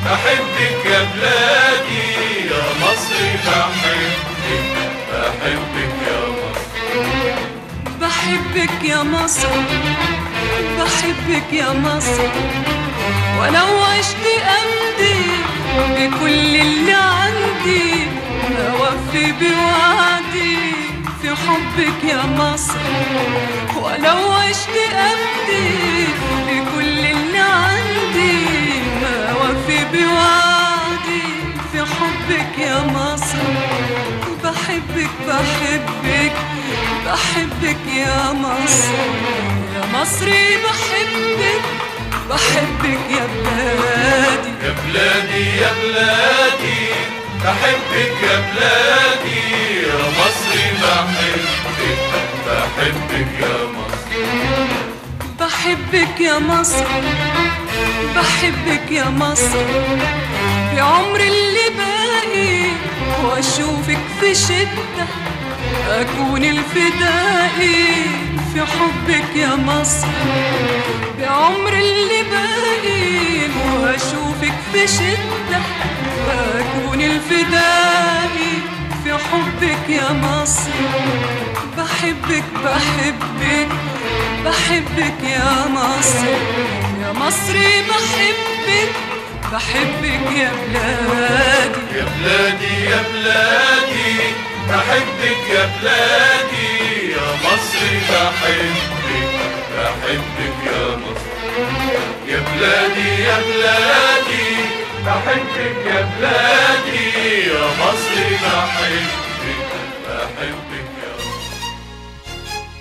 بحبك يا بلادي يا مصر بحبك بحبك يا مصر بحبك يا مصر بحبك يا مصر ولو عشت أمضي بكل اللي عندي أوفي بوعدي في حبك يا مصر ولو عشت أمضي بكل اللي عندي أوفي بوعدي في حبك يا مصر بحبك بحبك بحبك يا مصر يا مصري بحبك بحبك يا بلادي يا بلادي يا بلادي بحبك يا بلادي يا مصر بحبك بحبك يا مصر بحبك يا مصر بحبك يا مصر في عمر اللي باقي واشوفك في شدة اكون الفدائي في حبك يا مصر بعمر اللي باقي واشوفك في شدة اكون الفدائي في حبك يا مصر بحبك بحبك بحبك يا مصر يا مصري بحبك بحبك يا بلادي يا بلادي يا بلادي بحبك يا بلادي يا مصر بحبك بحبك يا مصر يا بلادي يا بلادي بحبك يا بلادي يا مصر بحبك بحبك يا مصر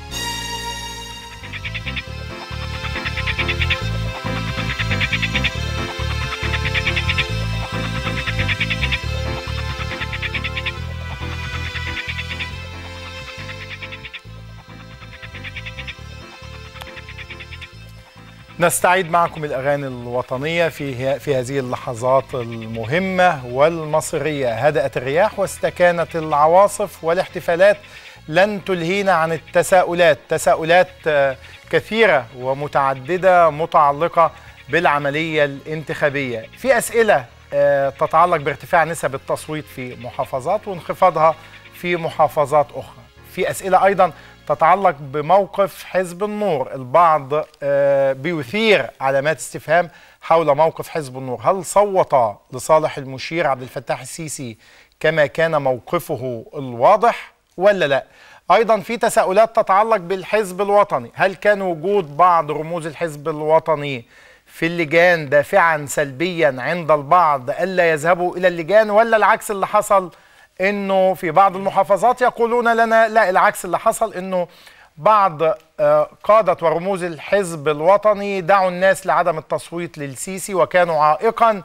نستعيد معكم الأغاني الوطنية في في هذه اللحظات المهمة والمصرية هدأت الرياح واستكانت العواصف والاحتفالات لن تلهينا عن التساؤلات تساؤلات آه، كثيرة ومتعددة متعلقة بالعملية الانتخابية في أسئلة آه، تتعلق بارتفاع نسب التصويت في محافظات وانخفاضها في محافظات أخرى في أسئلة أيضا تتعلق بموقف حزب النور البعض آه، بيثير علامات استفهام حول موقف حزب النور هل صوت لصالح المشير عبد الفتاح السيسي كما كان موقفه الواضح ولا لا ايضا في تساؤلات تتعلق بالحزب الوطني هل كان وجود بعض رموز الحزب الوطني في اللجان دافعا سلبيا عند البعض الا يذهبوا الى اللجان ولا العكس اللي حصل انه في بعض المحافظات يقولون لنا لا العكس اللي حصل انه بعض آه، قادة ورموز الحزب الوطني دعوا الناس لعدم التصويت للسيسي وكانوا عائقا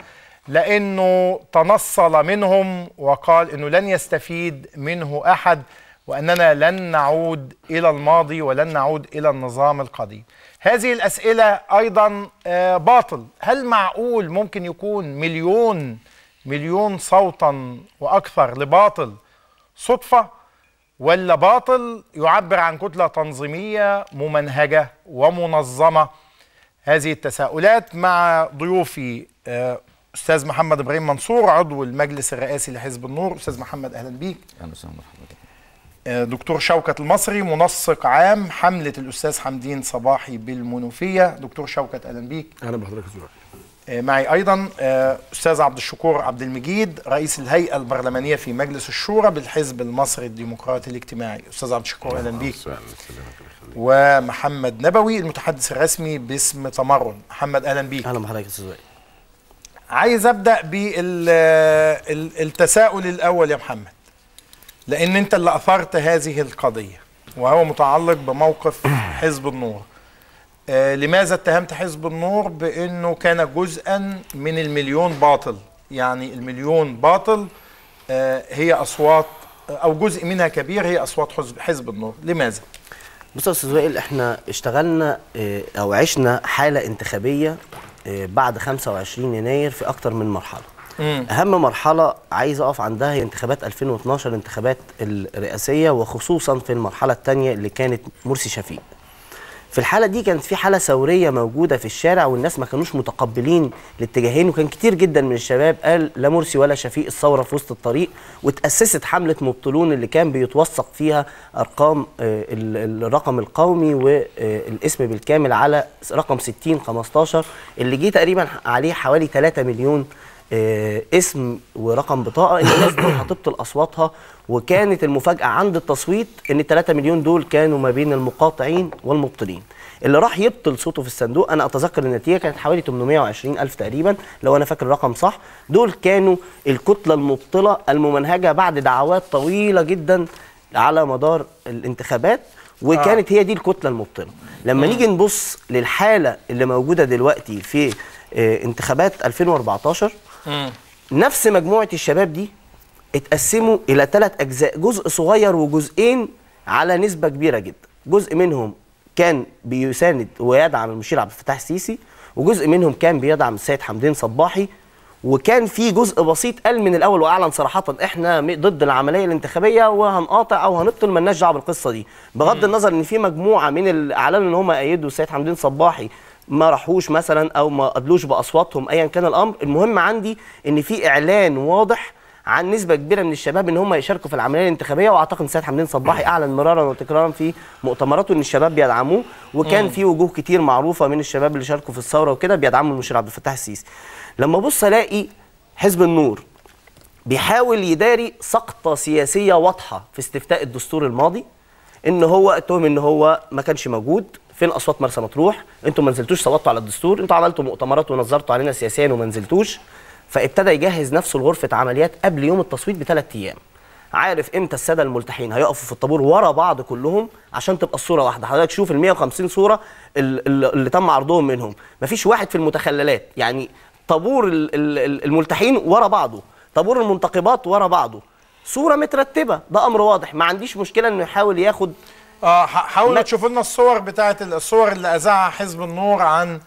لانه تنصل منهم وقال انه لن يستفيد منه احد واننا لن نعود الى الماضي ولن نعود الى النظام القديم. هذه الاسئله ايضا آه، باطل، هل معقول ممكن يكون مليون مليون صوتا واكثر لباطل صدفه ولا باطل يعبر عن كتله تنظيميه ممنهجه ومنظمه هذه التساؤلات مع ضيوفي آه، استاذ محمد ابراهيم منصور عضو المجلس الرئاسي لحزب النور استاذ محمد اهلا بيك اهلا وسهلا مرحبا آه، دكتور شوكت المصري منسق عام حمله الاستاذ حمدين صباحي بالمنوفيه دكتور شوكت اهلا بيك اهلا بحضرتك يا زهير آه، معي ايضا آه، استاذ عبد الشكور عبد المجيد رئيس الهيئه البرلمانيه في مجلس الشورى بالحزب المصري الديمقراطي الاجتماعي استاذ عبد الشكور اهلا بيك سهلا سلامك الله يخليك ومحمد نبوي المتحدث الرسمي باسم تمرن محمد اهلا بيك اهلا بحضرتك يا استاذ وائل عايز ابدا بالتساؤل الاول يا محمد لان انت اللي اثرت هذه القضيه وهو متعلق بموقف حزب النور آه، لماذا اتهمت حزب النور بانه كان جزءا من المليون باطل يعني المليون باطل آه، هي اصوات او جزء منها كبير هي اصوات حزب حزب النور لماذا بص يا استاذ وائل احنا اشتغلنا اه، او عشنا حاله انتخابيه اه، بعد 25 يناير في اكتر من مرحله اهم مرحله عايز اقف عندها هي انتخابات 2012 الانتخابات الرئاسيه وخصوصا في المرحله الثانيه اللي كانت مرسي شفيق في الحاله دي كانت في حاله ثوريه موجوده في الشارع والناس ما كانوش متقبلين الاتجاهين وكان كتير جدا من الشباب قال لا مرسي ولا شفيق الثوره في وسط الطريق وتاسست حمله مبطلون اللي كان بيتوثق فيها ارقام آه، ال- الرقم القومي والاسم بالكامل على رقم 60 15 اللي جه تقريبا عليه حوالي 3 مليون آه، اسم ورقم بطاقه اللي الناس دي هتبطل اصواتها وكانت المفاجاه عند التصويت ان ال 3 مليون دول كانوا ما بين المقاطعين والمبطلين اللي راح يبطل صوته في الصندوق انا اتذكر النتيجه كانت حوالي 820 الف تقريبا لو انا فاكر الرقم صح دول كانوا الكتله المبطله الممنهجه بعد دعوات طويله جدا على مدار الانتخابات وكانت هي دي الكتله المبطله لما نيجي نبص للحاله اللي موجوده دلوقتي في آه، انتخابات 2014 نفس مجموعه الشباب دي اتقسموا الى ثلاث اجزاء جزء صغير وجزئين على نسبه كبيره جدا جزء منهم كان بيساند ويدعم المشير عبد الفتاح السيسي وجزء منهم كان بيدعم السيد حمدين صباحي وكان في جزء بسيط قال من الاول واعلن صراحه احنا م- ضد العمليه الانتخابيه وهنقاطع او هنبطل مالناش دعوه بالقصه دي بغض النظر ان في مجموعه من اللي اعلنوا ان هم ايدوا السيد حمدين صباحي ما راحوش مثلا او ما قدلوش باصواتهم ايا كان الامر المهم عندي ان في اعلان واضح عن نسبه كبيره من الشباب ان هم يشاركوا في العمليه الانتخابيه واعتقد السيد حمدين صباحي اعلن مرارا وتكرارا في مؤتمراته ان الشباب بيدعموه وكان في وجوه كتير معروفه من الشباب اللي شاركوا في الثوره وكده بيدعموا المشير عبد الفتاح السيسي لما ابص الاقي حزب النور بيحاول يداري سقطه سياسيه واضحه في استفتاء الدستور الماضي ان هو اتهم ان هو ما كانش موجود فين اصوات مرسى مطروح انتوا ما نزلتوش صوتوا على الدستور انتوا عملتوا مؤتمرات ونظرتوا علينا سياسيا وما نزلتوش فابتدى يجهز نفسه لغرفه عمليات قبل يوم التصويت بثلاث ايام عارف امتى الساده الملتحين هيقفوا في الطابور ورا بعض كلهم عشان تبقى الصوره واحده حضرتك شوف ال 150 صوره ال- ال- اللي تم عرضهم منهم مفيش واحد في المتخللات يعني طابور ال- ال- ال- الملتحين ورا بعضه طابور المنتقبات ورا بعضه صوره مترتبه ده امر واضح ما عنديش مشكله انه يحاول ياخد اه ح- حاولوا ما- تشوفوا لنا الصور بتاعت ال- الصور اللي اذاعها حزب النور عن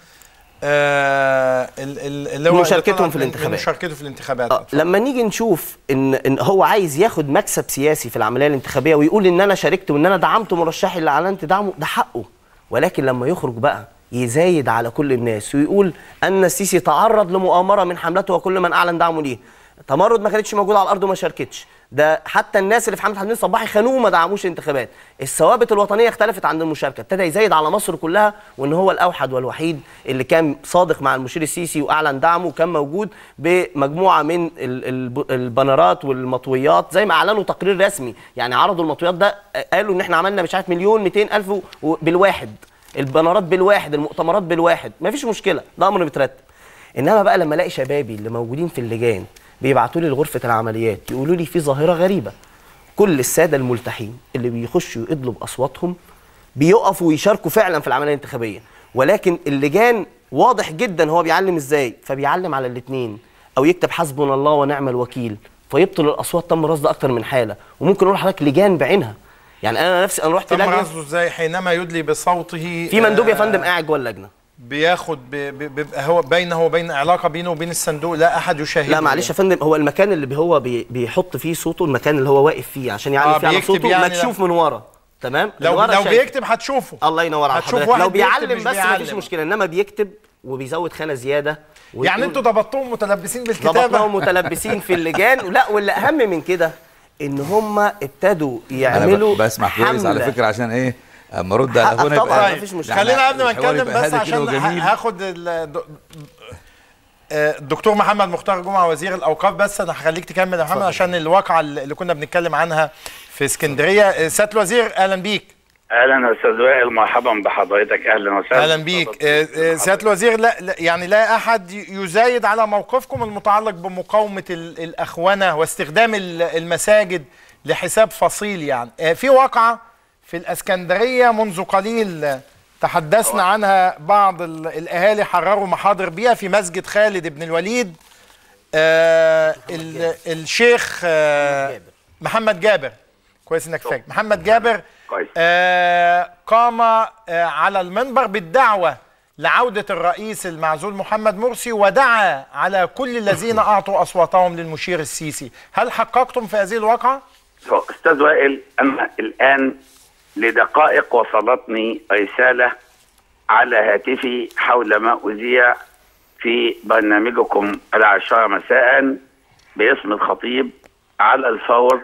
آه ال- ال- اللي هو اللي مشاركتهم طلع في من- الانتخابات. مشاركته في الانتخابات آه، لما نيجي نشوف ان ان هو عايز ياخد مكسب سياسي في العمليه الانتخابيه ويقول ان انا شاركت وان انا دعمت مرشحي اللي اعلنت دعمه ده حقه ولكن لما يخرج بقى يزايد على كل الناس ويقول ان السيسي تعرض لمؤامره من حملته وكل من اعلن دعمه ليه تمرد ما كانتش موجوده على الارض وما شاركتش ده حتى الناس اللي في حمله حمدين صباحي خانوه وما دعموش الانتخابات الثوابت الوطنيه اختلفت عن المشاركه ابتدى يزايد على مصر كلها وان هو الاوحد والوحيد اللي كان صادق مع المشير السيسي واعلن دعمه وكان موجود بمجموعه من ال- ال- البنرات والمطويات زي ما اعلنوا تقرير رسمي يعني عرضوا المطويات ده قالوا ان احنا عملنا مش عارف مليون 200 الف و- بالواحد البنرات بالواحد المؤتمرات بالواحد مفيش مشكله ده امر مترتب انما بقى لما الاقي شبابي اللي موجودين في اللجان بيبعتوا لي لغرفه العمليات يقولوا لي في ظاهره غريبه كل الساده الملتحين اللي بيخشوا يقضوا باصواتهم بيقفوا ويشاركوا فعلا في العمليه الانتخابيه ولكن اللجان واضح جدا هو بيعلم ازاي فبيعلم على الاثنين او يكتب حسبنا الله ونعم الوكيل فيبطل الاصوات تم رصد اكتر من حاله وممكن اقول لحضرتك لجان بعينها يعني انا نفسي انا رحت تم لجنه رصده ازاي حينما يدلي بصوته في مندوب يا آه، فندم قاعد جوه اللجنه بياخد ب- ب- بيبقى هو بينه وبين علاقه بينه وبين الصندوق لا احد يشاهده لا معلش يا فندم هو المكان اللي هو بي بيحط فيه صوته المكان اللي هو واقف فيه عشان يعلم آه، فيه على بيكتب صوته يعني مكشوف من ورا تمام لو اللي ورا لو شايف. بيكتب هتشوفه الله ينور على هتشوف حضرتك واحد لو بيكتب بيعلم مش بس مفيش بيعلم. مشكله انما بيكتب وبيزود خانه زياده يعني انتوا ضبطتوهم متلبسين بالكتابه ضبطناهم متلبسين في اللجان لا واللي اهم من كده ان هم ابتدوا انا يعملوا ب- بسمع كويس على حملة. فكره عشان ايه اما ارد على حقك اخونا طبعاً، يبقى مفيش مشكلة. خلينا قبل ما الحوار نتكلم يبقى بس هادي كده عشان وجميل. ه- هاخد ال- د- آه، الدكتور محمد مختار جمعه وزير الاوقاف بس انا هخليك تكمل يا محمد عشان الواقعه اللي كنا بنتكلم عنها في اسكندريه آه، سياده الوزير اهلا بيك اهلا استاذ وائل مرحبا بحضرتك اهلا وسهلا اهلا بيك آه، آه، سياده الوزير لا لا- يعني لا احد يزايد على موقفكم المتعلق بمقاومه ال- الاخونه واستخدام ال- المساجد لحساب فصيل يعني آه، في واقعه في الاسكندريه منذ قليل آه، تحدثنا عنها بعض ال- الاهالي حرروا محاضر بيها في مسجد خالد بن الوليد آه ال- الشيخ آه محمد جابر كويس انك فاكر محمد جابر كويس. آه قام آه على المنبر بالدعوه لعوده الرئيس المعزول محمد مرسي ودعا على كل الذين اعطوا اصواتهم للمشير السيسي هل حققتم في هذه الواقعه استاذ وائل انا الان لدقائق وصلتني رساله على هاتفي حول ما أذيع في برنامجكم العاشرة مساء باسم الخطيب على الفور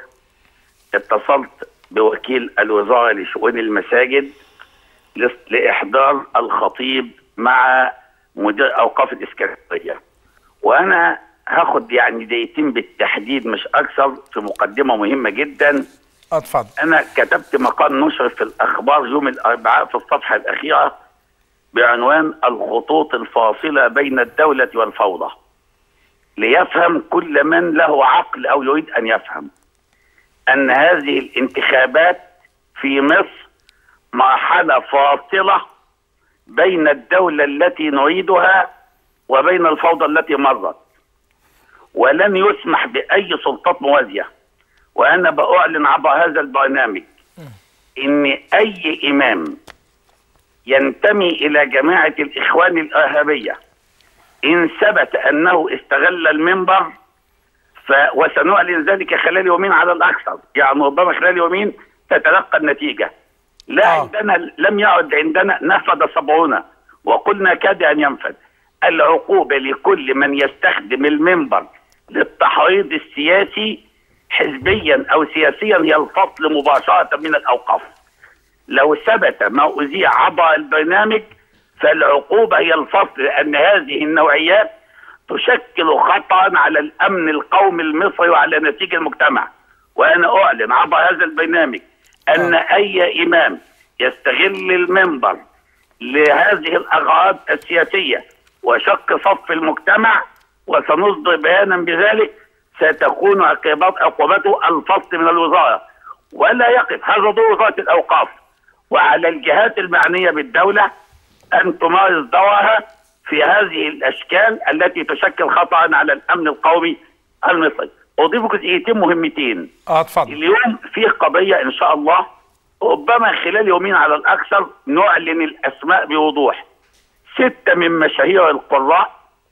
اتصلت بوكيل الوزارة لشؤون المساجد لس- لإحضار الخطيب مع مدير أوقاف الإسكندرية وأنا هاخد يعني دقيقتين بالتحديد مش أكثر في مقدمة مهمة جدا اتفضل أنا كتبت مقال نشر في الأخبار يوم الأربعاء في الصفحة الأخيرة بعنوان الخطوط الفاصلة بين الدولة والفوضى ليفهم كل من له عقل أو يريد أن يفهم أن هذه الانتخابات في مصر مرحلة فاصلة بين الدولة التي نريدها وبين الفوضى التي مرت ولن يسمح بأي سلطات موازية وأنا بأعلن عبر هذا البرنامج إن أي إمام ينتمي إلى جماعة الإخوان الإرهابية إن ثبت أنه استغل المنبر ف... وسنعلن ذلك خلال يومين على الأكثر يعني ربما خلال يومين تتلقى النتيجة لا آه. عندنا لم يعد عندنا نفذ صبعنا وقلنا كاد أن ينفذ العقوبة لكل من يستخدم المنبر للتحريض السياسي حزبيا أو سياسيا هي الفصل مباشرة من الأوقاف لو ثبت ما أذيع عبر البرنامج فالعقوبة هي الفصل لأن هذه النوعيات تشكل خطأ على الأمن القومي المصري وعلى نتيجة المجتمع وأنا أعلن عبر هذا البرنامج أن أي إمام يستغل المنبر لهذه الأغراض السياسية وشق صف المجتمع وسنصدر بيانا بذلك ستكون عقوبات عقوبته الفصل من الوزارة ولا يقف هذا دور وزارة الأوقاف وعلى الجهات المعنية بالدولة أن تمارس دورها في هذه الأشكال التي تشكل خطأ على الأمن القومي المصري أضيف جزئيتين مهمتين اه اتفضل اليوم فيه قضية إن شاء الله ربما خلال يومين على الأكثر نعلن الأسماء بوضوح ستة من مشاهير القراء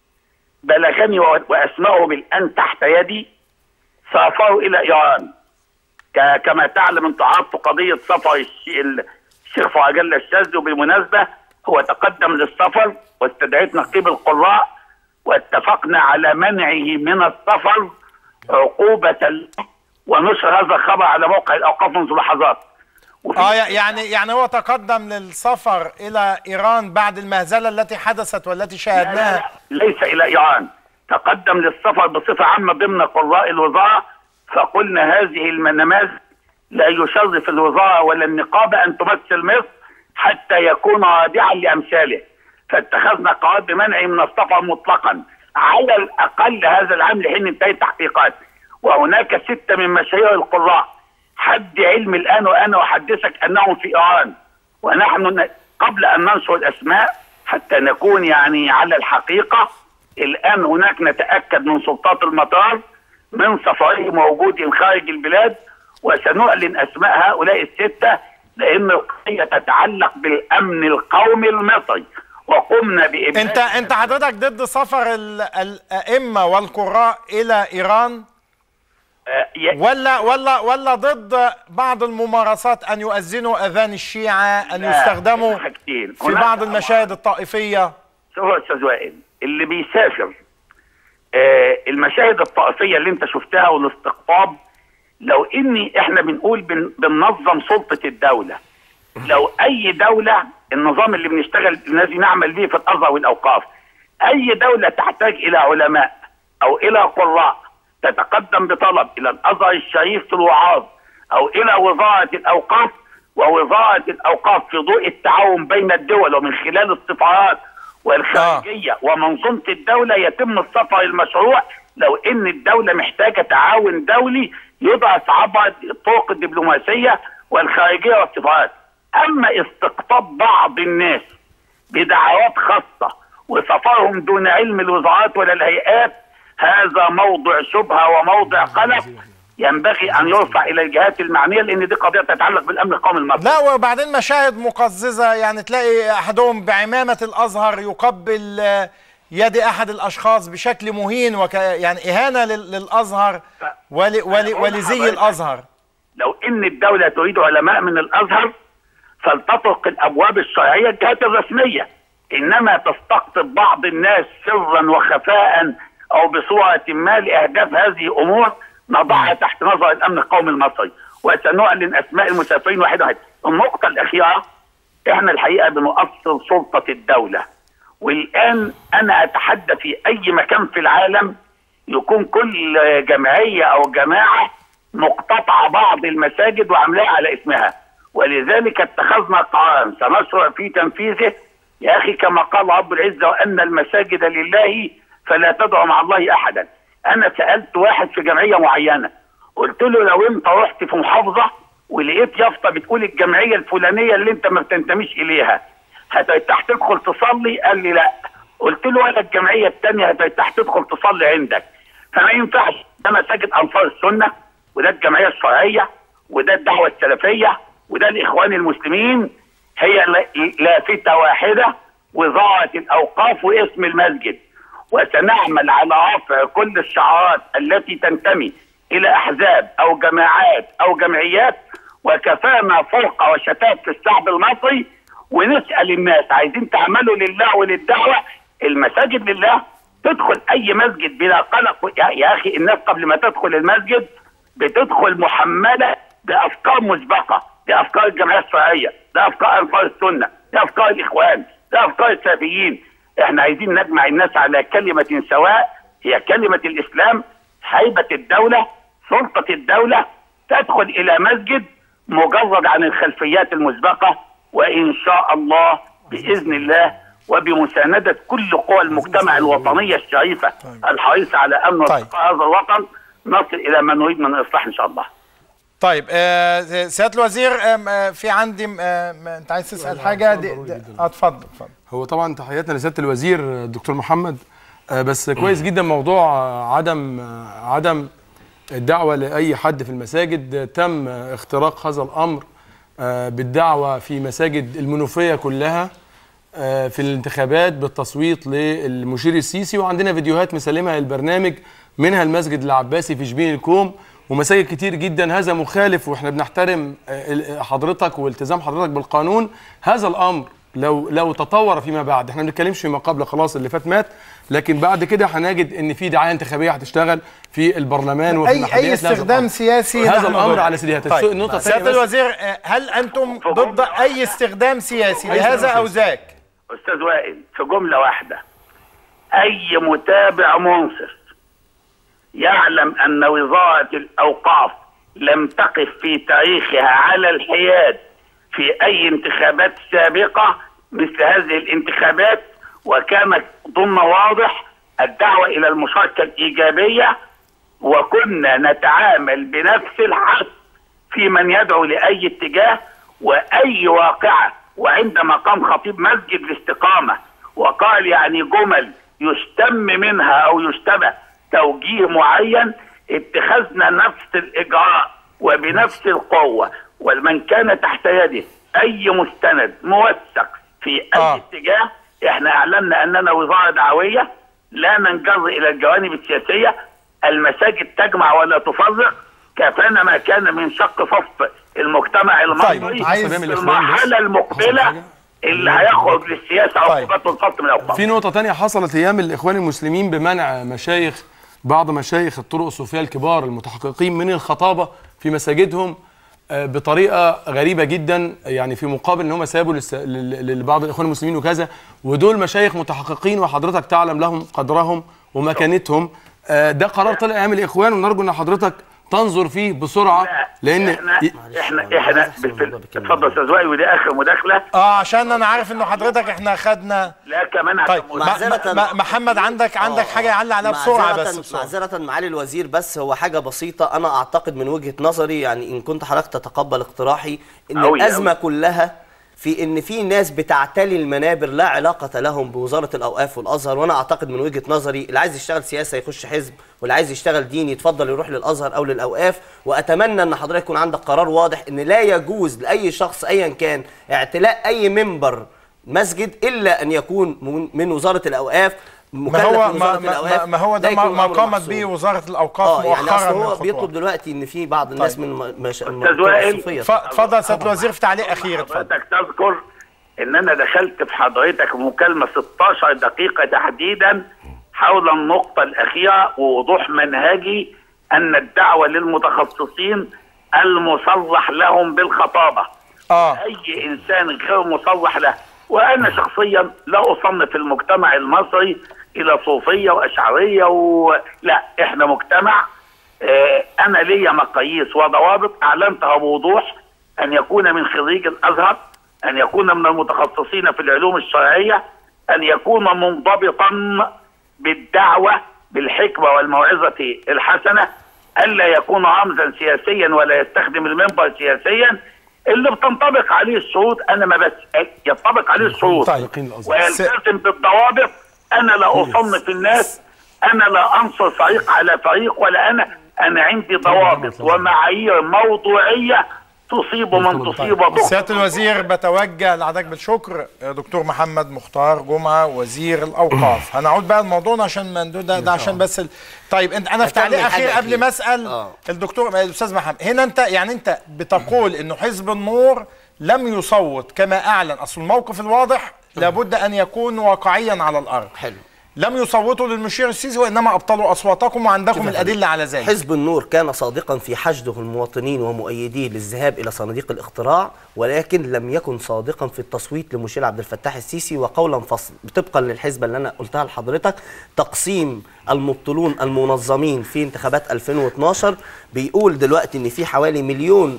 بلغني و- وأسمائهم الآن تحت يدي سافروا إلى إيران ك- كما تعلم أنت عرضت قضية سفر الش- الشيخ فراجل الشاذلي وبالمناسبة هو تقدم للسفر واستدعيت نقيب القراء واتفقنا على منعه من السفر عقوبة له ونشر هذا الخبر على موقع الأوقاف منذ لحظات وفي اه يعني يعني هو تقدم للسفر الى ايران بعد المهزله التي حدثت والتي لا لا شاهدناها لا ليس إلى إيران تقدم للسفر بصفة عامة ضمن قراء الوزارة فقلنا هذه النماذج لا يشرف الوزارة ولا النقابة أن تمثل مصر حتى يكون رادعا لأمثاله فاتخذنا قرار بمنعه من السفر مطلقا على الأقل هذا العام لحين انتهت التحقيقات وهناك ستة من مشاهير القراء حد علم الآن وأنا أحدثك أنهم في إيران ونحن ن- قبل أن ننشر الأسماء حتى نكون يعني على الحقيقة الآن هناك نتأكد من سلطات المطار من سفرهم ووجودهم خارج البلاد وسنعلن أسماء هؤلاء الستة لأن القضية تتعلق بالأمن القومي المصري وقمنا بإبلاغ انت انت حضرتك ضد سفر ال- الائمه والقراء الى ايران آه، ي- ولا ولا ولا ضد بعض الممارسات ان يؤذنوا اذان الشيعه ان لا، يستخدموا حاجتين. في هناك بعض المشاهد الطائفيه شوف يا استاذ وائل اللي بيسافر آه المشاهد الطائفيه اللي انت شفتها والاستقطاب لو اني احنا بنقول بن بننظم سلطه الدوله لو اي دوله النظام اللي بنشتغل الذي نعمل به في الازهر والاوقاف اي دوله تحتاج الى علماء او الى قراء تتقدم بطلب الى الازهر الشريف في الوعاظ او الى وزاره الاوقاف ووزاره الاوقاف في ضوء التعاون بين الدول ومن خلال السفارات والخارجيه ومنظومه الدوله يتم السفر المشروع لو ان الدوله محتاجه تعاون دولي يضعف عبر الطرق الدبلوماسيه والخارجيه والسفارات اما استقطاب بعض الناس بدعوات خاصه وسفرهم دون علم الوزارات ولا الهيئات هذا موضع شبهه وموضع قلق ينبغي ان يرفع الى الجهات المعنيه لان دي قضيه تتعلق بالامن القومي المصري لا وبعدين مشاهد مقززه يعني تلاقي احدهم بعمامه الازهر يقبل آه، يد احد الاشخاص بشكل مهين وك يعني اهانه لل- للازهر ول ول أنا أقول ولزي لحضرتك- الازهر لو ان الدوله تريد علماء من الازهر فلتطرق الابواب الشرعيه الجهات الرسميه انما تستقطب بعض الناس سرا وخفاء او بصوره ما لاهداف هذه امور نضعها تحت نظر الامن القومي المصري وسنعلن اسماء المسافرين واحده واحده النقطه الاخيره احنا الحقيقه بنؤصل سلطه الدوله والان انا اتحدى في اي مكان في العالم يكون كل جمعيه او جماعه مقتطعه بعض المساجد وعاملاها على اسمها ولذلك اتخذنا قرارا سنشرع في تنفيذه يا اخي كما قال رب العزه وان المساجد لله فلا تدعوا مع الله احدا انا سالت واحد في جمعيه معينه قلت له لو انت رحت في محافظه ولقيت يافطه بتقول الجمعيه الفلانيه اللي انت ما بتنتميش اليها هترتاح تدخل تصلي قال لي لا قلت له ولا الجمعيه الثانيه هترتاح تدخل تصلي عندك فما ينفعش ده مساجد انصار السنه وده الجمعيه الشرعيه وده الدعوه السلفيه وده الاخوان المسلمين هي لا- لافته واحده وزاره الاوقاف واسم المسجد وسنعمل على رفع كل الشعارات التي تنتمي الى احزاب او جماعات او جمعيات وكفانا فرقه وشتات في الشعب المصري ونسال الناس عايزين تعملوا لله وللدعوه المساجد لله تدخل اي مسجد بلا قلق يا, يا اخي الناس قبل ما تدخل المسجد بتدخل محمله بافكار مسبقه بافكار الجمعيه الشرعيه بافكار انصار السنه بافكار الاخوان بافكار السلفيين احنا عايزين نجمع الناس على كلمه سواء هي كلمه الاسلام هيبه الدوله سلطه الدوله تدخل الى مسجد مجرد عن الخلفيات المسبقه وان شاء الله باذن الله وبمساندة كل قوى المجتمع الوطنية الشريفة الحريصة على أمن واستقرار هذا الوطن نصل إلى ما نريد من الإصلاح إن شاء الله طيب آه سياده الوزير آم، آه في عندي آه انت عايز تسال حاجه دي دي اه اتفضل اتفضل هو طبعا تحياتنا لسياده الوزير الدكتور محمد آه، بس كويس جدا موضوع آه، عدم آه، عدم الدعوه لاي حد في المساجد آه، تم آه، اختراق هذا الامر آه، بالدعوه في مساجد المنوفيه كلها آه، في الانتخابات بالتصويت للمشير السيسي وعندنا فيديوهات مسلمها للبرنامج منها المسجد العباسي في شبين الكوم ومساجد كتير جدا هذا مخالف واحنا بنحترم آه، ال- حضرتك والتزام حضرتك بالقانون هذا الامر لو لو تطور فيما بعد احنا ما بنتكلمش فيما قبل خلاص اللي فات مات لكن بعد كده هنجد ان في دعايه انتخابيه هتشتغل في البرلمان وفي اي المحليات اي لهذا استخدام الأمر. سياسي هذا نحن الامر ضده. على سبيل طيب. النقطه الثانيه سياده بس الوزير آه، هل انتم ضد اي استخدام سياسي لهذا او ذاك أستاذ وائل في جملة واحدة أي متابع منصف يعلم أن وزارة الأوقاف لم تقف في تاريخها على الحياد في أي انتخابات سابقة مثل هذه الانتخابات وكانت ضمن واضح الدعوة إلى المشاركة الإيجابية وكنا نتعامل بنفس الحق في من يدعو لأي اتجاه وأي واقعة وعندما قام خطيب مسجد الاستقامة وقال يعني جمل يشتم منها أو يشتبه توجيه معين اتخذنا نفس الإجراء وبنفس القوة ومن كان تحت يده أي مستند موثق في أي آه. اتجاه احنا أعلنا أننا وزارة دعوية لا ننجر إلى الجوانب السياسية المساجد تجمع ولا تفرق كفانا ما كان من شق صف المجتمع المصري طيب، في عايز- المرحلة المقبلة اللي هيخرج للسياسة عقوبات الفصل من الأوقاف في نقطة تانية حصلت أيام الإخوان المسلمين بمنع مشايخ بعض مشايخ الطرق الصوفية الكبار المتحققين من الخطابة في مساجدهم آه، بطريقة غريبة جدا يعني في مقابل ان هم سابوا للس- لل- لبعض الإخوان المسلمين وكذا ودول مشايخ متحققين وحضرتك تعلم لهم قدرهم ومكانتهم آه، ده قرار طلع أيام الإخوان ونرجو ان حضرتك تنظر فيه بسرعة لأن احنا احنا احنا بال- اتفضل استاذ وائل ودي اخر مداخله اه عشان انا عارف انه حضرتك احنا خدنا لا كمان عشان طيب مداخلة. ما ما ما محمد عندك عندك حاجه يعلق عليها بسرعه معذرة- بس بسرعه معذرة معالي الوزير بس هو حاجة بسيطة أنا أعتقد من وجهة نظري يعني إن كنت حضرتك تتقبل اقتراحي إن أوي الأزمة أوي. كلها في إن في ناس بتعتلي المنابر لا علاقة لهم بوزارة الأوقاف والأزهر وأنا أعتقد من وجهة نظري اللي عايز يشتغل سياسة يخش حزب واللي عايز يشتغل دين يتفضل يروح للأزهر أو للأوقاف وأتمنى إن حضرتك يكون عندك قرار واضح إن لا يجوز لأي شخص أيا كان اعتلاء أي منبر مسجد الا ان يكون من- من وزاره الاوقاف ما مكلف هو من ما, وزارة ما, الأوقاف، ما, ما هو ده ما, يكون ما أمر قامت محسوب. به وزاره الاوقاف اه يعني مؤخرا اصل من هو خطوات. بيطلب دلوقتي ان في بعض الناس طيب. من مش أستاذ وائل، الصوفية. ف- اتفضل يا سياده الوزير في تعليق اخير اتفضل حضرتك تذكر ان انا دخلت في حضرتك مكالمه 16 دقيقه تحديدا حول النقطه الاخيره ووضوح منهجي ان الدعوه للمتخصصين المصرح لهم بالخطابه اه اي انسان غير مصرح له وانا شخصيا لا اصنف المجتمع المصري الى صوفيه واشعريه و... لا احنا مجتمع آه، انا ليا مقاييس وضوابط اعلنتها بوضوح ان يكون من خريج الازهر ان يكون من المتخصصين في العلوم الشرعيه ان يكون منضبطا بالدعوه بالحكمه والموعظه الحسنه الا يكون رمزا سياسيا ولا يستخدم المنبر سياسيا اللي بتنطبق عليه الشروط انا ما بس ينطبق عليه الشروط طيب. ويلتزم بالضوابط انا لا اصنف الناس انا لا انصر فريق على فريق ولا انا انا عندي ضوابط ومعايير موضوعيه تصيب من تصيب ضحى سياده الوزير بتوجه لحضرتك بالشكر دكتور محمد مختار جمعه وزير الاوقاف هنعود بقى لموضوعنا عشان ما ندو- ده, ده عشان بس ال... طيب انت انا في هكمل تعليق حاجة اخير قبل أخير. ما اسال آه. الدكتور الاستاذ محمد هنا انت يعني انت بتقول انه حزب النور لم يصوت كما اعلن اصل الموقف الواضح لابد ان يكون واقعيا على الارض حلو لم يصوتوا للمشير السيسي وانما ابطلوا اصواتكم وعندكم الادله على ذلك حزب النور كان صادقا في حشده المواطنين ومؤيديه للذهاب الى صناديق الاقتراع ولكن لم يكن صادقا في التصويت لمشير عبد الفتاح السيسي وقولا فصل طبقا للحسبه اللي انا قلتها لحضرتك تقسيم المبطلون المنظمين في انتخابات 2012 بيقول دلوقتي ان في حوالي مليون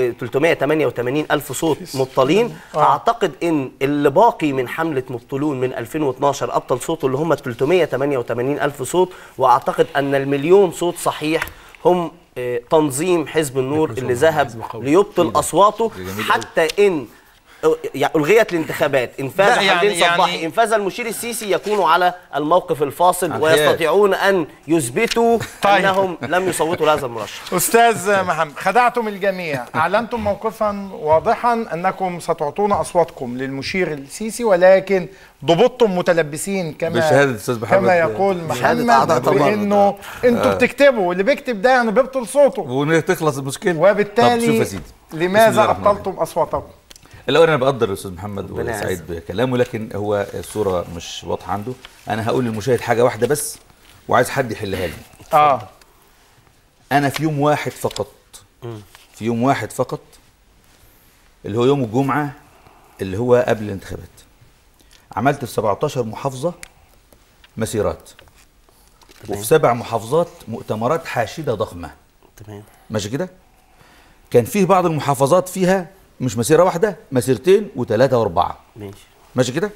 و388 الف صوت مبطلين اعتقد ان اللي باقي من حمله مبطلون من 2012 ابطل صوته اللي هم 388 الف صوت واعتقد ان المليون صوت صحيح هم آه، تنظيم حزب النور اللي ذهب ليبطل اصواته حتى ان آه، يعني الغيت الانتخابات ان فاز لا، يعني- حمدين صباحي يعني- ان فاز المشير السيسي يكونوا على الموقف الفاصل عن ويستطيعون ان يثبتوا طيب. انهم لم يصوتوا لهذا المرشح استاذ محمد خدعتم الجميع اعلنتم موقفا واضحا انكم ستعطون اصواتكم للمشير السيسي ولكن ضبطتم متلبسين كما بشهادة أستاذ محمد. كما يقول بشهادة محمد أعضاء طبعاً. بانه انتوا بتكتبوا واللي بيكتب ده يعني بيبطل صوته وتخلص المشكله طب شوف وبالتالي يا سيدي بسم الله لماذا الرحمن الرحيم. ابطلتم اصواتكم الاول انا بقدر الاستاذ محمد ربنا وسعيد يعزك. بكلامه لكن هو الصوره مش واضحه عنده انا هقول للمشاهد حاجه واحده بس وعايز حد يحلها لي اه انا في يوم واحد فقط في يوم واحد فقط اللي هو يوم الجمعه اللي هو قبل الانتخابات عملت في 17 محافظه مسيرات وفي سبع محافظات مؤتمرات حاشده ضخمه تمام ماشي كده كان فيه بعض المحافظات فيها مش مسيره واحده مسيرتين وثلاثه واربعه ماشي ماشي كده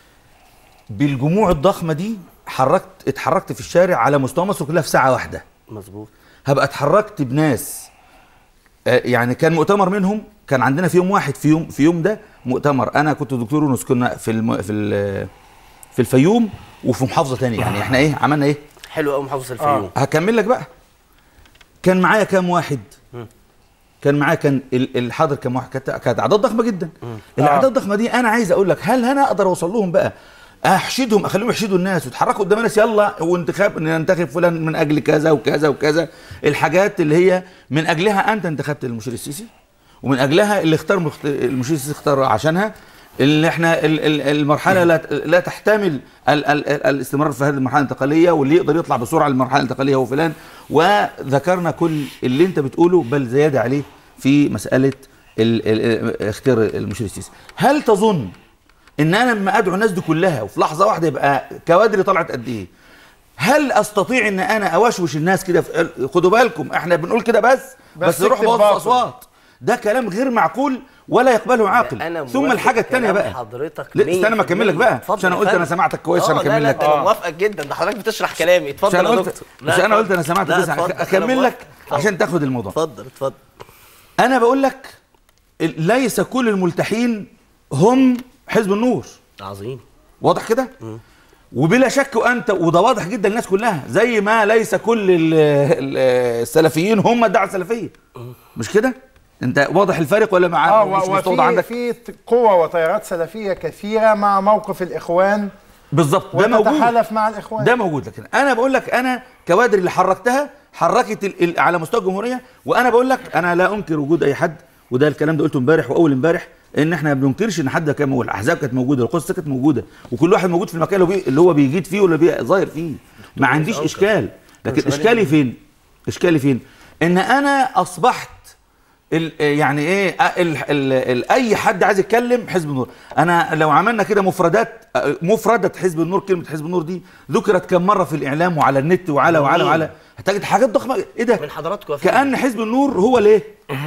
بالجموع الضخمه دي حركت اتحركت في الشارع على مستوى مصر كلها في ساعه واحده مظبوط هبقى اتحركت بناس آه، يعني كان مؤتمر منهم كان عندنا في يوم واحد في يوم في يوم ده مؤتمر انا كنت دكتور يونس كنا في الم في ال- في الفيوم وفي محافظه ثانيه يعني احنا ايه عملنا ايه حلو قوي محافظه الفيوم هكمل لك بقى كان معايا كام واحد كان معايا كان ال- الحاضر كام واحد كانت كانت اعداد ضخمه جدا الاعداد الضخمه دي انا عايز اقول لك هل انا اقدر اوصل لهم بقى احشدهم اخليهم يحشدوا الناس ويتحركوا قدام الناس يلا وانتخاب ننتخب فلان من اجل كذا وكذا وكذا الحاجات اللي هي من اجلها انت انتخبت المشير السيسي ومن اجلها اللي اختار مخت- المشير السيسي اختار عشانها اللي احنا ال- ال- المرحله لا لا تحتمل ال ال ال الاستمرار في هذه المرحله الانتقاليه واللي يقدر يطلع بسرعه للمرحله الانتقاليه هو فلان وذكرنا كل اللي انت بتقوله بل زياده عليه في مساله ال ال اختيار المشير السيسي هل تظن ان انا لما ادعو الناس دي كلها وفي لحظه واحده يبقى كوادري طلعت قد ايه هل استطيع ان انا اوشوش الناس كده في- خدوا بالكم احنا بنقول كده بس بس بس, نروح تكتب بوظف باطل. اصوات ده كلام غير معقول ولا يقبله عاقل أنا ثم موافق الحاجه الثانيه كلام بقى حضرتك لا استنى ما 100%. اكمل لك بقى اتفضل عشان انا يا قلت انا فندم. سمعتك كويس عشان آه، اكمل لا لك لا ده انا موافقك جدا ده حضرتك بتشرح كلامي اتفضل مش انا يا قلت دكتور مش انا قلت انا سمعت لا، تسعة اتفضل، أنا اكمل لك موافق. عشان تاخد الموضوع اتفضل اتفضل انا بقول لك ال- ليس كل الملتحين هم حزب النور عظيم واضح كده وبلا شك وانت وده واضح جدا للناس كلها زي ما ليس كل ال- ال- السلفيين هم الدعوه السلفيه مش كده انت واضح الفارق ولا مع اه مش و- مستوضح وفي عندك في قوة وتيارات سلفية كثيرة مع موقف الإخوان بالظبط ده موجود وتتحالف مع الاخوان ده موجود لكن انا بقول لك انا كوادر اللي حركتها حركت ال ال على مستوى الجمهوريه وانا بقول لك انا لا انكر وجود اي حد وده الكلام ده قلته امبارح واول امبارح ان احنا ما بننكرش ان حد كان موجود الاحزاب كانت موجوده القدس كانت موجوده وكل واحد موجود في المكان اللي هو بي- اللي هو بيجيد فيه ولا بي- ظاهر فيه ما عنديش اشكال لكن اشكالي فين اشكالي فين ان انا اصبحت ال يعني ايه ال ال ال اي حد عايز يتكلم حزب النور انا لو عملنا كده مفردات آه، مفردة حزب النور كلمة حزب النور دي ذكرت كم مرة في الاعلام وعلى النت وعلى وعلى وعلى هتجد حاجات ضخمة ايه ده من حضراتكم يا فندم. كأن حزب النور هو ليه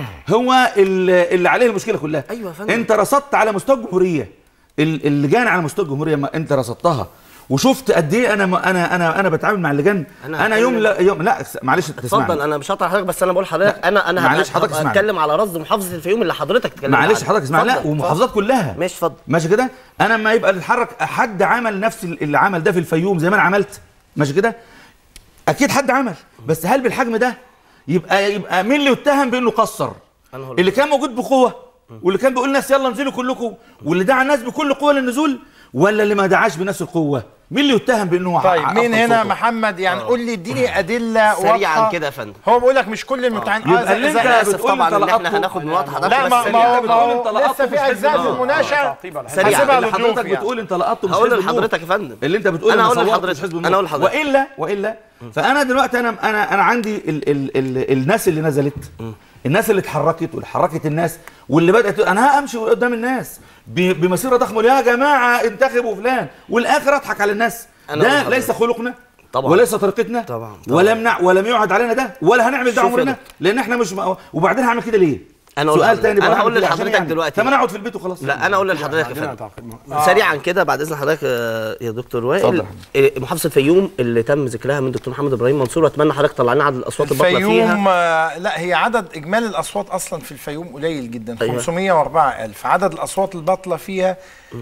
هو ال- اللي عليه المشكلة كلها أيوة يا فندم. انت رصدت على مستوى الجمهورية ال- اللجان على مستوى الجمهورية ما انت رصدتها وشفت قد ايه انا انا انا انا بتعامل مع اللجان أنا انا, يوم هتكلم- لا يوم لا معلش تسمعني. اتفضل انا مش هقطع حضرتك بس انا بقول لحضرتك انا انا معلش هبقى- حضرتك هبقى اسمعني. اتكلم على رصد محافظه الفيوم اللي حضرتك اتكلمت معلش عنها. حضرتك اسمع لا اتفضل، ومحافظات كلها ماشي اتفضل ماشي كده انا لما يبقى يتحرك حد عمل نفس اللي عمل ده في الفيوم زي ما انا عملت ماشي كده اكيد حد عمل بس هل بالحجم ده يبقى يبقى مين اللي يتهم بانه قصر أنا هقول اللي كان موجود بقوه واللي كان بيقول للناس يلا انزلوا كلكم واللي دعا الناس بكل قوه للنزول ولا اللي ما دعاش بنفس القوه مين اللي يتهم بانه هو طيب ع- مين أفضل هنا صوته؟ محمد يعني قول لي اديني ادله سريعا واضحة. كده يا فندم هو بيقول لك مش كل المتعين يبقى اللي زي- انت انا اسف بتقول طبعا انت ان احنا لقطته. هناخد من وقت حضرتك لا بس ما ما سريعا. هو ما هو بتقول انت لسه لقطته في في حزب اجزاء في النور. المناقشه تعقيب على سريعا. هسيبها اللي للضيوف حضرتك يعني. بتقول انت لقطته مش هقول حزب النور. لحضرتك يا فندم اللي انت بتقول أنا انا هقول صورت لحضرتك. مش حزب النور أنا هقول لحضرتك. والا والا فانا دلوقتي انا انا انا عندي ال ال ال الناس اللي نزلت الناس اللي اتحركت واللي حركت الناس واللي بدات انا همشي قدام الناس ب- بمسيره ضخمه يا جماعه انتخبوا فلان والاخر اضحك على الناس أنا أقول ده لحضرتك. ليس خلقنا طبعاً. وليس طريقتنا طبعاً. طبعاً. ولم نع ولم يعهد علينا ده ولا هنعمل ده شوف يا عمرنا دكتور. لان احنا مش م... وبعدين هعمل كده ليه أنا أقول سؤال لحضرتك. تاني بقى أنا هعمل هقول كده عشان لحضرتك يعني. دلوقتي. طب انا اقعد في البيت وخلاص لا انا اقول لحضرتك يا عندنا فندم تعقيب. سريعا كده بعد اذن حضرتك آه، يا دكتور وائل اتفضل. آه، محافظه الفيوم اللي تم ذكرها من دكتور محمد ابراهيم منصور واتمنى حضرتك تطلع لنا عدد الاصوات الباطله الفيوم فيها آه، لا هي عدد اجمالي الاصوات اصلا في الفيوم قليل جدا أيوة. 504000 عدد الاصوات الباطله فيها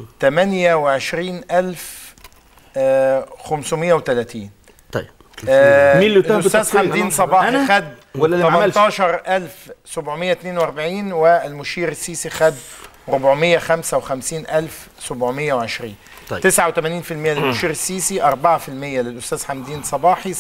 28530 طيب آه، مين اللي اتهم الاستاذ بالتقصير؟ حمدين أنا؟ صباحي أنا؟ خد ولا اللي ما عملش؟ 18742 والمشير السيسي خد 455720 طيب. 89% للمشير السيسي 4% للاستاذ حمدين صباحي 6%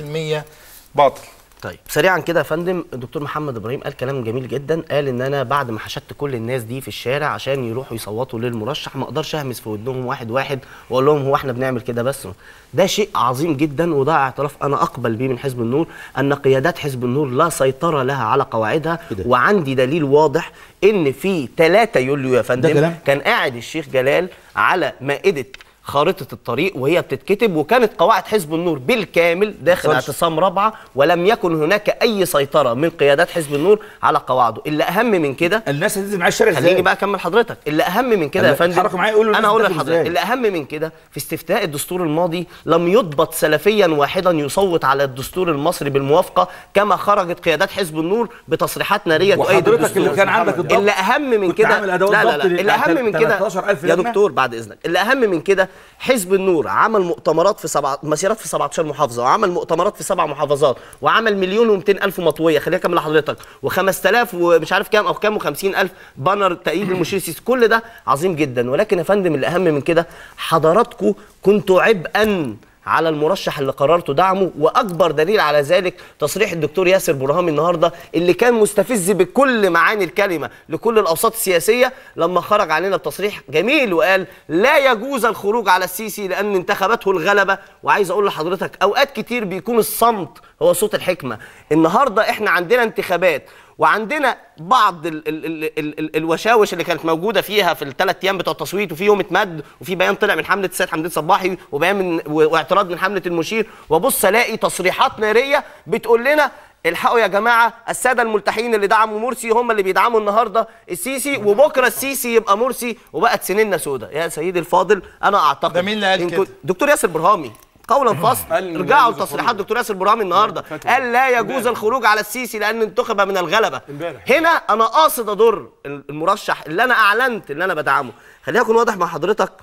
باطل طيب سريعا كده يا فندم الدكتور محمد ابراهيم قال كلام جميل جدا قال ان انا بعد ما حشدت كل الناس دي في الشارع عشان يروحوا يصوتوا للمرشح ما اقدرش اهمس في ودنهم واحد واحد واقول لهم هو احنا بنعمل كده بس ده شيء عظيم جدا وده اعتراف انا اقبل بيه من حزب النور ان قيادات حزب النور لا سيطره لها على قواعدها كده. وعندي دليل واضح ان في 3 يوليو يا فندم كلام؟ كان قاعد الشيخ جلال على مائده خارطة الطريق وهي بتتكتب وكانت قواعد حزب النور بالكامل داخل حصلش. اعتصام رابعة ولم يكن هناك أي سيطرة من قيادات حزب النور على قواعده اللي أهم من كده الناس هتنزل معايا الشارع ازاي خليني بقى اكمل حضرتك اللي اهم من كده يا اللي فندم اتحركوا معايا يقولوا انا الناس هقول بتاكل لحضرتك ازاي؟ اللي اهم من كده في استفتاء الدستور الماضي لم يضبط سلفيا واحدا يصوت على الدستور المصري بالموافقه كما خرجت قيادات حزب النور بتصريحات ناريه تؤيد وحضرتك الدستور اللي كان عندك الضبط اللي اهم من كنت كده عامل أدوات لا لا ضبط لا اللي اهم من كده 13,000 يا لجنة؟ دكتور بعد اذنك اللي اهم من كده حزب النور عمل مؤتمرات في سبع مسيرات في 17 محافظه وعمل مؤتمرات في سبع محافظات وعمل مليون و200 الف مطويه خليها اكمل لحضرتك و5000 ومش عارف كام او كام و50 الف بانر تأييد المشير السيسي كل ده عظيم جدا ولكن يا فندم اللي اهم من كده حضراتكم كنتوا عبئا على المرشح اللي قررتوا دعمه واكبر دليل على ذلك تصريح الدكتور ياسر برهامي النهارده اللي كان مستفز بكل معاني الكلمه لكل الاوساط السياسيه لما خرج علينا بتصريح جميل وقال لا يجوز الخروج على السيسي لان انتخبته الغلبه وعايز اقول لحضرتك اوقات كتير بيكون الصمت هو صوت الحكمه النهارده احنا عندنا انتخابات وعندنا بعض ال ال ال ال ال الوشاوش اللي كانت موجوده فيها في الثلاث ايام بتوع التصويت وفي يوم اتمد وفي بيان طلع من حمله السيد حمدين صباحي وبيان من و- واعتراض من حمله المشير وابص الاقي تصريحات ناريه بتقول لنا الحقوا يا جماعه الساده الملتحين اللي دعموا مرسي هم اللي بيدعموا النهارده السيسي وبكره السيسي يبقى مرسي وبقت سنيننا سودة يا سيدي الفاضل انا اعتقد ده مين اللي قال إن كده؟ كنت- دكتور ياسر برهامي قولا فصل قال إن لا ارجعوا يجوز لتصريحات الخروج. دكتور ياسر برهامي النهارده فتوى. قال لا يجوز امبارح. الخروج على السيسي لان انتخب من الغلبه امبارح. هنا انا قاصد اضر المرشح اللي انا اعلنت ان انا بدعمه خليني اكون واضح مع حضرتك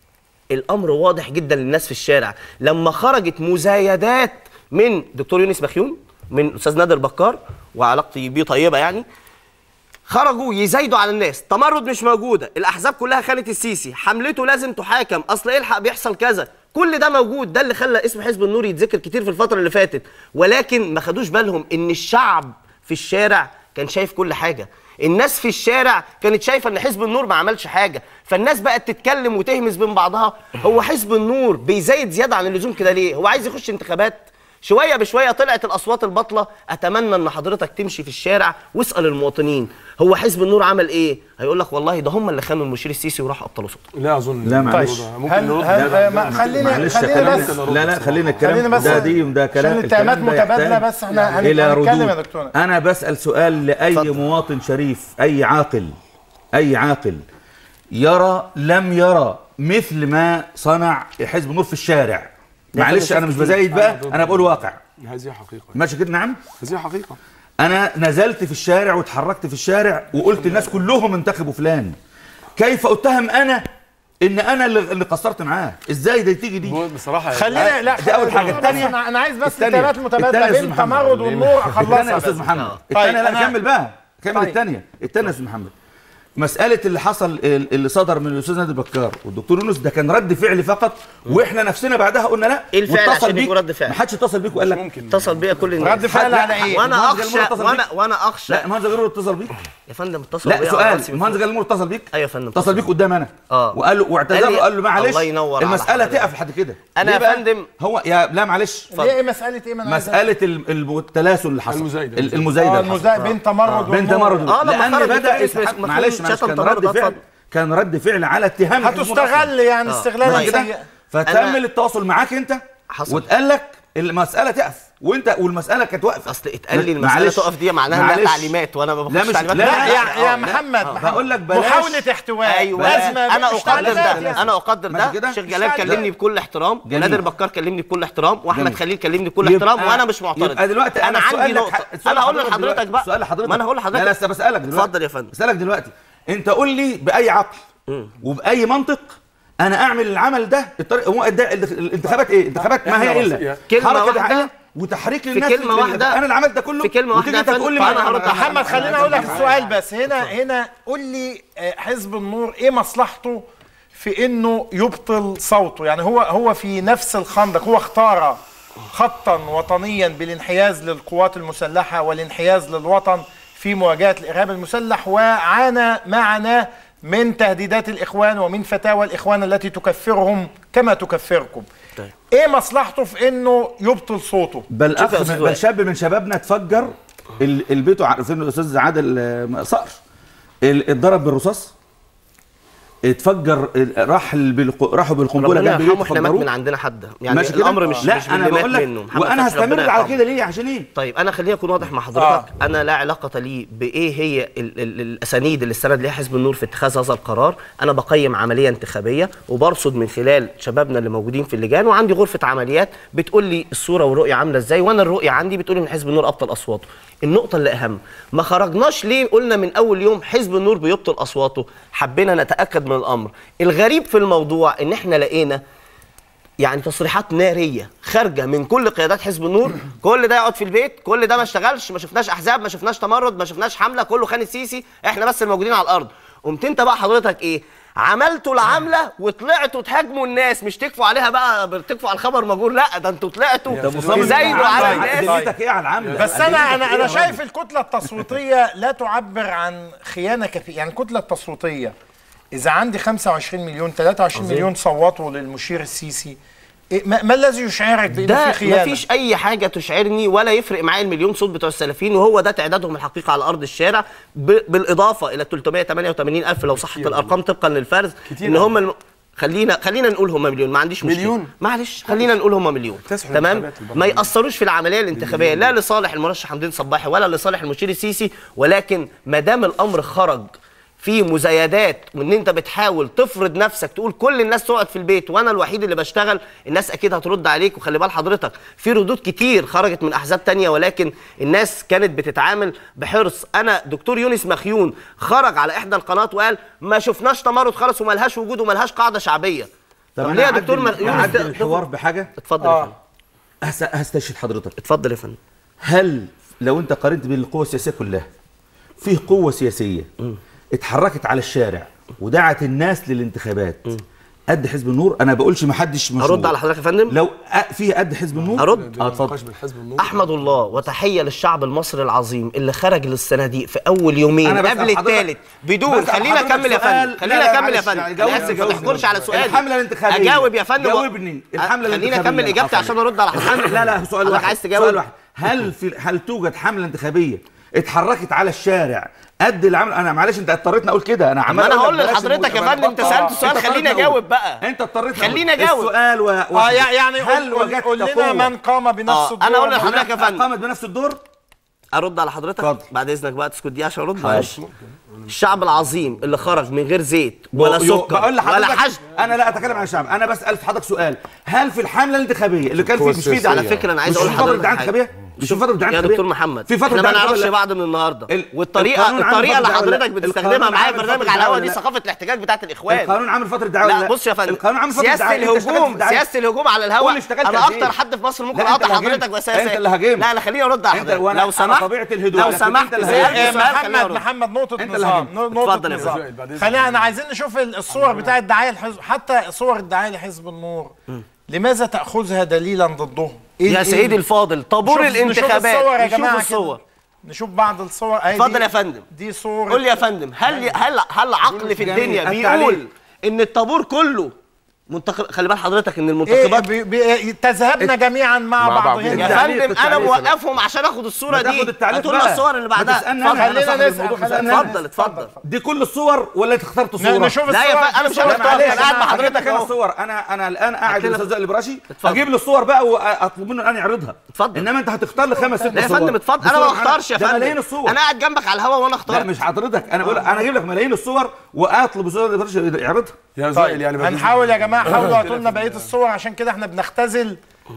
الامر واضح جدا للناس في الشارع لما خرجت مزايدات من دكتور يونس بخيون من استاذ نادر بكار وعلاقتي بيه طيبه يعني خرجوا يزايدوا على الناس تمرد مش موجوده الاحزاب كلها خانت السيسي حملته لازم تحاكم اصل الحق بيحصل كذا كل ده موجود ده اللي خلى اسم حزب النور يتذكر كتير في الفتره اللي فاتت ولكن ما خدوش بالهم ان الشعب في الشارع كان شايف كل حاجه الناس في الشارع كانت شايفه ان حزب النور ما عملش حاجه فالناس بقت تتكلم وتهمس بين بعضها هو حزب النور بيزايد زياده عن اللزوم كده ليه هو عايز يخش انتخابات شويه بشويه طلعت الاصوات الباطله اتمنى ان حضرتك تمشي في الشارع واسال المواطنين هو حزب النور عمل ايه هيقول لك والله ده هم اللي خانوا المشير السيسي وراحوا ابطلوا صوته لا اظن لا معلش ممكن هل نرد هل لا، آه، ما- خلينا معلش خلينا كلام بس لا لا خلينا الكلام خلينا بس ده دي وده كلام عشان الاتهامات الكلام ده متبادلة يحتاج بس احنا هن- الى هنتكلم يا ردود دكتورة. انا بسال سؤال لاي اتفضل. مواطن شريف اي عاقل اي عاقل يرى لم يرى مثل ما صنع حزب النور في الشارع معلش انا مش بزايد بقى انا بقول واقع هذه حقيقه ماشي كده نعم هذه حقيقه انا نزلت في الشارع واتحركت في الشارع وقلت الناس كلهم انتخبوا فلان كيف اتهم انا ان انا اللي اللي قصرت معاه ازاي ده تيجي دي بصراحه خلينا لا دي أول حاجة. بس التانية- انا انا عايز بس التانية. التهمات المتبادله التانية يا بين أستاذ محمد. تمرد والنور الثانية يا اخلصها استاذ بس. محمد طيب، الثانية لا أنا- كمل بقى كمل طيب. الثانية الثانية يا استاذ محمد مسألة اللي حصل اللي صدر من الأستاذ نادي بكار والدكتور يونس ده كان رد فعل فقط واحنا نفسنا بعدها قلنا لا إيه الفعل واتصل عشان بيك يكون رد فعل؟ ما حدش اتصل بيك وقال لك ممكن اتصل بيا كل الناس رد فعل على ايه؟ وانا المهندس اخشى جلال اتصل وانا بيك؟ وانا اخشى لا المهندس غيره اتصل بيك يا فندم اتصل لا بيا على سؤال راسي من المهندس فوق. جلال اتصل بيك ايوه يا فندم اتصل بيك قدام انا آه. وقال له واعتذر قال لي له قال له معلش الله ينور على المسألة حضرتك. تقف لحد كده أنا ليه يا بقى؟ فندم- هو يا لا معلش ليه ايه مساله ايه ما أنا عايز مسألة الم- التلاسل اللي حصل المزايدة. ال- المزايدة اه اللي حصل. المزايد بين تمرد بين والنور. تمرد آه، لما لان خرج بدا بفعل اسم يتحق- مخلوق معلش معلش شتم كان تمرد، رد آه، فعل اتفضل. كان رد فعل على اتهام الحزب هتستغل يعني آه. استغلال ماشي كده سيء فتم أنا- التواصل معاك انت حصل. واتقال لك المسألة تقف وانت والمسألة كانت واقفة اصل اتقال لي المساله معلش. تقف دي معناها انها معلش. تعليمات وانا ما لا باخدش مش تعليمات لا, لا لا, يا لا يا لا. محمد هقول لك بلاش محاولة احتواء ايوه لازمة انا مش اقدر تعليمات ده يعني. انا اقدر ماشي ده كده؟ شيخ مش جلال تعليمات. كلمني بكل احترام جميل. ونادر بكار كلمني بكل احترام واحمد جميل. خليل كلمني بكل يبقى- احترام وانا مش معترض يبقى دلوقتي انا السؤال عندي لك- نقطه السؤال انا هقول لحضرتك لحضرتك دلوقتي. بقى السؤال لحضرتك ما انا هقول لا لحضرتك لا لسه بسألك دلوقتي اتفضل يا فندم بسألك دلوقتي انت قول لي بأي عقل وبأي منطق انا اعمل العمل ده الطريق هو الد- الانتخابات ايه انتخابات ما هي الا كلمة حركه واحدة دعائيه وتحريك في للناس كلمة لل- واحدة انا اللي عملت ده كله في كلمة وتيجي واحدة انت يا تقول لي فندم، ما فأنا هرد على محمد خليني اقول لك السؤال بس هنا هنا قول لي آه، حزب النور ايه مصلحته في انه يبطل صوته يعني هو هو في نفس الخندق هو اختار خطا وطنيا بالانحياز للقوات المسلحه والانحياز للوطن في مواجهه الارهاب المسلح وعانى معنا من تهديدات الاخوان ومن فتاوى الاخوان التي تكفرهم كما تكفركم طيب. ايه مصلحته في انه يبطل صوته بل شوف يا اخ أستاذ بل وائل. شاب من شبابنا اتفجر ال- البيت عارفين الاستاذ عادل آه، صقر ال- اتضرب بالرصاص اتفجر ال- راح ال- بالق- راحوا بالقنبله ربنا جنب يرحمه بيته احنا مات من فجروه عندنا حد يعني ماشي كده؟ الامر مش لا مش انا باللي بقول مات لك منه محمد وانا فتحي ربنا هستمر على يرحمه. كده ليه عشان ايه طيب انا خليني اكون واضح مع حضرتك آه. انا لا علاقه لي بايه هي ال ال الاسانيد اللي استند ليها حزب النور في اتخاذ هذا القرار انا بقيم عمليه انتخابيه وبرصد من خلال شبابنا اللي موجودين في اللجان وعندي غرفه عمليات بتقول لي الصوره والرؤيه عامله ازاي وانا الرؤيه عندي بتقول لي ان حزب النور ابطل اصواته النقطه اللي اهم ما خرجناش ليه قلنا من اول يوم حزب النور بيبطل اصواته حبينا نتاكد من الامر الغريب في الموضوع ان احنا لقينا يعني تصريحات ناريه خارجه من كل قيادات حزب النور كل ده يقعد في البيت كل ده ما اشتغلش ما شفناش احزاب ما شفناش تمرد ما شفناش حمله كله خان السيسي احنا بس الموجودين على الارض قمت انت بقى حضرتك ايه عملتوا العمله وطلعتوا تهاجموا الناس مش تكفوا عليها بقى تكفوا على الخبر مجهول لا ده انتوا طلعتوا تزايدوا على الناس دنيتك ايه على العمله بس انا انا انا دنيتك إيه؟ شايف الكتله التصويتيه لا تعبر عن خيانه كثيره يعني الكتله التصويتيه اذا عندي 25 مليون 23 مليون صوتوا للمشير السيسي إيه ما, ما الذي يشعرك بان ده في خيانه مفيش اي حاجه تشعرني ولا يفرق معايا المليون صوت بتوع السلفيين وهو ده تعدادهم الحقيقي على ارض الشارع ب- بالاضافه الى 388 الف لو صحت الارقام طبقا للفرز كتير ان أوي. هم الم... خلينا خلينا نقول هم مليون ما عنديش مشكله مليون؟ معلش خلينا نقول هم مليون تسعة تمام الانتخابات ما البرلمانية. ياثروش في العمليه الانتخابيه لا لصالح المرشح حمدين صباحي ولا لصالح المشير السيسي ولكن ما دام الامر خرج في مزايدات وان انت بتحاول تفرض نفسك تقول كل الناس تقعد في البيت وانا الوحيد اللي بشتغل الناس اكيد هترد عليك وخلي بال حضرتك في ردود كتير خرجت من احزاب تانية ولكن الناس كانت بتتعامل بحرص انا دكتور يونس مخيون خرج على احدى القنوات وقال ما شفناش تمرد خالص وملهاش وجود وملهاش قاعده شعبيه طب طب انا ليه يا هعدل- دكتور مخ- يونس هعدل ت- الحوار بحاجه اتفضل يا آه. فندم هس- هستشهد حضرتك اتفضل يا فندم هل لو انت قارنت بين القوى السياسيه كلها فيه قوه سياسيه اتحركت على الشارع ودعت الناس للانتخابات قد حزب النور انا بقولش ما حدش مشروع هرد على حضرتك يا فندم لو أ- فيه قد حزب النور هرد اه اتفضل نقاش بالحزب النور احمد الله وتحيه للشعب المصري العظيم اللي خرج للصناديق في اول يومين أنا بسأل قبل حضرتك- الثالث بدون بسأل خلينا حضرتك اكمل يا سؤال. فندم لا، خلينا لا، اكمل يا معلش، فندم يعني انا جاوبني، اسف ما جاوبني. تحكرش على سؤالي الحملة الانتخابية. اجاوب يا فندم جاوبني. الحملة خليني الانتخابية. اكمل اجابتي عفواً. عشان ارد على حضرتك لا لا سؤال حضرتك واحد عايز سؤال تجاوب واحد هل في هل توجد حمله انتخابيه اتحركت على الشارع قد اللي عمل انا معلش انت اضطريتني اقول كده انا عمال انا أقول لك هقول بلاش لحضرتك يا الموت- فندم انت آه، سالت سؤال أنت خليني اضطريتني اجاوب أقول. بقى انت اضطريت خليني أجاوب. السؤال و... اه يع- يعني هل قول, وجدت قول لنا قوة؟ من قام بنفس آه، الدور أنا أقول لحضرتك يا هناك فندم. قامت بنفس الدور ارد على حضرتك اتفضل. بعد اذنك بقى تسكت دي عشان ارد معلش الشعب العظيم اللي خرج من غير زيت ولا يو- سكر بقول ولا لحضرتك حشد انا لا اتكلم عن الشعب انا بسال في حضرتك سؤال هل في الحمله الانتخابيه اللي كان في مش في على فكره انا عايز مش اقول في فتره لحضرتك دعايه حاجة. انتخابيه مش في فتره دعايه يا انتخابيه دكتور محمد في فتره احنا ما دعاية نعرفش انتخابية؟ بعض من النهارده ال- والطريقه القانون عامل الطريقه اللي فترة حضرتك دعاية ولا- بتستخدمها القانون معايا عامل في برنامج فترة على الهوا دعاية دي ولا لا؟ ثقافه الاحتجاج بتاعت الاخوان القانون عامل فتره دعايه ولا لا بص يا فندم القانون عامل فتره سياسه دعايه أنت اشتغلت في الهجوم الدعاية. سياسه الهجوم على قول الهوا لي اشتغلت انا قد إيه؟ اكتر حد في مصر ممكن لا، أنت اقطع اللي هاجمت. حضرتك بسياسه أنت اللي هاجمت. لا لا خليني ارد على أنت حضرتك وأنا- لو أنا سمحت طبيعة الهدوء، لو لكن سمحت أنت اللي سألت هاجمت. آه، سؤال خليني محمد أرد. محمد نقطة أنت اللي نظام هاجمت. نقطة اتفضل يا نظام فندم. بعد إذنك. خلينا عايزين نشوف الصور بتاعة الدعاية الحزب حتى صور الدعاية لحزب النور لماذا تأخذها دليلا ضدهم؟ إيه- يا إيه- سيدي الفاضل طابور نشوف- نشوف الانتخابات الصور يا نشوف جماعة كده. الصور نشوف بعض الصور أهي اتفضل دي- يا فندم. دي صور قول لي يا فندم هل هل هل عقل في جميل. الدنيا أنت عليه. بيقول ان الطابور كله منتخب خلي بال حضرتك ان إيه المنتخبات بي بي تذهبنا جميعا مع, مع بعضهن يا بعضهم. التعليق- فندم انا التعليق. موقفهم عشان اخد الصوره ما دي تاخد التعليق هاتوا لنا بقى. الصور اللي ما بعدها تسألني اتفضل. أنا. خلينا صاحب نسأل الموضوع، خلينا فاسألني. اتفضل اتفضل دي كل الصور ولا انت اخترت صوره نشوف لا يا الصور فندم، أنا مش الصور- هختار. معلش أنا قاعد مع أنا حضرتك هجيب لك انا أهو. الصور انا انا الان قاعد هات لنا- الاستاذ وائل البراشي اتفضل. اجيب له الصور بقى واطلب منه الان يعرضها اتفضل. انما انت هتختار لي خمس ست لا يا صور فندم اتفضل دي انا ما صور اختارش يا ده ملايين فندم الصور انا قاعد جنبك على الهوا وانا لا اختار مش حضرتك انا بقول انا اجيب لك ملايين الصور واطلب الاستاذ البراشي يعرضها يا زويل يعني بعد إذنك. هنحاول يا جماعه حاولوا هاتوا لنا بقيه الصور عشان كده احنا بنختزل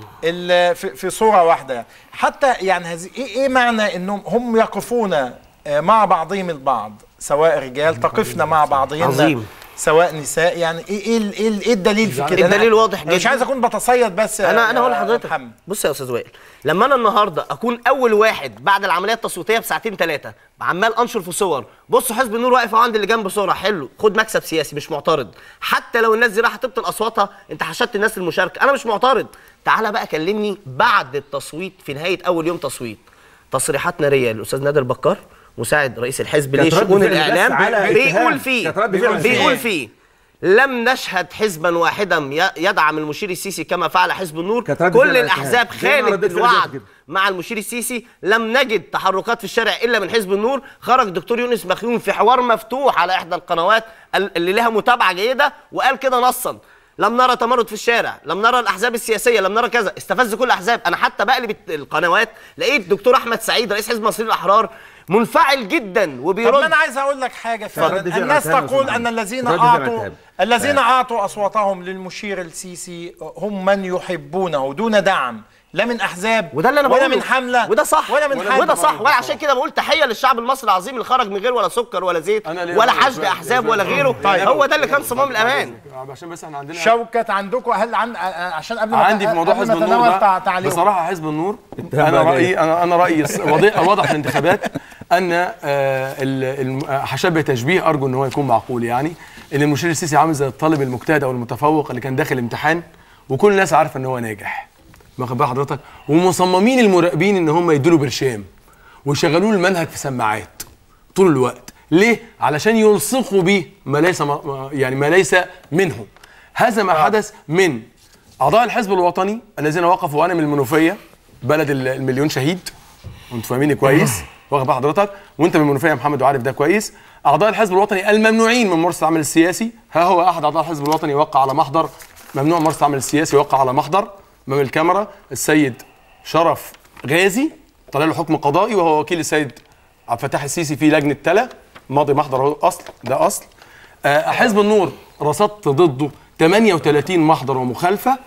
ال- في, في صوره واحده يعني حتى يعني هذه ايه ايه معنى انهم هم يقفون آه، مع بعضهم البعض سواء رجال تقفنا مع بعضهن عظيم. سواء نساء يعني ايه ايه ال- ايه, ال- إيه الدليل في كده الدليل أنا- واضح أنا مش جدا. عايز اكون بتصيد بس يا- انا انا هقول يا لحضرتك محمد. بص يا استاذ وائل لما انا النهارده اكون اول واحد بعد العمليه التصويتيه بساعتين ثلاثه عمال انشر في صور بصوا حزب النور واقف أهو عند اللي جنب صوره حلو خد مكسب سياسي مش معترض حتى لو الناس دي راحت تبطل اصواتها انت حشدت الناس للمشاركه انا مش معترض تعالى بقى كلمني بعد التصويت في نهايه اول يوم تصويت تصريحات ناريه للاستاذ نادر بكار مساعد رئيس الحزب كانت رد لشؤون فعل بس الاعلام على اتهام. بيقول فيه كانت رد فعل بيقول بس. فيه لم نشهد حزبا واحدا ي- يدعم المشير السيسي كما فعل حزب النور كانت رد كل فعل الاحزاب اتهام. زي ما خانت رديت فعل الوعد دلوقتي كده. مع المشير السيسي لم نجد تحركات في الشارع الا من حزب النور خرج دكتور يونس مخيون في حوار مفتوح على احدى القنوات ال- اللي لها متابعه جيده وقال كده نصا لم نرى تمرد في الشارع لم نرى الاحزاب السياسيه لم نرى كذا استفز كل الاحزاب انا حتى بقلب الت- القنوات لقيت دكتور احمد سعيد رئيس حزب المصريين الاحرار منفعل جدا طب ما وبيرد انا عايز اقول لك حاجه رد فعلا فعل الناس اتهام يا تقول أستاذ ان محمد. الذين رد فعل اعطوا اتهام. الذين اعطوا اصواتهم للمشير السيسي هم من يحبونه دون دعم لا من احزاب وده اللي انا ولا بقوله من حمله وده صح ولا من حد وده صح وانا عشان كده بقول تحيه للشعب المصري العظيم اللي خرج من غير ولا سكر ولا زيت أنا ليه ولا أقول حشد يا احزاب فندم؟ ولا غيره طيب. هو ده اللي كان صمام الامان عشان بس احنا عندنا شوكت عندكم هل عن عشان قبل ما عندي في موضوع قبل حزب ما النور تناول تع- ده تعليق بصراحه حزب النور اتهام انا بقى رايي انا انا رايي الص- واضح واضح في الانتخابات ان آه، ال- الم- آه، هشبه تشبيه ارجو ان هو يكون معقول يعني ان المشير السيسي عامل زي الطالب المجتهد او المتفوق اللي كان داخل امتحان وكل الناس عارفه ان هو ناجح واخد بال حضرتك ومصممين المراقبين ان هم يدوا له برشام ويشغلوا له المنهج في سماعات طول الوقت ليه علشان يلصقوا به ما ليس ما ما- يعني ما ليس منه هذا ما حدث من اعضاء الحزب الوطني الذين وقفوا وانا من المنوفيه بلد ال- المليون شهيد وانتوا فاهميني كويس واخد بال حضرتك وانت من المنوفيه يا محمد وعارف ده كويس اعضاء الحزب الوطني الممنوعين من ممارسه العمل السياسي ها هو احد اعضاء الحزب الوطني وقع على محضر ممنوع ممارسه العمل السياسي وقع على محضر امام الكاميرا السيد شرف غازي طلع له حكم قضائي وهو وكيل السيد عبد الفتاح السيسي في لجنه تلا ماضي محضر اهو اصل ده اصل آه، حزب النور رصدت ضده 38 محضر ومخالفه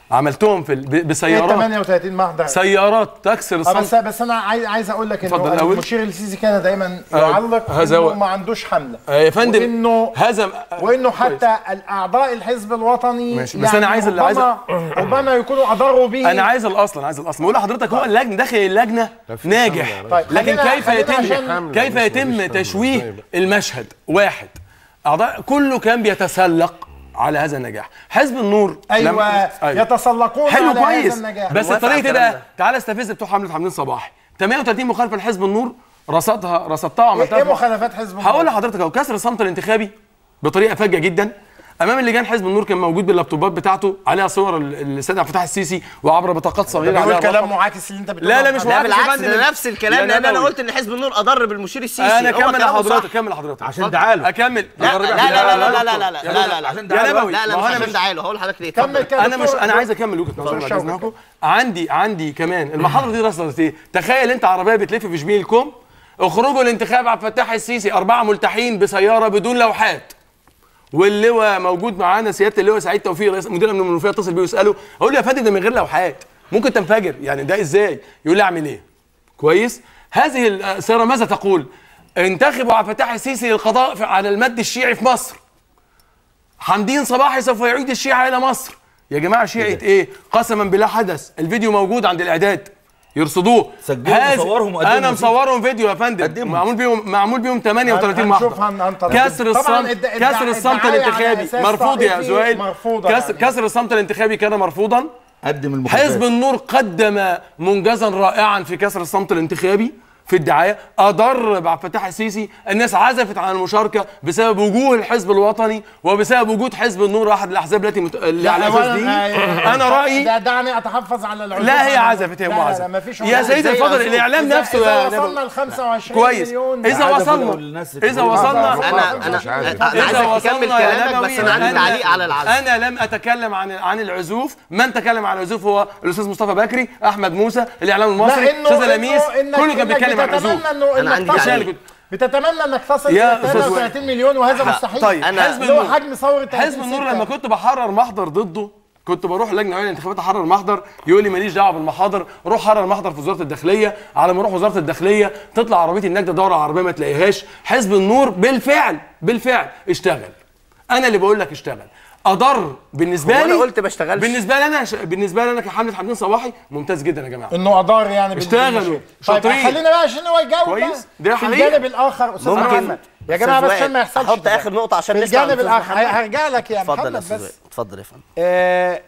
عملتهم في ال- ب- ايه بسيارات 38 محضر سيارات تكسر اه الصمت بس بس انا عايز عايز اقول لك اتفضل انه الأول. المشير السيسي كان دايما آه، يعلق هذا انه هو. ما عندوش حمله آه، يا فندم وانه هزم وانه حتى الاعضاء الحزب الوطني ماشي، بس أنا عايز اللي عايز- ربما ربما يكونوا اضروا به انا عايز الاصل انا عايز الاصل بقول لحضرتك هو اللجنه داخل اللجنه ناجح طيب، لكن خلينا- كيف خلينا يتم عشان- كيف يتم تشويه المشهد واحد اعضاء كله كان بيتسلق على هذا النجاح حزب النور ايوه لم- يتسلقون حلو على كويس هذا النجاح بس موافق على الطريقه الكلام ده ده. تعالى استفز بتوع حمله حمدين صباحي 38 مخالفه لحزب النور رصدها رصدتها ايه وعملتها إيه في- مخالفات حزب هقول النور؟ لحضرتك اهو كسر الصمت الانتخابي بطريقه فجه جدا امام اللجان حزب النور كان موجود باللابتوبات بتاعته عليها صور ال- السيد عبد الفتاح السيسي وعبر بطاقات صغيره بيقول عليها كلام الرقم. معاكس اللي انت بتقوله لا لا مش محمد. لا معاكس يا بالعكس فندم. ده نفس يا الكلام لان انا نبوي. قلت ان حزب النور اضر بالمشير السيسي انا هو اكمل كلامه لحضرتك صح. اكمل لحضرتك عشان تعالوا اكمل لا لا لا لا لا لا لا لا لا لا عشان لا يا نبوي لا لا ما هو مش انا عشان مش تعالوا هقول لحضرتك ليه كمل اتفضل. كده انا مش دكتور- انا عايز اكمل وجهه نظري دكتور بعد شوقي. اذنكم عندي عندي كمان المحاضره دي رصدت ايه تخيل انت عربيه بتلف في شبين الكوم اخرجوا الانتخاب عبد الفتاح السيسي اربعه ملتحين بسياره بدون لوحات واللواء موجود معانا سياده اللواء سعيد توفيق رئيس مدير امن المنوفيه اتصل بيه ويساله اقول له يا فندم ده من غير لوحات ممكن تنفجر يعني ده ازاي يقول لي اعمل ايه كويس هذه السياره ماذا تقول انتخبوا عبد الفتاح السيسي للقضاء في- على المد الشيعي في مصر حمدين صباحي سوف يعيد الشيعة إلى مصر يا جماعة شيعة إيه قسما بالله حدث الفيديو موجود عند الإعداد يرصدوه سجلوا هذا- وصورهم وقدموا انا فيه. مصورهم فيديو يا فندم قدموا. معمول بيهم معمول بيهم 38 هنشوف محضر هن- هنطلع. كسر طبعاً الصمت الد- الدع- كسر الصمت الدعاية على الانتخابي أساس مرفوض يا طائفي زهير مرفوضة كسر يعني. كسر الصمت الانتخابي كان مرفوضا قدم المخالفات حزب النور قدم منجزا رائعا في كسر الصمت الانتخابي في الدعايه اضر بعبد الفتاح السيسي الناس عزفت عن المشاركه بسبب وجوه الحزب الوطني وبسبب وجود حزب النور احد الاحزاب التي مت... اللي على أولاً، اساس دي آه، انا رايي ده دعني اتحفظ على العزوف لا هي عن- عزفت هي لا، ام لا لا عزف مفيش يا عزف. سيدي إزاي الفاضل عزوف؟ الاعلام إذا- نفسه اذا يا وصلنا نبوي. ل 25 كويس مليون اذا عزفوا وصلنا للناس اذا اللي- وصلنا انا انا مش عارف. انا إذا عايزك تكمل وصلنا يا كلامك نبوي بس انا عندي أنا- تعليق على العزف انا لم اتكلم عن عن العزوف من تكلم عن العزوف هو الاستاذ مصطفى بكري احمد موسى الاعلام المصري لا انه استاذ لميس إنه- إنك- كله كان إنك بيتكلم عن العزوف بتتمنى انه أنا عندي انك تصل تعليق. بتتمنى انك تصل يا الى أستاذ 33 مليون وهذا مستحيل طيب أنا- حزب اللي هو النور حجم ثوره 30 حزب النور ستة. لما كنت بحرر محضر ضده كنت بروح لجنه عليا الانتخابات احرر محضر يقول لي ماليش دعوه بالمحاضر روح حرر محضر في وزاره الداخليه على ما اروح وزاره الداخليه تطلع عربيه النجده دوره على العربيه ما تلاقيهاش حزب النور بالفعل بالفعل اشتغل انا اللي بقول لك اشتغل اضر بالنسبه هو لي أنا قلت ما اشتغلش؟ بالنسبه لي انا بالنسبه لي انا كحمله حمدين صباحي ممتاز جدا يا جماعه انه اضار يعني بال- اشتغلوا. بالمشروع. شاطرين. طيب خلينا بقى عشان هو يجاوب كويس. بقى. ده في حقيقة. الجانب الاخر استاذ ممكن محمد يا جماعه بس أستاذ عشان ما وائل، يحصلش احط كده. اخر نقطه عشان في نسمع الجانب الأستاذ الاخر محمد. هرجع لك يا اتفضل يا محمد استاذ بس وائل، اتفضل يا فندم آه،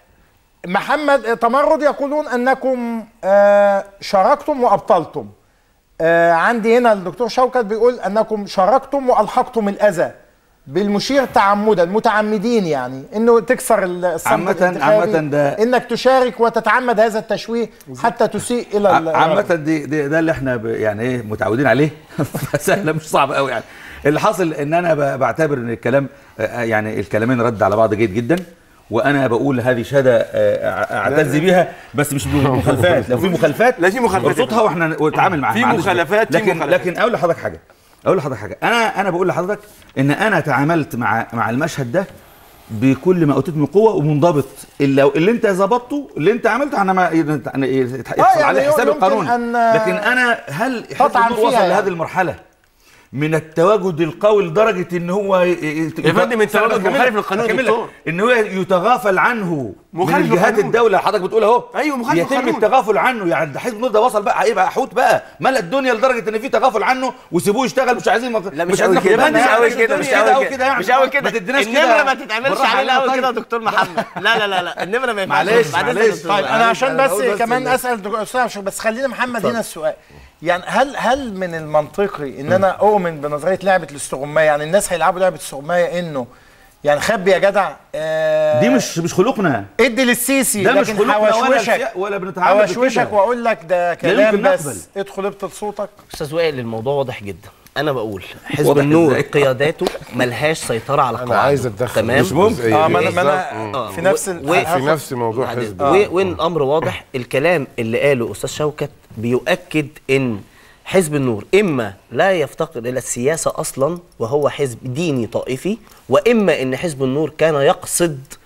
محمد تمرد يقولون انكم آه، شاركتم وابطلتم آه، عندي هنا الدكتور شوكت بيقول انكم شاركتم والحقتم الاذى بالمشير تعمدا متعمدين يعني انه تكسر الصمت عامة- الانتخابي، عامة ده- انك تشارك وتتعمد هذا التشويه حتى تسيء الى ال- عامة دي, دي ده اللي احنا ب- يعني ايه متعودين عليه سهلة مش صعب قوي يعني اللي حاصل ان انا ب- بعتبر ان الكلام آه، يعني الكلامين رد على بعض جيد جدا وانا بقول هذه شهاده آه، اعتز بيها بس مش بمخالفات لو في مخالفات لا، في مخالفات. ارصدها واحنا نتعامل معاها في ما عنديش مخالفات، في لكن مخالفات. لكن اقول لحضرتك حاجه اقول لحضرتك حاجه انا انا بقول لحضرتك ان انا تعاملت مع مع المشهد ده بكل ما اوتيت من قوه ومنضبط اللي, اللي انت ظبطته اللي انت عملته انا ما يحصل يعني عليه حساب يمكن القانون أن- لكن انا هل حزب تطعن النور وصل فيها يعني. لهذه المرحله من التواجد القوي لدرجه ان هو ي- ي- يا فندم، انت أنا راجل بكملك- مخالف للقانون يا بكملك. دكتور. ان هو يتغافل عنه من مخالف الجهات للقانون. الدوله حضرتك بتقول اهو أيوه، مخالف يتم للقانون. التغافل عنه يعني ده حزب النور ده وصل بقى هيبقى حوت بقى ملأ الدنيا لدرجه ان في تغافل عنه وسيبوه يشتغل مش عايزين لا مش عايزين قوي ناخد كده بالنا مش يعني. قوي كده مش كده قوي أو كده يعني. مش قوي ما كده تديناش النمره كده ما تتعملش بالراحة علينا علينا قوي كده يا طيب. دكتور محمد لا لا لا لا النمره ما ينفعش معلش، بعد إذنك يا معلش. دكتور. طيب انا عشان أنا بس بقول بس كمان إن- اسال دكتور استاذ أشرف، بس خلينا محمد هنا السؤال يعني هل هل من المنطقي ان انا اؤمن بنظريه لعبه الاستغمايه يعني الناس هيلعبوا لعبه الاستغمايه انه يعني خبي يا جدع آه دي مش مش خلقنا ادي للسيسي ده مش لكن خلقنا ولا هوشوشك السيا- ولا بنتعامل هوشوشك بكده. واقول لك ده كلام يمكن بس نقبل. ادخل ابطل صوتك استاذ وائل الموضوع واضح جدا انا بقول حزب واضح النور إزاي؟ قياداته ملهاش سيطره على انا قواعده عايز اتدخل تمام مش ممكن اه ما انا ما انا آه، في نفس و- ال- و- في هاخد- نفس موضوع بعد حزب إذنك. و- وان الامر واضح الكلام اللي قاله استاذ شوكت بيؤكد ان حزب النور اما لا يفتقر الى السياسه اصلا وهو حزب ديني طائفي واما ان حزب النور كان يقصد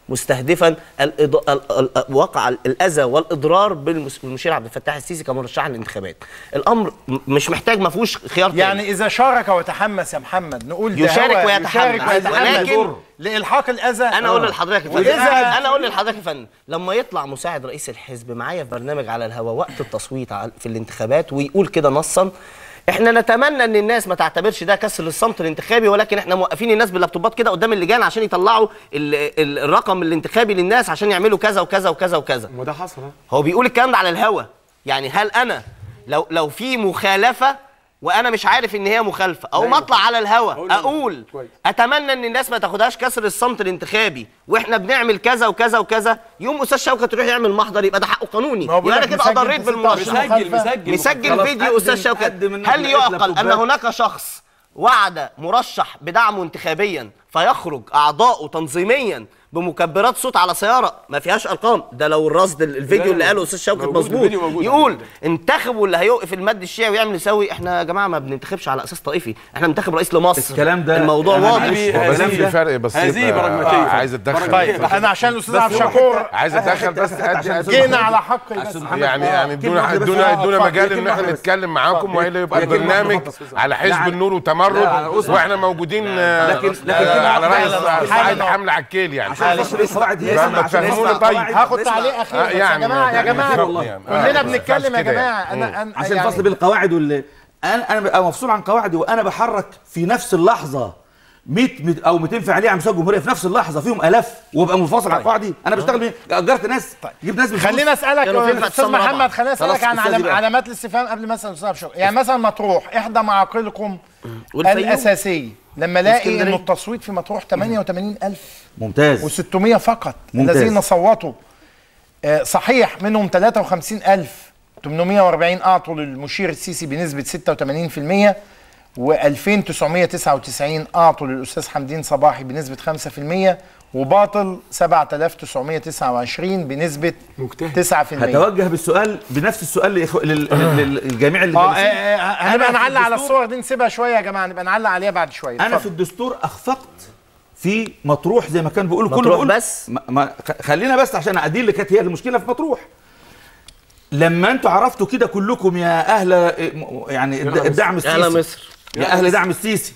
مستهدفا الإض... ال... ال... وقع الاذى والاضرار بالمس- بالمشير عبد الفتاح السيسي كمرشح للانتخابات الامر م- مش محتاج ما فيهوش خيار تاني. يعني اذا شارك وتحمس يا محمد نقول ده يشارك هو ويتحمس. يشارك ويتحمس ولكن- لالحاق الاذى انا اقول لحضرتك يا فندم وإذا- انا اقول لحضرتك يا فندم لما يطلع مساعد رئيس الحزب معايا في برنامج على الهواء وقت التصويت على- في الانتخابات ويقول كده نصا احنا نتمنى ان الناس ما تعتبرش ده كسر للصمت الانتخابي ولكن احنا موقفين الناس باللابتوبات كده قدام اللجان عشان يطلعوا ال ال الرقم الانتخابي للناس عشان يعملوا كذا وكذا وكذا وكذا وده حصل ها؟ هو بيقول الكلام ده على الهوا يعني هل انا لو لو في مخالفه وانا مش عارف ان هي مخالفه او ما اطلع على الهوا أقول له اقول كويس. اتمنى ان الناس ما تاخدهاش كسر الصمت الانتخابي واحنا بنعمل كذا وكذا وكذا يوم استاذ شوكت يروح يعمل محضر يبقى ده حقه قانوني ما هو بيقول يبقى انا لك كده مسجل اضريت في بالمرشح 26 مسجل مسجل مسجل خلاص، فيديو استاذ قدم- شوكت قدم الناس هل لقيت يعقل ان لابتوبات. هناك شخص وعد مرشح بدعمه انتخابيا فيخرج اعضاؤه تنظيميا بمكبرات صوت على سياره ما فيهاش ارقام ده لو الرصد الفيديو لا، اللي لا، قاله استاذ شوكت موجود، مظبوط الفيديو موجود. يقول انتخبوا اللي هيوقف المد الشيعي ويعمل يسوي احنا يا جماعه ما بننتخبش على اساس طائفي احنا بننتخب رئيس لمصر الكلام ده- الموضوع أنا واضح معلش، هذه- هو بس هذه- في فرق بس هذه يبقى- براجماتية. آه، عايز اتدخل طيب انا عشان الاستاذ عبد بس هو الشكور عايز اتدخل بس ادي ادي جينا على حقي بس أستاذ محمد، يعني يعني كلمة ادونا واحدة بس. ادونا آه، ادونا اتفضل. مجال كلمة ان احنا واحدة بس. نتكلم معاكم والا يبقى هي كلمة البرنامج واحدة بس. على لا، حزب على- النور لا، على وتمرد الأسرة. واحنا موجودين آه، لكن- لكن آه، كلمة على واحدة. رئيس لا، لا، لا، عايز لا. حمل على الكيل يعني عشان فصل القواعد هي لا، اسمع ما عشان تفهموني نسمع طيب. قواعد. هاخد نسمع. تعليق اخير آه، بس يا يعني جماعه يا جماعه والله. كلنا آه، ما بنتكلم يا ينفعش كده جماعه يعني. انا انا عشان يعني- الفصل بين القواعد وال انا انا ببقى مفصول عن قواعدي وانا بحرك في نفس اللحظه 100 مت- او 200 فعاليه على مستوى الجمهوريه في نفس اللحظه فيهم الاف وابقى منفصل عن قواعدي انا بشتغل مين؟ اجرت ناس جبت ناس بفلوس. خلينا اسالك كانوا فين في استاذ اعتصام محمد رابعة؟ خلينا اسالك خلاص، عن أستاذي علام بقى. علامات الاستفهام قبل مثلا استاذ شغل يعني مثلا مطروح احدى معاقلكم والفيوم. الاساسيه لما الاقي واسكندرية. انه التصويت في مطروح 88000 ممتاز و600 فقط ممتاز. الذين صوتوا آه، صحيح منهم 53840 اعطوا للمشير السيسي بنسبه 86% و2999 اعطوا للاستاذ حمدين صباحي بنسبه 5% وباطل 7929 بنسبه مجتهد. 9% هتوجه بالسؤال بنفس السؤال لإخو- لل- لل- للجميع اللي اه جالسين. آه، آه، هنبقى أنا في نعلق على الدستور- الصور دي نسيبها شويه يا جماعه نبقى نعلق عليها بعد شويه انا في اتفضل. الدستور اخفقت في مطروح زي ما كان بيقولوا كله مطروح بيقول بس؟ ما ما خ- خلينا بس عشان ادي اللي كانت هي المشكله في مطروح لما انتوا عرفتوا كده كلكم يا اهل يعني الد- الدعم السيسي اهلا مصر يا اهل دعم السيسي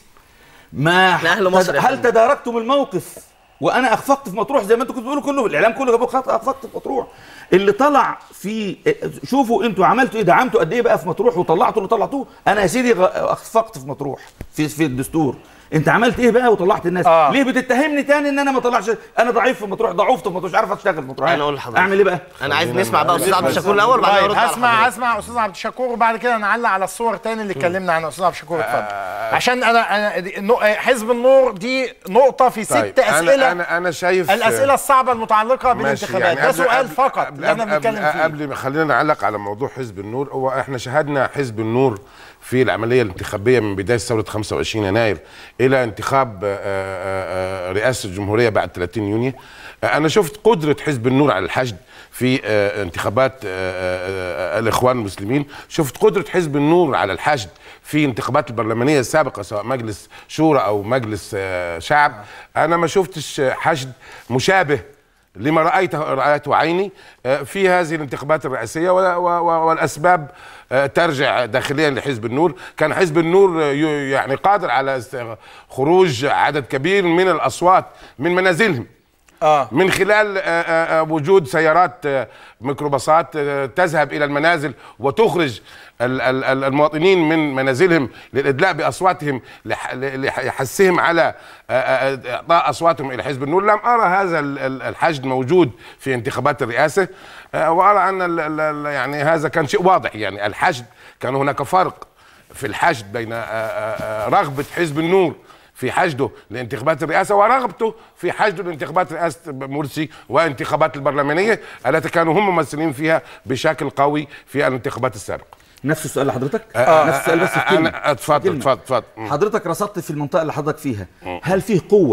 ما إحنا أهل مصر يا هل فندم. تداركتم الموقف وانا اخفقت في مطروح زي ما انتوا كنتوا بتقولوا كله الاعلام كله جابوا خط اخفقت في مطروح اللي طلع في شوفوا انتوا عملتوا ايه دعمتوا قد ايه بقى في مطروح وطلعتوا اللي طلعتوه انا يا سيدي غ- اخفقت في مطروح في في الدستور انت عملت ايه بقى وطلعت الناس آه. آه. ليه بتتهمني تاني ان انا ما طلعش انا ضعيف في مطروح ضعفت في مطروح مش عارف اشتغل في مطروح أنا أقول لحضرتك. اعمل ايه بقى انا عايز نسمع بقى استاذ عبد الشكور الاول وبعدين طيب ارد على هسمع حضرتك. هسمع استاذ عبد الشكور وبعد كده نعلق على الصور تاني اللي اتكلمنا عنها استاذ عبد الشكور اتفضل عشان انا انا دي- نو- حزب النور دي نقطه في ست طيب اسئله انا انا انا شايف الاسئله الصعبه المتعلقه ماشي، بالانتخابات ده قبل- سؤال قبل- فقط قبل- اللي احنا قبل- بنتكلم فيه قبل ما خلينا نعلق على موضوع حزب النور هو احنا شاهدنا حزب النور في العمليه الانتخابيه من بدايه ثوره 25 يناير الى انتخاب آه، آه، آه، رئاسه الجمهوريه بعد 30 يونيو آه، انا شفت قدره حزب النور على الحشد في آه، انتخابات آه، آه، آه، الاخوان المسلمين شفت قدره حزب النور على الحشد في انتخابات البرلمانيه السابقه سواء مجلس شورى او مجلس آه، شعب انا ما شفتش حشد مشابه لما رأيته رأيته عيني آه، في هذه الانتخابات الرئاسية ولا- و- و- والأسباب آه، ترجع داخليا لحزب النور كان حزب النور آه، ي- يعني قادر على است- خروج عدد كبير من الأصوات من منازلهم اه من خلال آه، آه، آه، وجود سيارات آه، ميكروباصات آه، تذهب الى المنازل وتخرج ال- ال- ال- المواطنين من منازلهم للادلاء باصواتهم لح- ل- لحثهم على آه، آه، اعطاء اصواتهم الى حزب النور لم ارى هذا ال- ال- الحشد موجود في انتخابات الرئاسه آه، وارى ان ال- ال- ال- يعني هذا كان شيء واضح يعني الحشد كان هناك فرق في الحشد بين آه، آه، آه، رغبه حزب النور في حشده لانتخابات الرئاسه ورغبته في حشده لانتخابات رئاسه مرسي وانتخابات البرلمانيه التي كانوا هم ممثلين فيها بشكل قوي في الانتخابات السابقه. نفس السؤال لحضرتك آه، نفس السؤال بس في آه، كلمة. انا اتفضل كلمة. اتفضل اتفضل مم. حضرتك رصدت في المنطقه اللي حضرتك فيها هل فيه قوه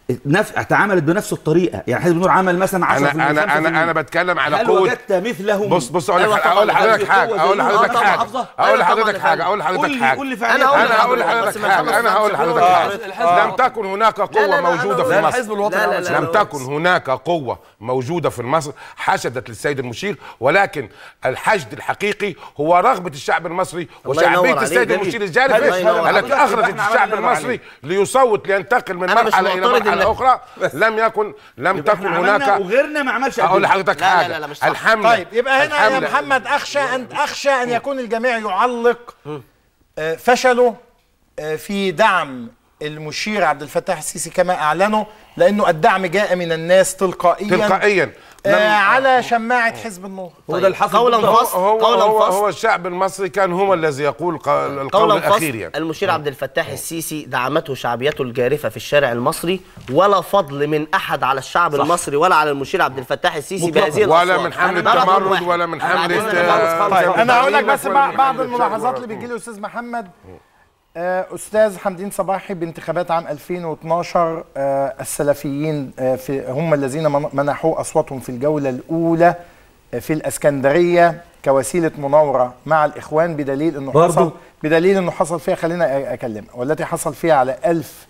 نفس اتعاملت بنفس الطريقه يعني حزب النور عمل مثلا 10% انا انا انا انا بتكلم على هل قوه وجدت مثلهم بص بص اقول أيوة لك طبعاً. اقول لحضرتك هل في حاجه قوة اقول زي لحضرتك دي؟ حاجه محافظة؟ اقول أيوة طبعاً لحضرتك يا حاجه فندم. اقول قول لحضرتك لي حاجه قول لي أنا هقول انا هقول لحضرتك، لحضرتك بس ما حاجه نخلص انا هقول الشغل. لحضرتك حاجه الحزب- لم تكن هناك لا، قوه لا، أنا موجوده أقول- في لا مصر الحزب الوطني لا، لا، العربي. لا. لم تكن هناك قوة موجودة في مصر حشدت للسيد المشير ولكن الحشد الحقيقي هو رغبة الشعب المصري الله ينور وشعبية عليك، السيد جميل. المشير الله الجارفة ينور التي عليك. أخرجت إحنا الشعب عملنا اللي المصري ليصوت لينتقل من أنا مش مرحلة إلى معترض مرحلة إنك- أخرى لم يكن لم يبقى تكن إحنا عملنا هناك وغيرنا ما عملش قد أقول إيه. لحضرتك لا، لا، حاجة لا، لا، مش صح. الحملة طيب يبقى هنا يا الحملة- محمد اخشى ان اخشى ان يكون الجميع يعلق آه، فشله آه، في دعم المشير عبد الفتاح السيسي كما اعلنوا لانه الدعم جاء من الناس تلقائيا تلقائيا آه على شماعه حزب النور هو ده اللي حصل قولا بالضبط. فصل هو قولا هو, فصل هو الشعب المصري كان هو الذي يقول ق- القول قولا الأخير فصل يعني المشير عبد الفتاح السيسي دعمته شعبيته الجارفه في الشارع المصري ولا فضل من احد على الشعب المصري ولا على المشير عبد الفتاح السيسي مطلقاً. بهذه الاصوات ولا من حملة ده رقم تمرد واحد. ولا من أنا حملة بعتذر آه، خالص. طيب انا هقول لك تعليمك بس ولا بعض من بعض حملة الملاحظات شعب اللي بتجي لي استاذ محمد آه، استاذ حمدين صباحي بانتخابات عام 2012 آه، السلفيين آه، في هم الذين من- منحوا اصواتهم في الجوله الاولى آه، في الاسكندريه كوسيله مناوره مع الاخوان بدليل انه برضو؟ حصل بدليل انه حصل فيها خلينا أ- اكلم والتي حصل فيها على ألف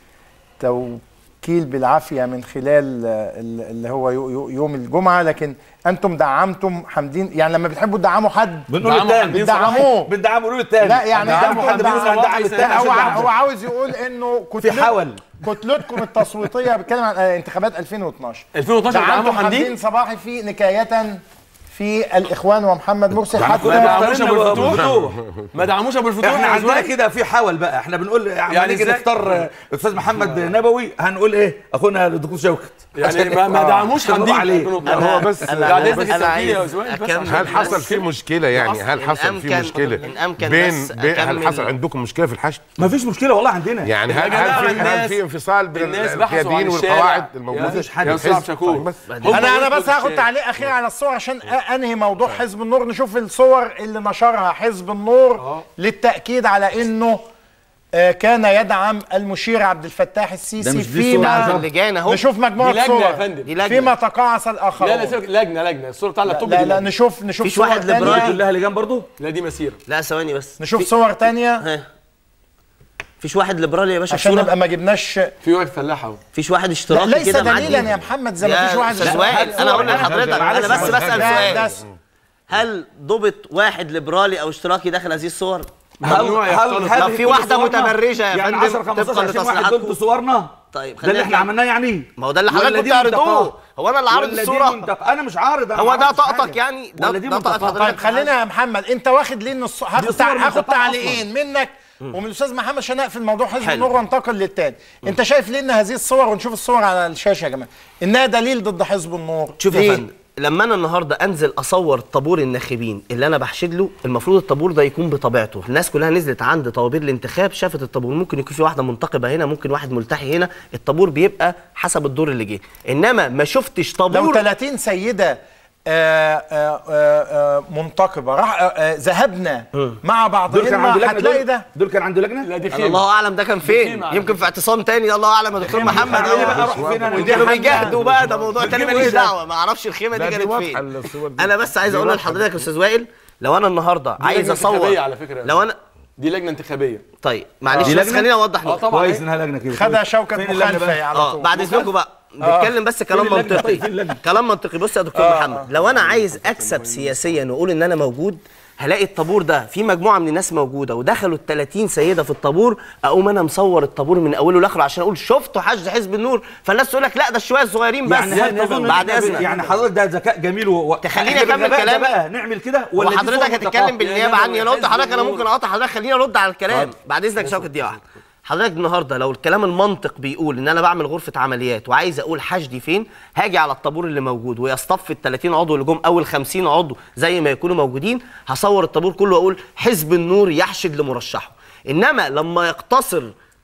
توكيل بالعافيه من خلال آه، ال- اللي هو يو- يو- يوم الجمعه لكن انتم دعمتم حمدين يعني لما بتحبوا تدعموا حد بنقول دعموا التاني حمدين صباحي. بندعمه نقول التاني لا يعني دعموا أنتم حد بيقول دعموا هندعم صباحي التاني لا هو عشان ع- دعمه. هو عاوز يقول انه في كتلت- حول. كتلتكم التصويتيه بتكلم عن آه، انتخابات 2012 2012 دعموا دعمتم حمدين حمدين صباحي في نكايه في الاخوان ومحمد مرسي يعني حتى كلنا ما دعموش اخترنا ابو أبو الفتوح ما دعموش ابو الفتوح احنا يا عندنا زويل. كده في حول بقى احنا بنقول يعني يعني نيجي إزاي؟ نختار آه، استاذ محمد نبوي هنقول ايه اخونا الدكتور شوكت يعني عشان ما, ما آه، دعموش عشان حمدين نروح عليه. 2012. هو بس أنا- بعد أنا- اذنك أنا التوكيل يا عايز زويل بس أكمل. عشان- هل حصل في مشكلة يعني هل إن حصل في أمكن- مشكلة إن أمكن بين بس بين هل أكمل. حصل عندكم مشكلة في الحشد؟ ما فيش مشكله والله عندنا يعني هل يا جماعة هل في هل الناس- في انفصال بين الناس بحثوا عن القياديين الشارع. والقواعد الموجودة؟ يا- مفيش حد يا استاذ عبد طيب الشكور بس. هم انا انا وصلوا بس هاخد للشارع. تعليق اخير على الصور عشان أ- انهي موضوع حزب النور نشوف الصور اللي نشرها حزب النور للتاكيد على انه آه، كان يدعم المشير عبد الفتاح ده السيسي مش دي الصورة فيما بالظبط. اللجان اهو نشوف دي مجموعه لجنه صور يا فندم دي لجنه فيما تقاعس الاخرون لا لا سيبك لجنه لجنه الصوره بتاع اللابتوب لا دي لا لجنة. نشوف نشوف فيش صور واحد تانية. ليبرالي كلها لجان برضو لا دي مسيره لا ثواني بس نشوف في- صور تانية ها. فيش واحد ليبرالي يا باشا عشان في نبقى صورة ما جبناش في واحد فلاح اهو فيش واحد لا اشتراكي ليس كده دليلا معدي يا محمد زي ما يا فيش واحد أستاذ وائل انا اقول لحضرتك انا بس بسال لا، ده سؤال هل ضبط واحد ليبرالي او اشتراكي داخل هذه الصور؟ ممنوع يختلط. لو في واحدة متبرجة يا يعني فندم 10 طبقاً 15 20 واحد لتصريحاتكم. دول بصورنا طيب ده اللي احنا خلينا عملناه يعني ما هو ده اللي حضرتك ولا كنت دي تعرضوه منتقاه؟ هو انا اللي عارض ولا دي الصوره منتقاه؟ انا مش عارض أنا هو ما ده عرضتش طاقتك حاجة. يعني ده ولا دي ده طاقة منتقاه؟ حضرتك طيب خلينا يا محمد انت واخد ليه النص هاخد صور تع- هاخد منتقاه تعليقين منك ومن الاستاذ محمد عشان اقفل موضوع حزب حلو. النور وانتقل للتاني انت شايف ليه ان هذه الصور ونشوف الصور على الشاشه يا جماعه انها دليل ضد حزب النور شوف ليه؟ يا فندم لما انا النهارده انزل اصور طابور الناخبين اللي انا بحشد له المفروض الطابور ده يكون بطبيعته الناس كلها نزلت عند طوابير الانتخاب شافت الطابور ممكن يكون في واحده منتقبه هنا ممكن واحد ملتحي هنا الطابور بيبقى حسب الدور اللي جه انما ما شفتش لو طابور 30 سيده آه، آه، آه، آه، منتقبه راح آه، آه، ذهبنا مع دول كان عنده بعضهن لجنه هتلاقي دول, ده دول كان عنده لجنه لا دي أنا خيمه الله اعلم ده كان فين خيمة. يمكن في اعتصام تاني الله اعلم يا دكتور محمد خليني بقى اروح فين انا كانوا بيجاهدوا بقى ده موضوع تاني بتجيبوا ماليش إيه ده؟ دعوه ما اعرفش الخيمه دي لا، دي كانت واضحة فين الصور دي. انا بس عايز دي اقول واضحة. لحضرتك يا استاذ وائل لو انا النهارده عايز لجنة اصور انتخابية على فكرة. لو انا دي لجنه انتخابيه طيب معلش دي بس لجنة؟ خليني اوضح اه نقطه طبعا كويس إيه؟ انها لجنه كده خدها شوكه فين اللجنة مخالفه بقى؟ على اه طول بعد اذنكم بقى نتكلم بس كلام فين اللجنة؟ منطقي طيب، فين اللجنة؟ كلام منطقي بص يا دكتور محمد لو انا عايز اكسب سياسيا واقول ان انا موجود هلاقي الطابور ده في مجموعه من الناس موجوده ودخلوا ال 30 سيده في الطابور اقوم انا مصور الطابور من اوله لاخره عشان اقول شفتوا حشد حزب النور فالناس تقول لك لا ده الشويه الصغيرين بس يعني هل تظن إن بعد إحنا ب- اذنك يعني حضرتك ده ذكاء جميل و... و- تخليني إحنا أكمل بالغباء ده كلامي؟ بقى نعمل كده ولا دي وحضرتك صور هتتكلم منتقاة؟ بالنيابه عني انا قلت حزب لحضرتك انا النور. ممكن اقاطع حضرتك خليني ارد على الكلام بعد اذنك شوكه دي واحده حضرتك النهارده لو الكلام المنطق بيقول ان انا بعمل غرفه عمليات وعايز اقول حشدي فين هاجي على الطابور اللي موجود ويصطف ال 30 عضو اللي جم او ال 50 عضو زي ما يكونوا موجودين هصور الطابور كله واقول حزب النور يحشد لمرشحه انما لما يقتصر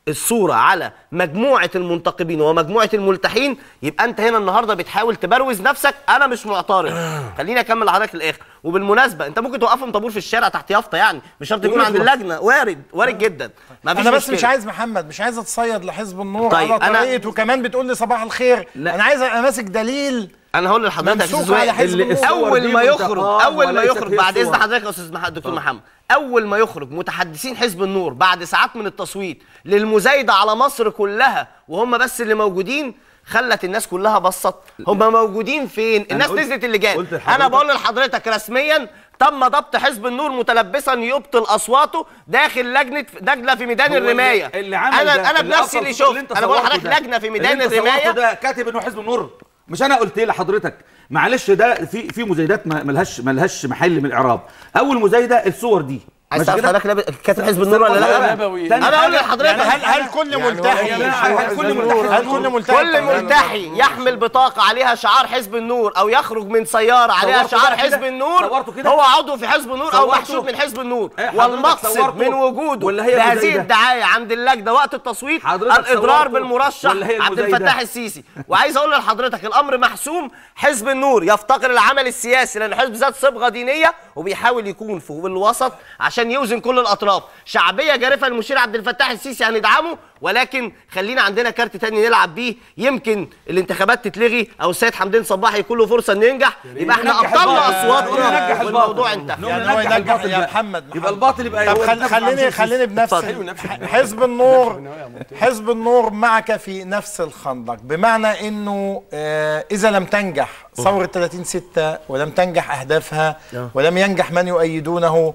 الصوره على مجموعه المنتقبين ومجموعه الملتحين يبقى انت هنا النهارده بتحاول تبروز نفسك انا مش معترض خليني اكمل لحضرتك الاخر وبالمناسبه انت ممكن توقفهم طابور في الشارع تحت يافطه يعني مش شرط يكون عند اللجنه وارد وارد جدا ما فيش انا بس مشكلة. مش عايز محمد مش عايز اتصيد لحزب النور طيب، على أنا- طريقه وكمان بتقول لي صباح الخير لا. انا عايز ابقى ماسك دليل انا هقول لحضرتك يا ممسوك أستاذ على وائل، حزب اللي- النور. اول دي ما يخرج منتقاه اول ما وليست يخرج هي بعد اذن الصور. حضرتك يا استاذ مح- دكتور محمد اول ما يخرج متحدثين حزب النور بعد ساعات من التصويت للمزايده على مصر كلها وهم بس اللي موجودين خلت الناس كلها بصت هم موجودين فين الناس قلت- نزلت اللجان قلت انا لحضرتك- بقول لحضرتك رسميا تم ضبط حزب النور متلبسا يبطل اصواته داخل لجنه دجله في ميدان هو اللي- الرمايه اللي عمل انا ده، انا اللي بنفسي أبطل اللي صوت شفت انت انا بقول صورته لحضرتك ده. لجنه في اللي ميدان انت صورته الرمايه ده كاتب انه حزب النور مش انا قلت لحضرتك معلش ده في في مزايدات ما- ملهاش ملهاش محل من الاعراب اول مزايده الصور دي عايز مش تعرف كده؟ حضرتك لابس- كاتب حزب النور ولا لا، لا؟ نبوي. تاني انا اقول حاجة- لحضرتك يعني هل هل كل ملتحي هو- هل كل ملتحي هل كل ملتحي كل ملتحي يحمل بطاقة عليها شعار حزب النور أو يخرج من سيارة عليها صورته شعار بقى كده؟ حزب النور صورته كده؟ هو عضو في حزب النور أو صورته؟ محسوب من حزب النور إيه، حضرتك والمقصد صورته؟ من وجوده ولا هي بهذه المزايدة؟ الدعاية عند اللجنة وقت التصويت حضرتك الإضرار صورته؟ بالمرشح ولا هي عبد المزايدة؟ الفتاح السيسي وعايز أقول لحضرتك الأمر محسوم حزب النور يفتقر العمل السياسي لأن حزب ذات صبغة دينية وبيحاول يكون في الوسط عشان يوزن كل الأطراف شعبية جارفة للمشير عبد الفتاح السيسي هندعمه ولكن خلينا عندنا كارت تاني نلعب بيه يمكن الانتخابات تتلغي او السيد حمدين صباح يكون له فرصه ان ينجح يبقى احنا ننجح ابطلنا الباطل. اصواتنا ننجح والموضوع الباطل. انتهى يعني هو ننجح ينجح الباطل يا بقى. محمد يبقى الباطل يبقى طب هو خل... النفس خليني عن خليني بنفس اتفضل. حزب النور حزب النور معك في نفس الخندق بمعنى انه آه اذا لم تنجح ثوره 30 6 ولم تنجح اهدافها ولم ينجح من يؤيدونه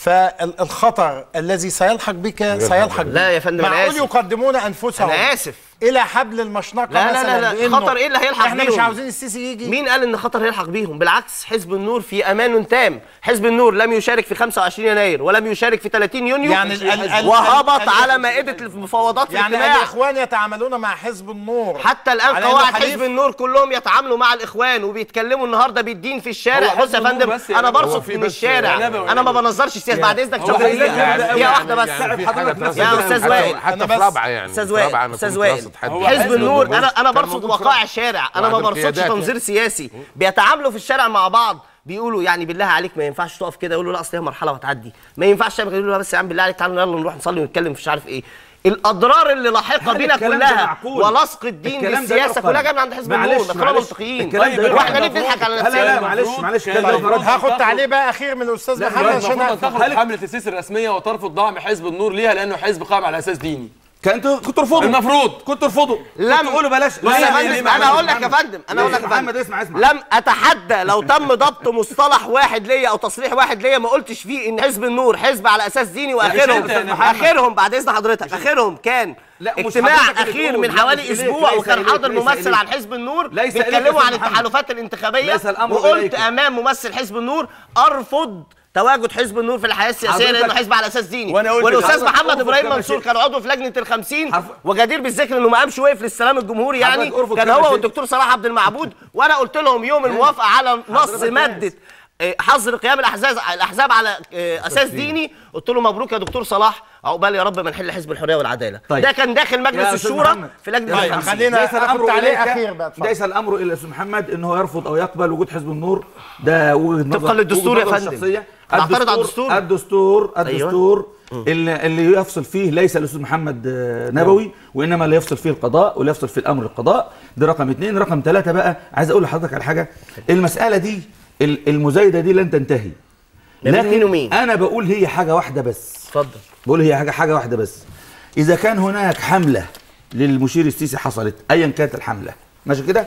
فالخطر الذي سيلحق بك سيلحق بك لا يا فندم، أنا معقول آسف. يقدمون انفسهم انا اسف الى حبل المشنقه لا لا لا مثلا لا، بإنه خطر إيه اللي هيلحق احنا مش بيهم؟ عاوزين السيسي يجي مين قال ان خطر هيلحق بيهم بالعكس حزب النور في امان تام حزب النور لم يشارك في 25 يناير ولم يشارك في 30 يونيو يعني ال- ال- ال- وهبط ال- على مائده المفاوضات في يعني الاجتماع الاخوان يتعاملون مع حزب النور حتى الان على إنه قواعد حليف؟ حزب النور كلهم يتعاملوا مع الاخوان وبيتكلموا النهارده بالدين في الشارع هو بص يا حزب النور فندم بس يعني انا هو برصد في من بس الشارع نبوي. انا ما بنظرش السياسه بعد اذنك هو شغال في دقيقه نبوي. دقيقة واحده بس يعني في حاجة اترصدت يا أستاذ حتى- وائل، حتى أنا في بس- رابعه يعني أستاذ في وائل، رابعة أنا أستاذ كنت وائل. راصد حد هو حزب حزب النور النور انا انا كان برصد موجود في وقائع رابعة. الشارع انا ما وعند برصدش القيادات تنظير سياسي بيتعاملوا في الشارع مع بعض بيقولوا يعني بالله عليك ما ينفعش تقف كده يقولوا لا اصل هي مرحله وهتعدي ما ينفعش تعمل كده يقولوا لا بس يا عم بالله عليك تعالوا يلا نروح نصلي ونتكلم في مش عارف ايه الاضرار اللي لاحقه هل بينا الكلام ده كلها معقول؟ ولصق الدين الكلام ده بالسياسه يعقل. كلها جايه من عند حزب معلش، النور ده خلينا معلش. منطقيين الكلام ده واحنا ليه يعقل. بنضحك على لا لا نفسنا لا معلش معلش كان الكلام ده المفروض- فرض. هاخد تعليق بقى اخير من الاستاذ لا، محمد المفروض عشان ان تاخد هل حمله السيسي الرسميه وترفض دعم حزب النور ليها لانه حزب قائم على اساس ديني كنتوا كنتوا ترفضوا المفروض. كنتوا ترفضوا لم كنتوا تقولوا بلاش بص يا لا، فندم ليه انا معلش هقول لك يا محمد؟ فندم انا هقول لك يا محمد فندم اسمع اسمع لم اتحدى لو تم ضبط مصطلح واحد ليا او تصريح واحد ليا ما قلتش فيه ان حزب النور حزب على اساس ديني مش أنت واخرهم يا محمد. اخرهم بعد اذن حضرتك اخرهم كان لا، مش اجتماع حضرتك اللي اخير تقول. من لا، حوالي مش إليك، اسبوع ليس وكان إليك، حاضر ليس ممثل إليك. عن حزب النور ليس إليك يا بيتكلموا أستاذ عن محمد. التحالفات الانتخابيه ليس الأمر وقلت إليك. امام ممثل حزب النور ارفض تواجد حزب النور في الحياه السياسيه حضرتك- لانه حزب على اساس ديني وأنا قلت والاستاذ لحضرتك محمد أرفض ابراهيم كما منصور شئت. كان عضو في لجنه الخمسين حرف- وجدير بالذكر انه ما قامش وقف للسلام الجمهوري يعني حضرتك أرفض كان كما هو شئت. والدكتور صلاح عبد المعبود وانا قلت لهم يوم الموافقه على نص حضرتك ماده آه، حظر قيام الاحزاب الاحزاب على آه، اساس ديني قلت له مبروك يا دكتور صلاح عقبال يا رب ما نحل حزب الحريه والعداله طيب. ده كان داخل يا مجلس أستاذ الشورى محمد. في لجنه طيب، الخمسين خلينا ليس اخد الامر تعليق اليك اخير بقى اتفضل. ليس الامر الى استاذ محمد انه يرفض او يقبل وجود حزب النور ده وجهه نظر طبقاً للدستور وجهة يا نظر فندم. شخصية. نعترض على الدستور. الدستور أيوة. الدستور اللي, اللي يفصل فيه ليس الاستاذ محمد آه، نبوي وانما اللي يفصل فيه القضاء واللي يفصل فيه الامر القضاء ده رقم اثنين رقم ثلاثه بقى عايز اقول لحضرتك على حاجه المساله دي ال- المزايده دي لن تنتهي ما بين مين ومين؟ انا بقول هي حاجه واحده بس اتفضل بقول هي حاجه حاجه واحده بس اذا كان هناك حمله للمشير السيسي حصلت ايا كانت الحمله ماشي كده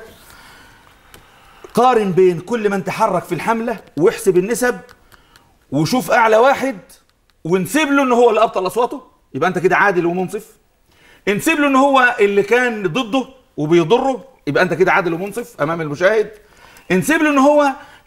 قارن بين كل من تحرك في الحمله واحسب النسب وشوف اعلى واحد ونسيب له ان هو اللي ابطل اصواته يبقى انت كده عادل ومنصف نسيب له ان هو اللي كان ضده وبيضره يبقى انت كده عادل ومنصف امام المشاهد نسيب له ان هو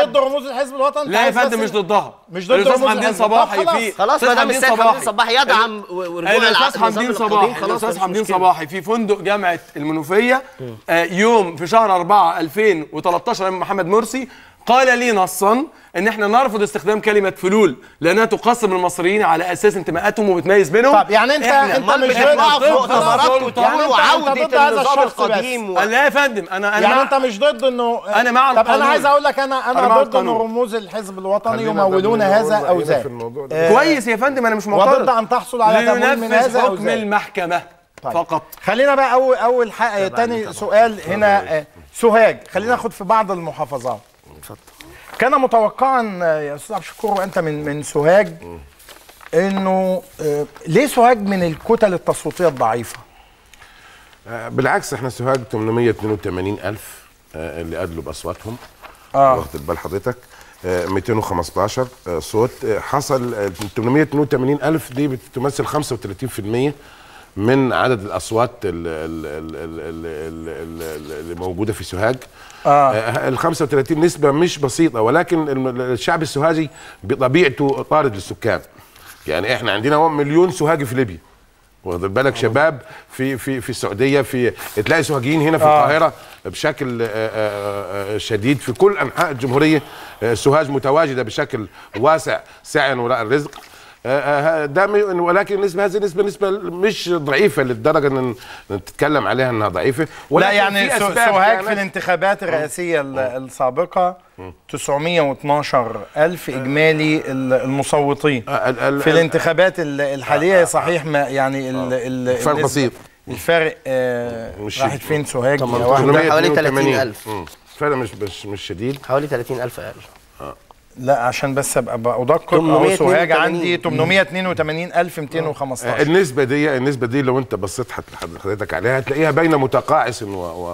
حد ضد رموز الحزب الوطني أنت لا يا عايز فندم بس- مش ضدها مش ضد الاستاذ رموز حمدين الحزب. طب صباحي خلاص. في خلاص أستاذ ما دام حمدين السيد صباحي. حمدين صباحي يدعم و- ورجوع الاستاذ الع- النظام حمدين القديم، صباحي خلاص الاستاذ مفيش حمدين مشكلة. صباحي في فندق جامعه المنوفيه آه، يوم في شهر 4 2013 ايام محمد مرسي قال لي نصا ان احنا نرفض استخدام كلمه فلول لانها تقسم المصريين على اساس انتماءاتهم وبتميز بينهم طب يعني انت إحنا انت أمال مش بنطلع ضد ضد مؤتمرات الفلول وتطور يعني وعودة وعودة ضد هذا النظام الشخص بس القديم و... لا يا فندم انا انا يعني مع- انت مش ضد انه أنا مع طب انا القانون. عايز اقول لك انا أنا انا مع ضد انه القانون. رموز الحزب الوطني خلينا يمولون بقى هذا نقول او رأينا ذاك في الموضوع ده. آه، كويس يا فندم انا مش معترض وضد ان تحصل على تمويل من لننفذ هذا او حكم ذاك المحكمه طيب. فقط خلينا بقى اول اول حق تاني سؤال هنا آه، سوهاج خلينا ناخد في بعض المحافظات كان متوقعا آه، يا استاذ عبد الشكور وانت من من سوهاج انه آه، ليه سوهاج من الكتل التصويتيه الضعيفه؟ آه، بالعكس احنا سوهاج 882 الف آه، اللي ادلوا باصواتهم اه واخد بال حضرتك آه، 215 آه، صوت آه، حصل آه، 882 الف دي بتمثل 35% من عدد الاصوات ال- ال- ال- ال- ال- ال- ال- اللي موجوده في سوهاج آه. ال 35 نسبه مش بسيطه ولكن الم- الشعب السوهاجي بطبيعته طارد للسكان يعني احنا عندنا مليون سوهاجي في ليبيا واخد بالك شباب في في في السعوديه في تلاقي سوهاجيين هنا في آه. القاهره بشكل آه، آه، آه، شديد في كل انحاء الجمهوريه آه، سوهاج متواجده بشكل واسع سعيا وراء الرزق آه، آه، ده م- ولكن النسبه هذه نسبه نسبه مش ضعيفه للدرجه ان إن تتكلم عليها انها ضعيفه لا ولكن يعني في سو- أسباب سوهاج كانت- في الانتخابات الرئاسيه ال- السابقه 912 الف اجمالي ال- المصوتين آه، ال- ال- في الانتخابات ال- الحاليه صحيح ما يعني ال ال فرق النسبة- بسيط. الفرق آه مش راحت شديد. فين سوهاج طب ما يا انتوا واحد؟ حوالي 882. 30,000. مم. فرق مش مش مش شديد حوالي 30000 اقل لا عشان بس ابقى ابقى ادقق أهو 882. سوهاج عندي 822215 النسبة دي النسبة دي لو انت بصيت حت- حضرتك عليها هتلاقيها باينة متقاعس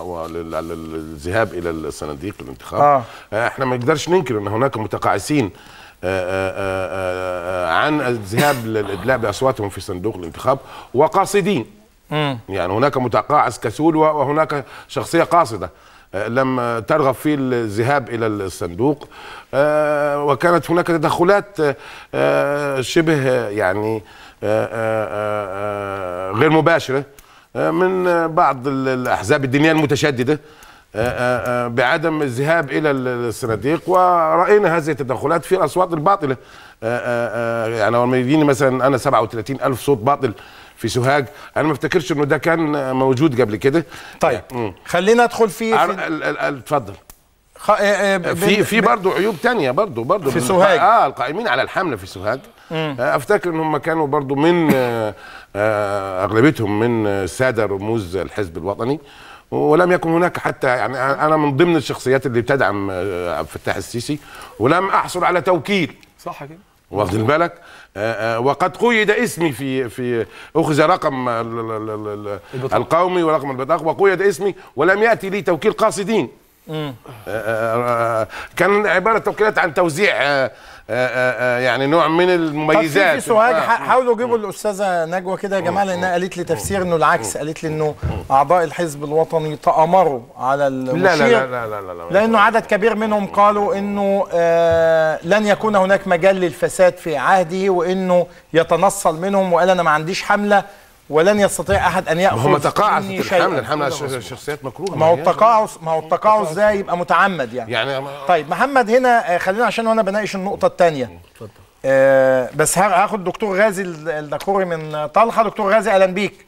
والذهاب الى الصناديق الانتخاب آه. آه. احنا ما نقدرش ننكر ان هناك متقاعسين آه، آه، آه، آه، عن الذهاب للادلاء باصواتهم في صندوق الانتخاب وقاصدين يعني هناك متقاعس كسول وهناك شخصية قاصدة آه، لم ترغب في الذهاب إلى الصندوق آه، وكانت هناك تدخلات آه، آه، شبه آه، يعني آه، آه، آه، غير مباشرة آه، من آه، بعض ال- الأحزاب الدينية المتشددة آه، آه، آه، بعدم الذهاب الى ال- الصناديق وراينا هذه التدخلات في الاصوات الباطله آه، آه، آه، يعني لما يجيني مثلا انا 37 الف صوت باطل في سوهاج انا ما افتكرش انه ده كان موجود قبل كده طيب مم. خلينا ندخل في عر- في ال- ال- ال- اتفضل خ... آه، آه، في بال- في برضه عيوب تانية برضه برضه في من- سوهاج. اه القائمين على الحمله في سوهاج آه، افتكر ان هم كانوا برضه من آه، آه، اغلبيتهم من آه، ساده رموز الحزب الوطني ولم يكن هناك حتى يعني انا من ضمن الشخصيات اللي بتدعم آه، عبد الفتاح السيسي ولم احصل على توكيل صح كده واخد بالك آه، آه، وقد قيد اسمي في في اخذ رقم ال- ال- ال- ال- البطاقة. القومي ورقم البطاقه وقيد اسمي ولم ياتي لي توكيل قاصدين آه، آه، آه، كان عباره توكيلات عن توزيع آه، آه، آه، يعني نوع من طب في المميزات في سوهاج آه. ح- حاولوا يجيبوا الاستاذه نجوى كده يا جماعه لانها قالت لي تفسير انه العكس قالت لي انه اعضاء الحزب الوطني تامروا على المشير لا لا لا لا لا, لا, لا لانه عدد كبير منهم قالوا انه آه لن يكون هناك مجال للفساد في عهده وانه يتنصل منهم وقال انا ما عنديش حمله ولن يستطيع احد ان ياخذ هم تقاعسوا مني في الحمله شيئاً. الحمله ش- شخصيات مكروهه ما هو هي. التقاعس ما هو التقاعس ده يبقى متعمد يعني يعني طيب محمد هنا آه، خلينا عشان وانا بناقش النقطه الثانيه آه بس ها- هاخد دكتور غازي ال- الدكوري من طلحه دكتور غازي اهلا بيك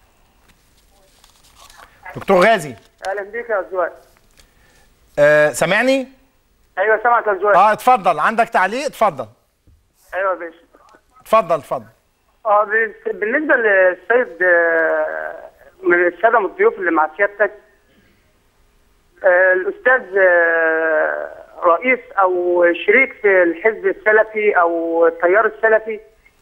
دكتور غازي اهلا بيك يا زواد آه سامعني ايوه سامعك يا زواد اه اتفضل عندك تعليق اتفضل ايوه يا باشا اتفضل اتفضل اه بس- بالنسبه للسيد آه، من الساده من الضيوف اللي مع سيادتك آه، الاستاذ آه، رئيس او شريك في الحزب السلفي او التيار السلفي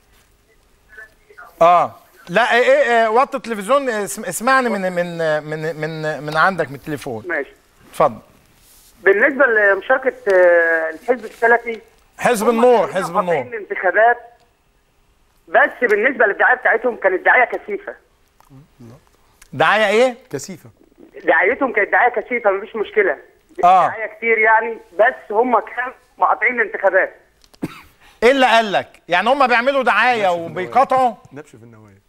اه لا ايه ايه آه، وطي التلفزيون آه، اسم- اسمعني من من آه، من من من عندك من التليفون ماشي اتفضل بالنسبه لمشاركه آه، الحزب السلفي حزب النور حزب النور الانتخابات بس بالنسبه للدعايه بتاعتهم كانت دعايه كثيفه دعايه ايه كثيفه دعايتهم كانت دعايه كثيفه مفيش مشكله آه. دعايه كتير يعني بس هم كانوا مقاطعين الانتخابات ايه اللي قال لك يعني هم بيعملوا دعايه وبيقاطعوا نبش في النوايا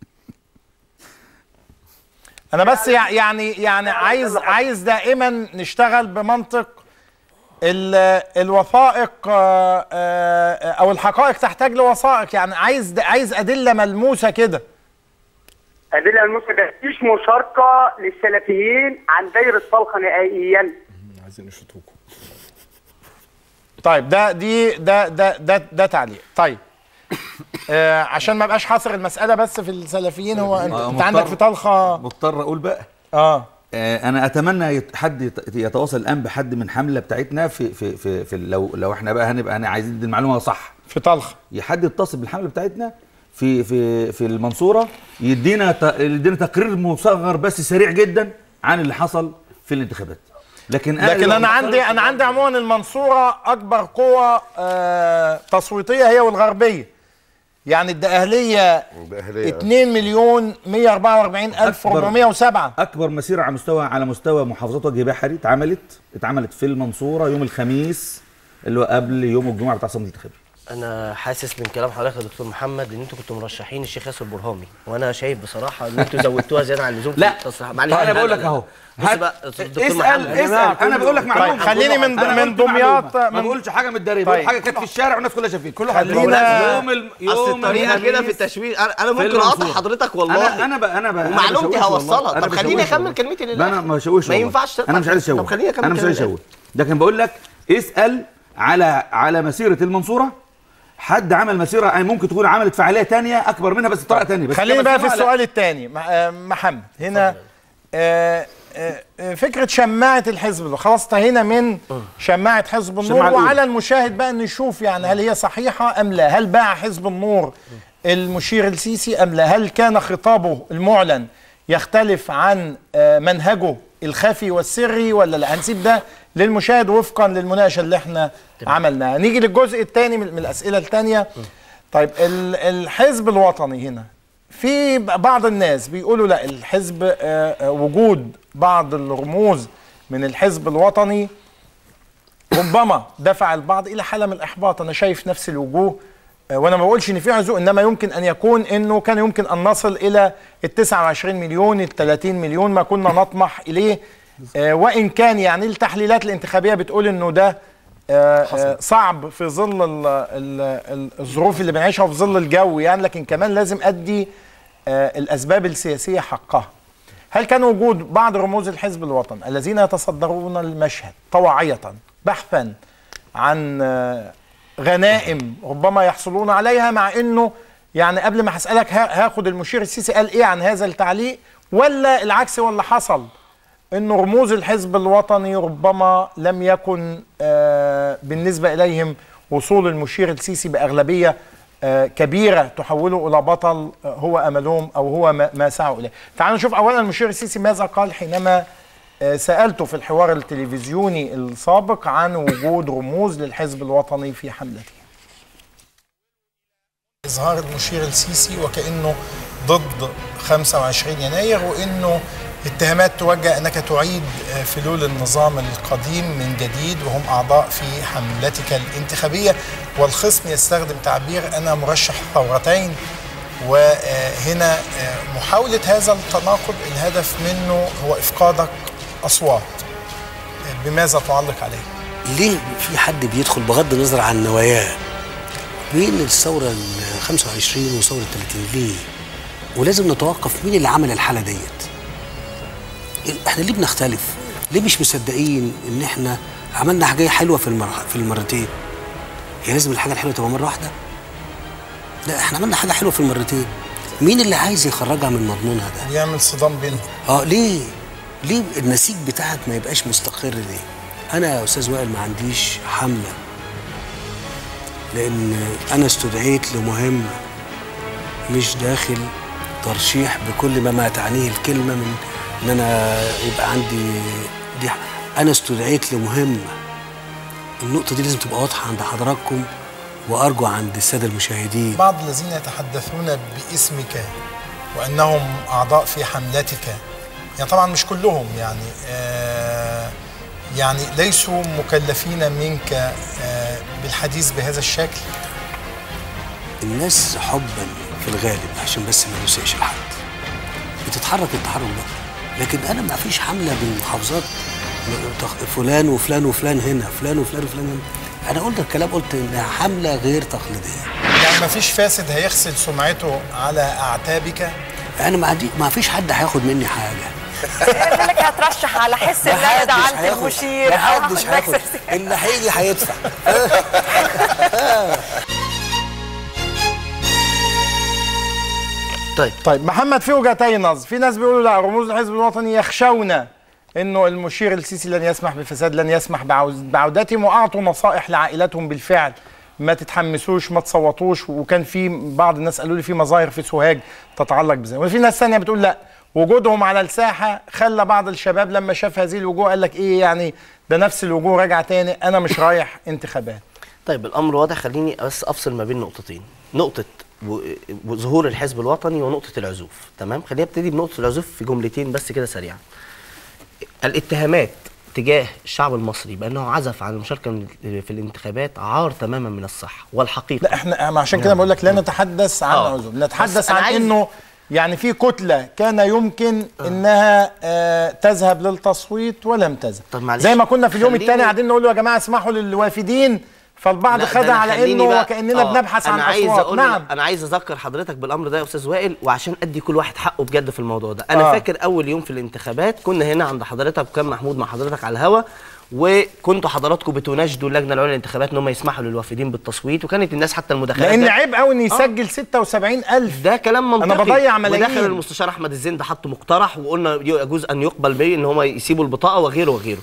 انا بس يع- يعني يعني عايز عايز دائما نشتغل بمنطق ال- الوثائق آه، آه، او الحقائق تحتاج لوثائق يعني عايز عايز ادله ملموسه كده أدلة الموسى مفيش مشاركة للسلفيين عن دايرة طلقة نهائيا عايزين يشوطوكم طيب ده دي ده ده ده ده تعليق طيب آه عشان ما بقاش حاصر المساله بس في السلفيين هو انت, آه، انت مضطر- عندك في طلخه مضطر اقول بقى اه آه، انا اتمنى يت- حد يت- يتواصل الان بحد من حمله بتاعتنا في في في, في لو لو احنا بقى هنبقى هن- عايزين دي المعلومه صح في طلخه حد يتصل بالحمله بتاعتنا في في في المنصوره يدينا ت- يدينا تقرير مصغر بس سريع جدا عن اللي حصل في الانتخابات لكن لكن لو انا عندي حصلت- انا عندي عموما المنصوره اكبر قوه آه تصويتيه هي والغربيه يعني الدقهليه الدقهلية. 2 مليون 144 الف 407 اكبر مسيره على مستوى على مستوى محافظات وجه بحري اتعملت اتعملت في المنصوره يوم الخميس اللي هو قبل يوم الجمعه بتاع صمت الانتخابي انا حاسس من كلام حضرتك يا دكتور محمد ان انتوا كنتوا مرشحين الشيخ ياسر برهامي وانا شايف بصراحه ان انتوا زودتوها زياده عن اللزوم في لا. التصريح معلش طيب أنا بقول لك أهو. بص هات- بقى دكتور اسال محمد اسال انا بقول لك معلومه طيب، خليني من- أنا من قلت دمياط- معلومة. ما من- بقولش حاجه من الداري طيب. بقول حاجه كانت في الشارع والناس كلها شايفين كل خلينا- يوم ال... يوم اصل الطريقه كده في الخميس التشويه انا انا في ممكن اقاطع المنصورة. حضرتك والله انا انا بقى انا بقى أنا ومعلومتي بشوش والله. هوصلها. أنا طب خليني بشوش أكمل والله. كلمتي لله. لا انا ما بشوش ما والله. ينفعش انا مش عايز اشوش طب خليني أكمل انا مش عايز كلامي. اشوش لكن بقول لك اسال على على مسيره المنصوره حد عمل مسيره يعني ممكن تكون عملت فعاليه تانية اكبر منها بس بطريقه تانية بس خليني بقى في كمسيرة لا. السؤال الثاني محمد هنا آه، آه، آه، فكره شماعه الحزب النور خلاص انتهينا من شماعه حزب النور الشماعة الأولى. وعلى المشاهد بقى نشوف يعني هل هي صحيحه ام لا هل باع حزب النور المشير السيسي ام لا هل كان خطابه المعلن يختلف عن آه، منهجه الخفي والسري ولا لا هنسيب ده للمشاهد وفقا للمناقشه اللي احنا عملناها نيجي للجزء الثاني من من الاسئله الثانيه طيب ال- الحزب الوطني هنا في بعض الناس بيقولوا لا الحزب آه، آه، وجود بعض الرموز من الحزب الوطني ربما دفع البعض الى حاله من الاحباط انا شايف نفس الوجوه آه، وانا ما بقولش ان في عزوء انما يمكن ان يكون انه كان يمكن ان نصل الى ال 29 مليون ال 30 مليون ما كنا نطمح اليه آه، وان كان يعني التحليلات الانتخابيه بتقول انه ده آه، آه، صعب في ظل ال- ال- ال- الظروف اللي بنعيشها وفي ظل الجو يعني لكن كمان لازم ادي آه، الاسباب السياسيه حقها هل كان وجود بعض رموز الحزب الوطني الذين يتصدرون المشهد طواعية بحثا عن آه، غنائم ربما يحصلون عليها مع انه يعني قبل ما هسألك ها- هاخد المشير السيسي قال ايه عن هذا التعليق ولا العكس ولا حصل انه رموز الحزب الوطني ربما لم يكن آه، بالنسبة اليهم وصول المشير السيسي بأغلبية آه، كبيرة تحوله إلى بطل آه، هو أملهم أو هو ما ما سعوا إليه تعالوا نشوف أولا المشير السيسي ماذا قال حينما آه، سألته في الحوار التلفزيوني السابق عن وجود رموز للحزب الوطني في حملته إظهار المشير السيسي وكأنه ضد 25 يناير وإنه اتهامات توجه أنك تعيد آه، فلول النظام القديم من جديد وهم أعضاء في حملتك الانتخابية والخصم يستخدم تعبير أنا مرشح ثورتين وهنا آه، محاولة هذا التناقض الهدف منه هو إفقادك أصوات آه، بماذا تعلق عليه؟ ليه في حد بيدخل بغض النظر عن نواياه بين الثوره ال 25 وثوره 30 ليه؟ ولازم نتوقف مين اللي عمل الحاله ديت؟ احنا ليه بنختلف؟ ليه مش مصدقين ان احنا عملنا حاجه حلوه في المر... في المرتين؟ هي لازم الحاجه الحلوه تبقى مره واحده؟ لا احنا عملنا حاجه حلوه في المرتين مين اللي عايز يخرجها من مضمونها ده؟ يعمل صدام بينهم اه ليه؟ ليه النسيج بتاعك ما يبقاش مستقر ليه؟ انا يا استاذ وائل ما عنديش حمله لان انا استدعيت لمهمه مش داخل ترشيح بكل ما ما تعنيه الكلمه من ان انا يبقى عندي دي ح- انا استدعيت لمهمه النقطه دي لازم تبقى واضحه عند حضراتكم وارجو عند الساده المشاهدين بعض الذين يتحدثون باسمك وانهم اعضاء في حملتك يعني طبعا مش كلهم يعني آه يعني ليسوا مكلفين منك آه بالحديث بهذا الشكل الناس حبا في الغالب عشان بس ما نسيش لحد بتتحرك التحرك ده لكن انا ما فيش حمله بالمحافظات تخ- فلان وفلان وفلان هنا فلان وفلان وفلان هنا انا قلت الكلام قلت انها حمله غير تقليديه يعني ما فيش فاسد هيغسل سمعته على اعتابك انا ما عندي ما فيش حد هياخد مني حاجه قال لك هترشح على حس ان انا دعمت المشير أو محدش هاخد هياخد مكسب. اللي هيجي هيدفع طيب طيب محمد في وجهتي نظر في ناس بيقولوا لا رموز الحزب الوطني يخشون انه المشير السيسي لن يسمح بالفساد لن يسمح بعوز- بعودتهم واعطوا نصائح لعائلتهم بالفعل ما تتحمسوش ما تصوتوش وكان في بعض الناس قالوا لي في مظاهر في سوهاج تتعلق بذلك وفي ناس ثانيه بتقول لا وجودهم على الساحه خلى بعض الشباب لما شاف هذه الوجوه قال لك ايه يعني ده نفس الوجوه راجعه تاني انا مش رايح انتخابات طيب الامر واضح خليني بس افصل ما بين نقطتين نقطه و- و- ظهور الحزب الوطني ونقطه العزوف تمام خلينا ابتدي بنقطه العزوف في جملتين بس كده سريعا الاتهامات تجاه الشعب المصري بانه عزف عن المشاركه في الانتخابات عار تماما من الصحه والحقيقه لا احنا ما عشان كده بقول لك لا نتحدث عن آه. عزوف بس نتحدث أنا عن عايز- انه يعني في كتله كان يمكن انها آه تذهب للتصويت ولم تذهب طب معلش، زي ما كنا في اليوم خليني- الثاني قاعدين نقول له يا جماعه اسمحوا للوافدين فالبعض لا، ده خدع أنا على خليني انه بقى- وكاننا آه، بنبحث عن أنا عايز اصوات أقول نعم انا عايز اذكر حضرتك بالامر ده يا استاذ وائل وعشان ادي كل واحد حقه بجد في الموضوع ده انا آه. آه. فاكر اول يوم في الانتخابات كنا هنا عند حضرتك وكان محمود مع حضرتك على الهوا وكنتوا حضراتكم بتناشدوا اللجنه العليا للانتخابات ان هم يسمحوا للوافدين بالتصويت وكانت الناس حتى المداخلات لان ده- عيب قوي ان يسجل 77000 ده كلام منطقي أنا بضيع ملايين. وداخل المستشار احمد الزند حط مقترح وقلنا يجوز ان يقبل به ان هم يسيبوا البطاقه وغيره وغيره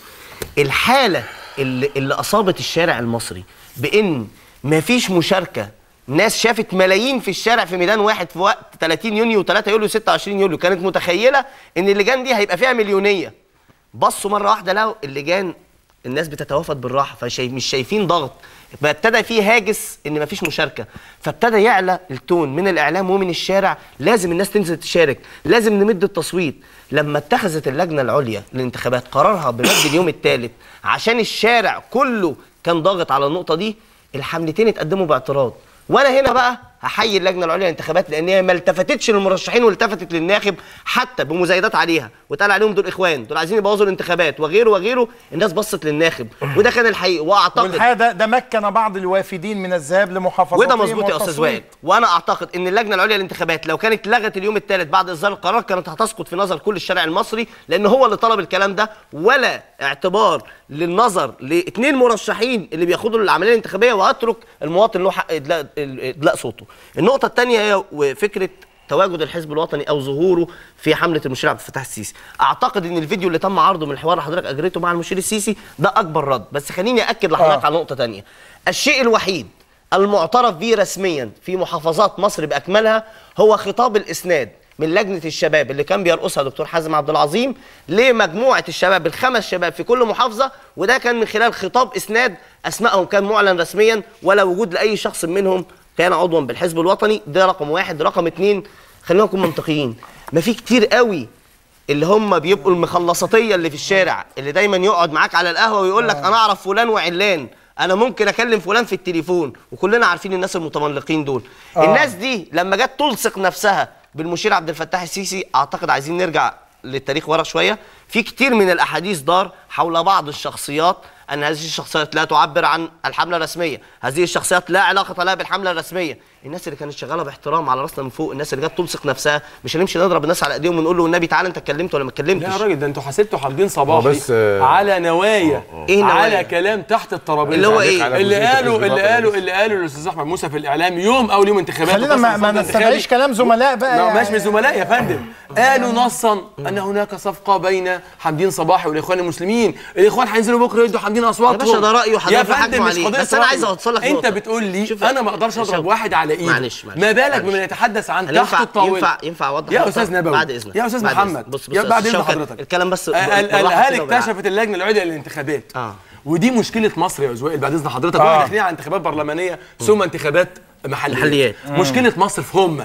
الحاله اللي, اللي اصابت الشارع المصري بان مفيش مشاركه ناس شافت ملايين في الشارع في ميدان واحد في وقت 30 يونيو و3 يوليو 26 يوليو كانت متخيله ان اللجان دي هيبقى فيها مليونيه بصوا مره واحده لقوا اللجان الناس بتتوافد بالراحه فمش شايفين ضغط فابتدى فيه هاجس ان مفيش مشاركه فابتدى يعلى التون من الاعلام ومن الشارع لازم الناس تنزل تشارك لازم نمد التصويت لما اتخذت اللجنه العليا للانتخابات قرارها بمد اليوم الثالث عشان الشارع كله كان ضاغط على النقطه دي الحملتين اتقدموا باعتراض وانا هنا بقى هحيي اللجنه العليا للانتخابات لان هي ما التفتتش للمرشحين والتفتت للناخب حتى بمزايدات عليها واتقال عليهم دول اخوان دول عايزين يبوظوا الانتخابات وغيره وغيره الناس بصت للناخب وده كان الحقيقي واعتقد والحقيقه ده ده مكن بعض الوافدين من الذهاب لمحافظاتهم وده مظبوط يا استاذ والتصويت. وائل وانا اعتقد ان اللجنه العليا للانتخابات لو كانت لغت اليوم الثالث بعد اصدار القرار كانت هتسقط في نظر كل الشارع المصري لان هو اللي طلب الكلام ده ولا اعتبار للنظر لاثنين مرشحين اللي بياخدوا العمليه الانتخابيه واترك المواطن له حق ادلاء ادلاء صوته النقطه الثانيه هي فكره تواجد الحزب الوطني او ظهوره في حمله المشير عبد الفتاح السيسي اعتقد ان الفيديو اللي تم عرضه من الحوار اللي حضرتك اجريته مع المشير السيسي ده اكبر رد بس خليني اكد لحضرتك آه. على نقطه ثانيه الشيء الوحيد المعترف به رسميا في محافظات مصر باكملها هو خطاب الاسناد من لجنه الشباب اللي كان بيرقصها دكتور حازم عبد العظيم لمجموعه الشباب الخمس شباب في كل محافظه وده كان من خلال خطاب اسناد اسمائهم كان معلن رسميا ولا وجود لاي شخص منهم كان عضوا بالحزب الوطني ده رقم واحد رقم اتنين خلينا نكون منطقيين ما في كتير قوي اللي هم بيبقوا المخلصاتيه اللي في الشارع اللي دايما يقعد معاك على القهوه ويقول لك انا اعرف فلان وعلان انا ممكن اكلم فلان في التليفون وكلنا عارفين الناس المتملقين دول آه. الناس دي لما جت تلصق نفسها بالمشير عبد الفتاح السيسي اعتقد عايزين نرجع للتاريخ ورا شويه في كتير من الاحاديث دار حول بعض الشخصيات ان هذه الشخصيات لا تعبر عن الحمله الرسميه هذه الشخصيات لا علاقه لها بالحمله الرسميه الناس اللي كانت شغاله باحترام على راسنا من فوق الناس اللي جت تلصق نفسها مش هنمشي نضرب الناس على ايديهم ونقول له والنبي تعالى انت اتكلمت ولا ما اتكلمتش لا يا راجل ده انتوا حسبتوا حامدين صباحي هو بس، آه، على نوايا إيه نوايا؟ على كلام تحت الترابيزه اللي هو عليك إيه؟ اللي على جزئية قالوا الحزب اللي الوطني قالوا بس. اللي قالوا الاستاذ احمد موسى في الاعلام يوم اول يوم انتخابات خلينا وقسم ما, ما الفضل نستدعيش الانتخابي. كلام زملاء بقى لا يعني. مش من زملاء يا فندم قالوا نصا ان هناك صفقه بين حمدين صباحي والاخوان المسلمين الاخوان هينزلوا بكره يدوا حمدين اصواتهم يا باشا ده رأيه وحضرتك يا بحكم فندم مش عليه. قضيه بس أنا رأي. عايز أوصل لك انت نقطة. بتقول لي شوف- انا ما اقدرش يا اضرب شباب. واحد على ايده معلش معلش ما بالك معلش. بمن يتحدث عن هل تحت ينفع الطاوله ينفع ينفع اوضح يا نقطة؟ استاذ نبوي بعد اذنك يا استاذ بعد محمد إذنك. بص بص يا يا بعد أستاذ اذن شوكت، حضرتك الكلام بس قال- بالراحة هل كده وبالعقل. اكتشفت اللجنه العليا للانتخابات آه. ودي مشكله مصر يا زويل بعد اذن حضرتك آه. واحنا داخلين على انتخابات برلمانيه ثم انتخابات محليات, محليات. مشكله مصر في هم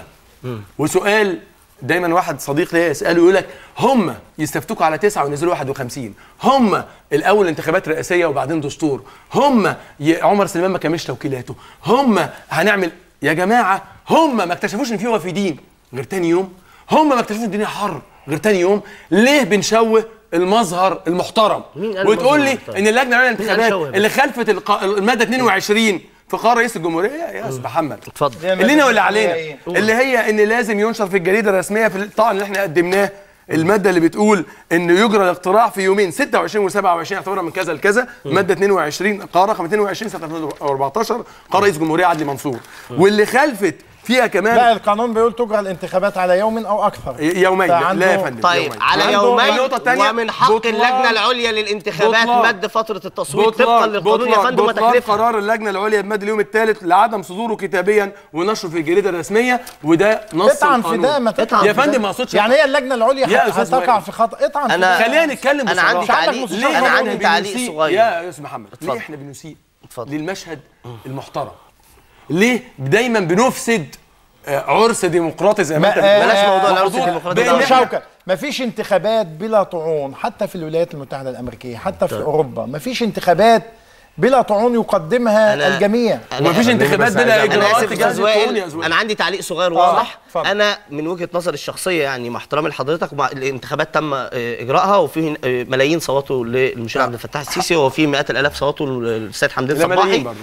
وسؤال دايما واحد صديق ليا يساله يقول لك هم يستفتوك على تسعه وينزلوا 51 هم الاول انتخابات رئاسيه وبعدين دستور هم ي- عمر سليمان ما كملش توكيلاته هم هنعمل يا جماعه هم ما اكتشفوش ان في وافدين غير تاني يوم هم ما اكتشفوش ان الدنيا حر غير تاني يوم ليه بنشوه المظهر المحترم مين قال وتقول المظهر لي المحترم؟ ان اللجنه العليا مين قال للانتخابات شوه بس؟ اللي خلفت الق- الماده 22 في قرار رئيس الجمهوريه يا استاذ محمد اتفضل اللي لنا واللي هي علينا إيه؟ اللي هي ان لازم ينشر في الجريده الرسميه في الطعن اللي احنا قدمناه الماده اللي بتقول ان يجرى الاقتراع في يومين 26 و27 اعتبارا من كذا لكذا ماده 22 قرار رقم 22 سنه 2014 قرار رئيس الجمهوريه عدلي منصور واللي خلفت فيها كمان لا القانون بيقول تجرى الانتخابات على يوم او اكثر يومين لا, فعنده- لا يا فندم طيب يومين. على عنده يومين النقطة التانية ومن حق بطلان- اللجنه العليا للانتخابات بطلان- مد فتره التصويت طبقا للقانون يا بطلان- فندم بطلان وتكلفه قرار اللجنه العليا بمد اليوم الثالث لعدم صدوره كتابيا ونشره في الجريده الرسميه وده نص اطعن في القانون. ده ما تطعن يا في ده. فندم ما اقصدش يعني هي اللجنه العليا يا هت- أستاذ هتقع وائل. في خطا اطعن في أنا- ده. خلينا نتكلم انا عندي بصراحة. تعليق مستشار انا قانوني عندي تعليق بنسيء- صغير يا استاذ محمد اتفضل. ليه احنا بنسيء اتفضل. للمشهد المحترم ليه دايما بنفسد آه، عرس ديمقراطي زي ما ما- انت بتقول. آه، بلاش موضوع آه، العرس موضوع الديمقراطي بإن ده. إحنا- شوكة ما فيش انتخابات بلا طعون حتى في الولايات المتحدة الأمريكية حتى في أوروبا ما فيش انتخابات بلا طعون يقدمها أنا- الجميع ومفيش انتخابات بس بلا عايز أعمل- انا اجراءات اسف يا تجاه استاذ القانون وائل يا زويل. انا عندي تعليق صغير واضح اتفضل. انا من وجهه نظري الشخصيه يعني مع احترامي لحضرتك ومع الانتخابات تم آه، اجراءها وفي آه، ملايين صوتوا للمشير عبد الفتاح السيسي وفي مئات الالاف صوتوا للسيد حمدين لا ملايين صباحي برضه.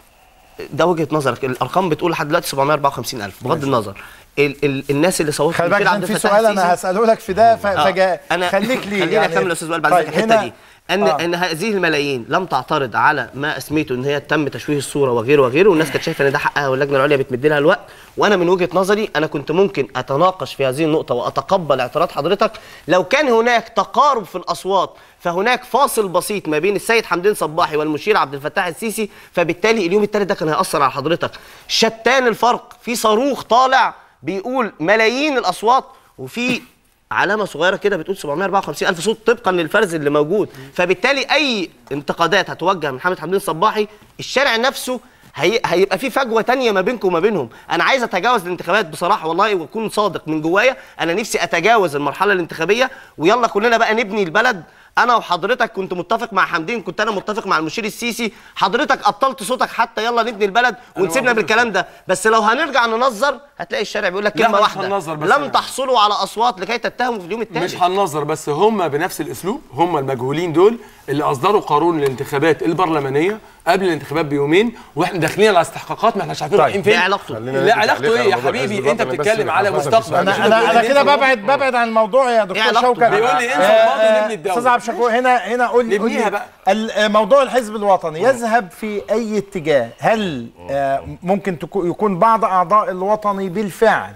ده وجهه نظرك الارقام بتقول لحد دلوقتي 754 الف بغض النظر ال ال الناس اللي صوتوا خلي بالك للمشير عشان عبد في الفتاح سؤال أنا السيسي هسأله لك في ده ف- آه، فجاء انا خليك لي خليني اكمل يا استاذ وائل بعد طيب، ذلك الحته هنا- دي ان آه. ان هذه الملايين لم تعترض على ما اسميته ان هي تم تشويه الصوره وغيره وغيره والناس كانت شايفه ان ده حقها واللجنه العليا بتمد لها الوقت وانا من وجهه نظري انا كنت ممكن اتناقش في هذه النقطه واتقبل اعتراض حضرتك لو كان هناك تقارب في الاصوات فهناك فاصل بسيط ما بين السيد حمدين صباحي والمشير عبد الفتاح السيسي فبالتالي اليوم الثالث ده كان هيأثر على حضرتك شتان الفرق في صاروخ طالع بيقول ملايين الاصوات وفي علامه صغيره كده بتقول 754 الف صوت طبقا للفرز اللي موجود فبالتالي اي انتقادات هتوجه من محمد حمدين صباحي الشارع نفسه هي... هيبقى في فجوه تانية ما بينكم وما بينهم انا عايز اتجاوز الانتخابات بصراحه والله واكون صادق من جوايا انا نفسي اتجاوز المرحله الانتخابيه ويلا كلنا بقى نبني البلد انا وحضرتك كنت متفق مع حمدين كنت انا متفق مع المشير السيسي حضرتك ابطلت صوتك حتى يلا نبني البلد ونسيبنا موجود. بالكلام ده بس لو هنرجع ننظر هتلاقي الشارع بيقول لك لا، كلمه مش واحده هننظر بس لم يعني. تحصلوا على اصوات لكي تتهموا في اليوم الثالث مش هننظر بس هم بنفس الاسلوب هم المجهولين دول اللي اصدروا قانون الانتخابات البرلمانيه قبل الانتخابات بيومين واحنا داخلين على استحقاقات ما احناش عارفين طيب. رايحين فين ايه علاقته؟ خلينا لا ندي علاقته تعليق ايه يا على موضوع حبيبي حزب انت الوطني بس بتتكلم على نحافظ مستقبل على انا مش انا انا كده بيقول لي ببعد ببعد عن الموضوع يا دكتور علاقته؟ شوكت بيقول لي انسى آه، الماضي آه، ونبني الدولة. استاذ عبد الشكور هنا هنا قول لي قول نبنيها لي بقى. ال- آه، موضوع الحزب الوطني يذهب في اي اتجاه هل آه، ممكن تكو- يكون بعض اعضاء الوطني بالفعل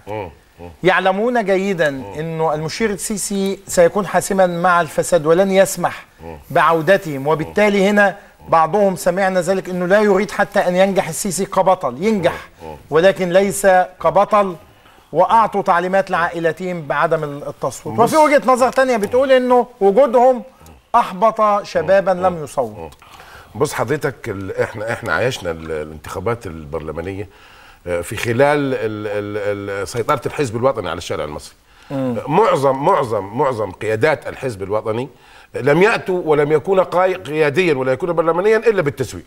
يعلمون جيدا انه المشير السيسي سيكون حاسما مع الفساد ولن يسمح بعودتهم وبالتالي هنا بعضهم سمعنا ذلك انه لا يريد حتى ان ينجح السيسي كبطل ينجح ولكن ليس كبطل واعطوا تعليمات لعائلتهم بعدم التصويت وفي وجهه نظر تانية بتقول انه وجودهم احبط شبابا لم يصوت بص حضرتك ال- احنا احنا عايشنا ال- الانتخابات البرلمانيه آه، في خلال ال- ال- ال- سيطره الحزب الوطني على الشارع المصري معظم معظم معظم قيادات الحزب الوطني لم ياتوا ولم يكونوا قاي- قياديا ولا يكونوا برلمانيا الا بالتسويق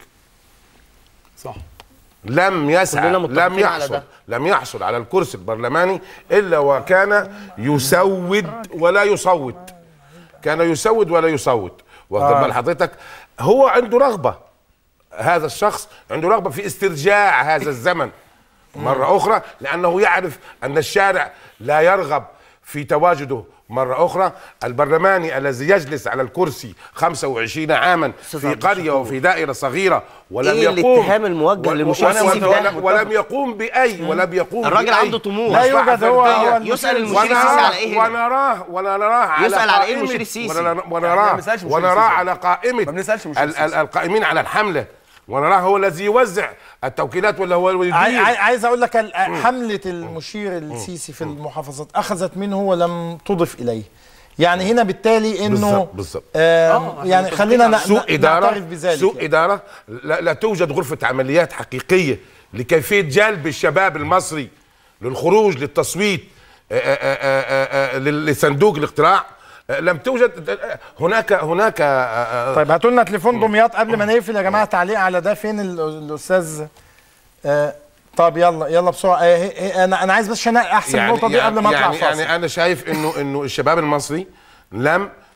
صح لم يسعى كلنا متفقين لم على يحصل ده. لم يحصل على الكرسي البرلماني الا وكان يسود ولا يصوت كان يسود ولا يصوت واخد آه. بال حضرتك هو عنده رغبه هذا الشخص عنده رغبه في استرجاع هذا الزمن مره اخرى لانه يعرف ان الشارع لا يرغب في تواجده مرة أخرى البرلماني الذي يجلس على الكرسي 25 عاما أستاذ في عبد قرية الشكور. وفي دائرة صغيرة ولم إيه يقوم الاتهام الموجه و- للمشير و- السيسي في ده؟ ولم, ولم يقوم بأي ولم يقوم الراجل بأي عنده طموح. لا مصلحة يوجد هو- فردية. هو يسأل المشير ونراه- السيسي على إيه هنا؟ ونراه ونراه على يسأل على إيه قائمة- المشير السيسي؟ ونراه- إحنا ما ونراه بنسألش المشير ونراه السيسي. على قائمة ما بنسألش المشير ال- ال- السيسي. القائمين على الحملة ونراه هو الذي يوزع التوكيلات ولا هو اللي عاي- يدير عاي- عايز اقول لك ال- حمله المشير السيسي في المحافظات اخذت منه ولم تضف اليه يعني هنا بالتالي انه بالظبط- بالظبط. آه يعني خلينا ن- سوء ن- إدارة نعترف بذلك سوء يعني. إدارة لا, لا توجد غرفة عمليات حقيقية لكيفية جلب الشباب المصري للخروج للتصويت آه، آه، آه، آه، ل- لصندوق الاقتراع آه، لم توجد آه، هناك هناك آه، آه، طيب هاتوا لنا تليفون دمياط قبل ما نقفل يا جماعه تعليق على ده فين ال- الاستاذ آه طب يلا يلا بسرعه آه هي- هي- انا انا عايز بس عشان احسم النقطه دي قبل ما اطلع يعني, فاصل يعني انا شايف انه انه الشباب المصري لم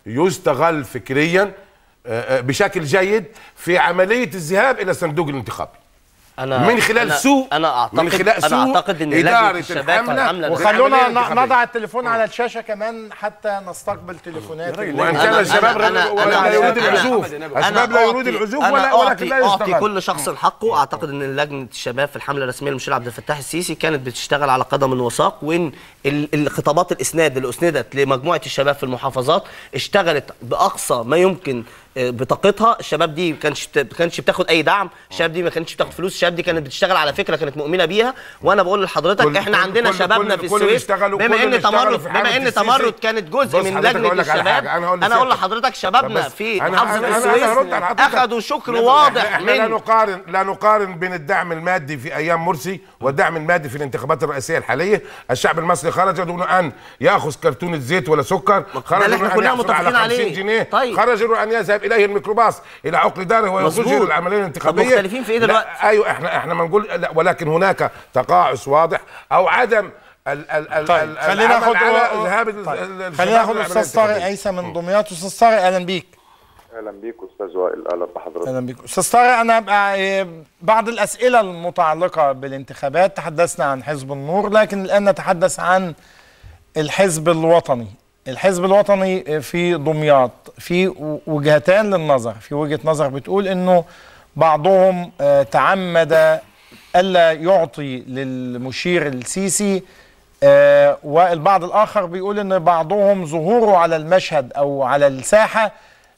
يستغل فكريا آه، آه، بشكل جيد في عمليه الذهاب الى صندوق الانتخابي انا من خلال أنا سوء انا اعتقد من خلال انا سوء اعتقد ان لجنه إدارة الشباب الحملة الحمله وخلونا العملية ن- الانتخابية. نضع التليفون على الشاشه كمان حتى نستقبل تليفونات وان اللي- كان أنا- الشباب أنا- غير- أنا- ولا أنا- لا يريد أنا- العزوف أنا الشباب لا يريد أعطي- العزوف أنا ولا ولكن لا أعطي, أعطي يستغل كل شخص حقه أعتقد أن لجنة الشباب في الحملة الرسمية للمشير عبد الفتاح السيسي كانت بتشتغل على قدم وساق وإن ال- الخطابات الإسناد اللي أسندت لمجموعة الشباب في المحافظات اشتغلت بأقصى ما يمكن آه، بطاقتها الشباب دي ما كانش بت- ما كانش بتاخد اي دعم الشباب دي ما كانتش بتاخد فلوس الشباب دي كانت بتشتغل على فكره كانت مؤمنه بيها وانا بقول لحضرتك كل- احنا كل- عندنا كل- شبابنا كل- في كل اللي السويس اشتغلوا- كل بما اللي ان اشتغلوا تمرد في بما حملة ان السيسي. تمرد كانت جزء بص من حضرتك لجنه أقول لك على الشباب حاجة، أنا هقول انا اقول لسيادتك. لحضرتك شبابنا بس في أنا- محافظه أنا- أنا السويس هرد على حضرتك. اخذوا شكر لا، واضح احنا, احنا لا من نقارن لا نقارن بين الدعم المادي في ايام مرسي والدعم المادي في الانتخابات الرئاسيه الحاليه، الشعب المصري خرج دون ان ياخذ كرتونه زيت ولا سكر، خرج اللي دون احنا ان كلنا يحصل على متفقين 50 عليه. جنيه، طيب. خرج دون ان يذهب اليه الميكروباص الى عقل داره ويخرج مظبوط. العمليه الانتخابيه طب مختلفين في إيه لا، دلوقتي؟ ايوه احنا احنا ما نقول لا ولكن هناك تقاعس واضح او عدم ال ال ال طيب ال- خلينا العمل ناخد على ذهاب ال- طيب. ال- الشباب خلينا ناخد للعملية استاذ طارق الانتخابية. عيسى من دمياط استاذ طارق اهلا بيك اهلا بيك استاذ وائل اهلا بحضرتك اهلا بيك استاذ طارق انا بقى إيه، بعض الاسئله المتعلقه بالانتخابات تحدثنا عن حزب النور لكن الان نتحدث عن الحزب الوطني الحزب الوطني في دمياط في وجهتان للنظر في وجهه نظر بتقول انه بعضهم آه، تعمد الا يعطي للمشير السيسي آه، والبعض الاخر بيقول ان بعضهم ظهوره على المشهد او على الساحه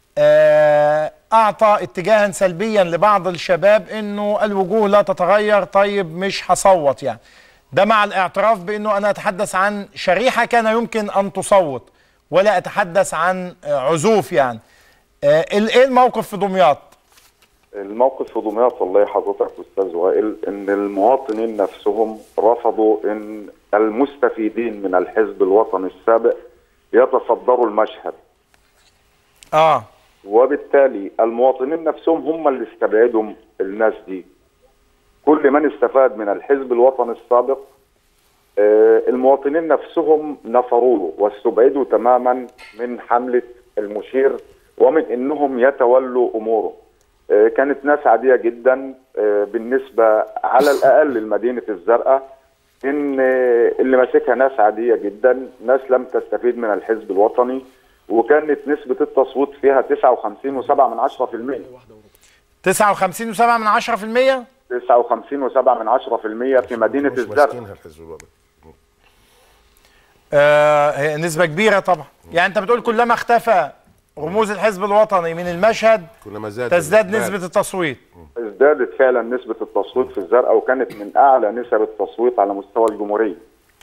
آه، اعطى اتجاها سلبيا لبعض الشباب انه الوجوه لا تتغير طيب مش هصوت يعني ده مع الاعتراف بانه انا اتحدث عن شريحه كان يمكن ان تصوت ولا اتحدث عن آه، عزوف يعني آه، ال- ايه الموقف في دمياط الموقف في دمياط والله حضرتك استاذ وائل ان المواطنين نفسهم رفضوا ان المستفيدين من الحزب الوطني السابق يتصدروا المشهد اه وبالتالي المواطنين نفسهم هم اللي استبعدوا الناس دي كل من استفاد من الحزب الوطني السابق آه، المواطنين نفسهم نفروه واستبعدوا تماما من حملة المشير ومن انهم يتولوا اموره آه، كانت ناس عادية جدا آه، بالنسبة على الاقل لمدينة الزرقاء ان آه، اللي ماسكها ناس عادية جدا ناس لم تستفيد من الحزب الوطني وكانت نسبة التصويت فيها 59 و7 من 10% 59 و7 من 10% 59 و7 من 10% في مدينة مش الزرقاء ماسكينها الحزب الوطني آه هي نسبة كبيرة طبعا يعني انت بتقول كلما اختفى رموز الحزب الوطني من المشهد كلما زاد تزداد الإقبال. نسبة التصويت ازدادت فعلا نسبة التصويت في الزرقاء وكانت من أعلى نسب التصويت على مستوى الجمهورية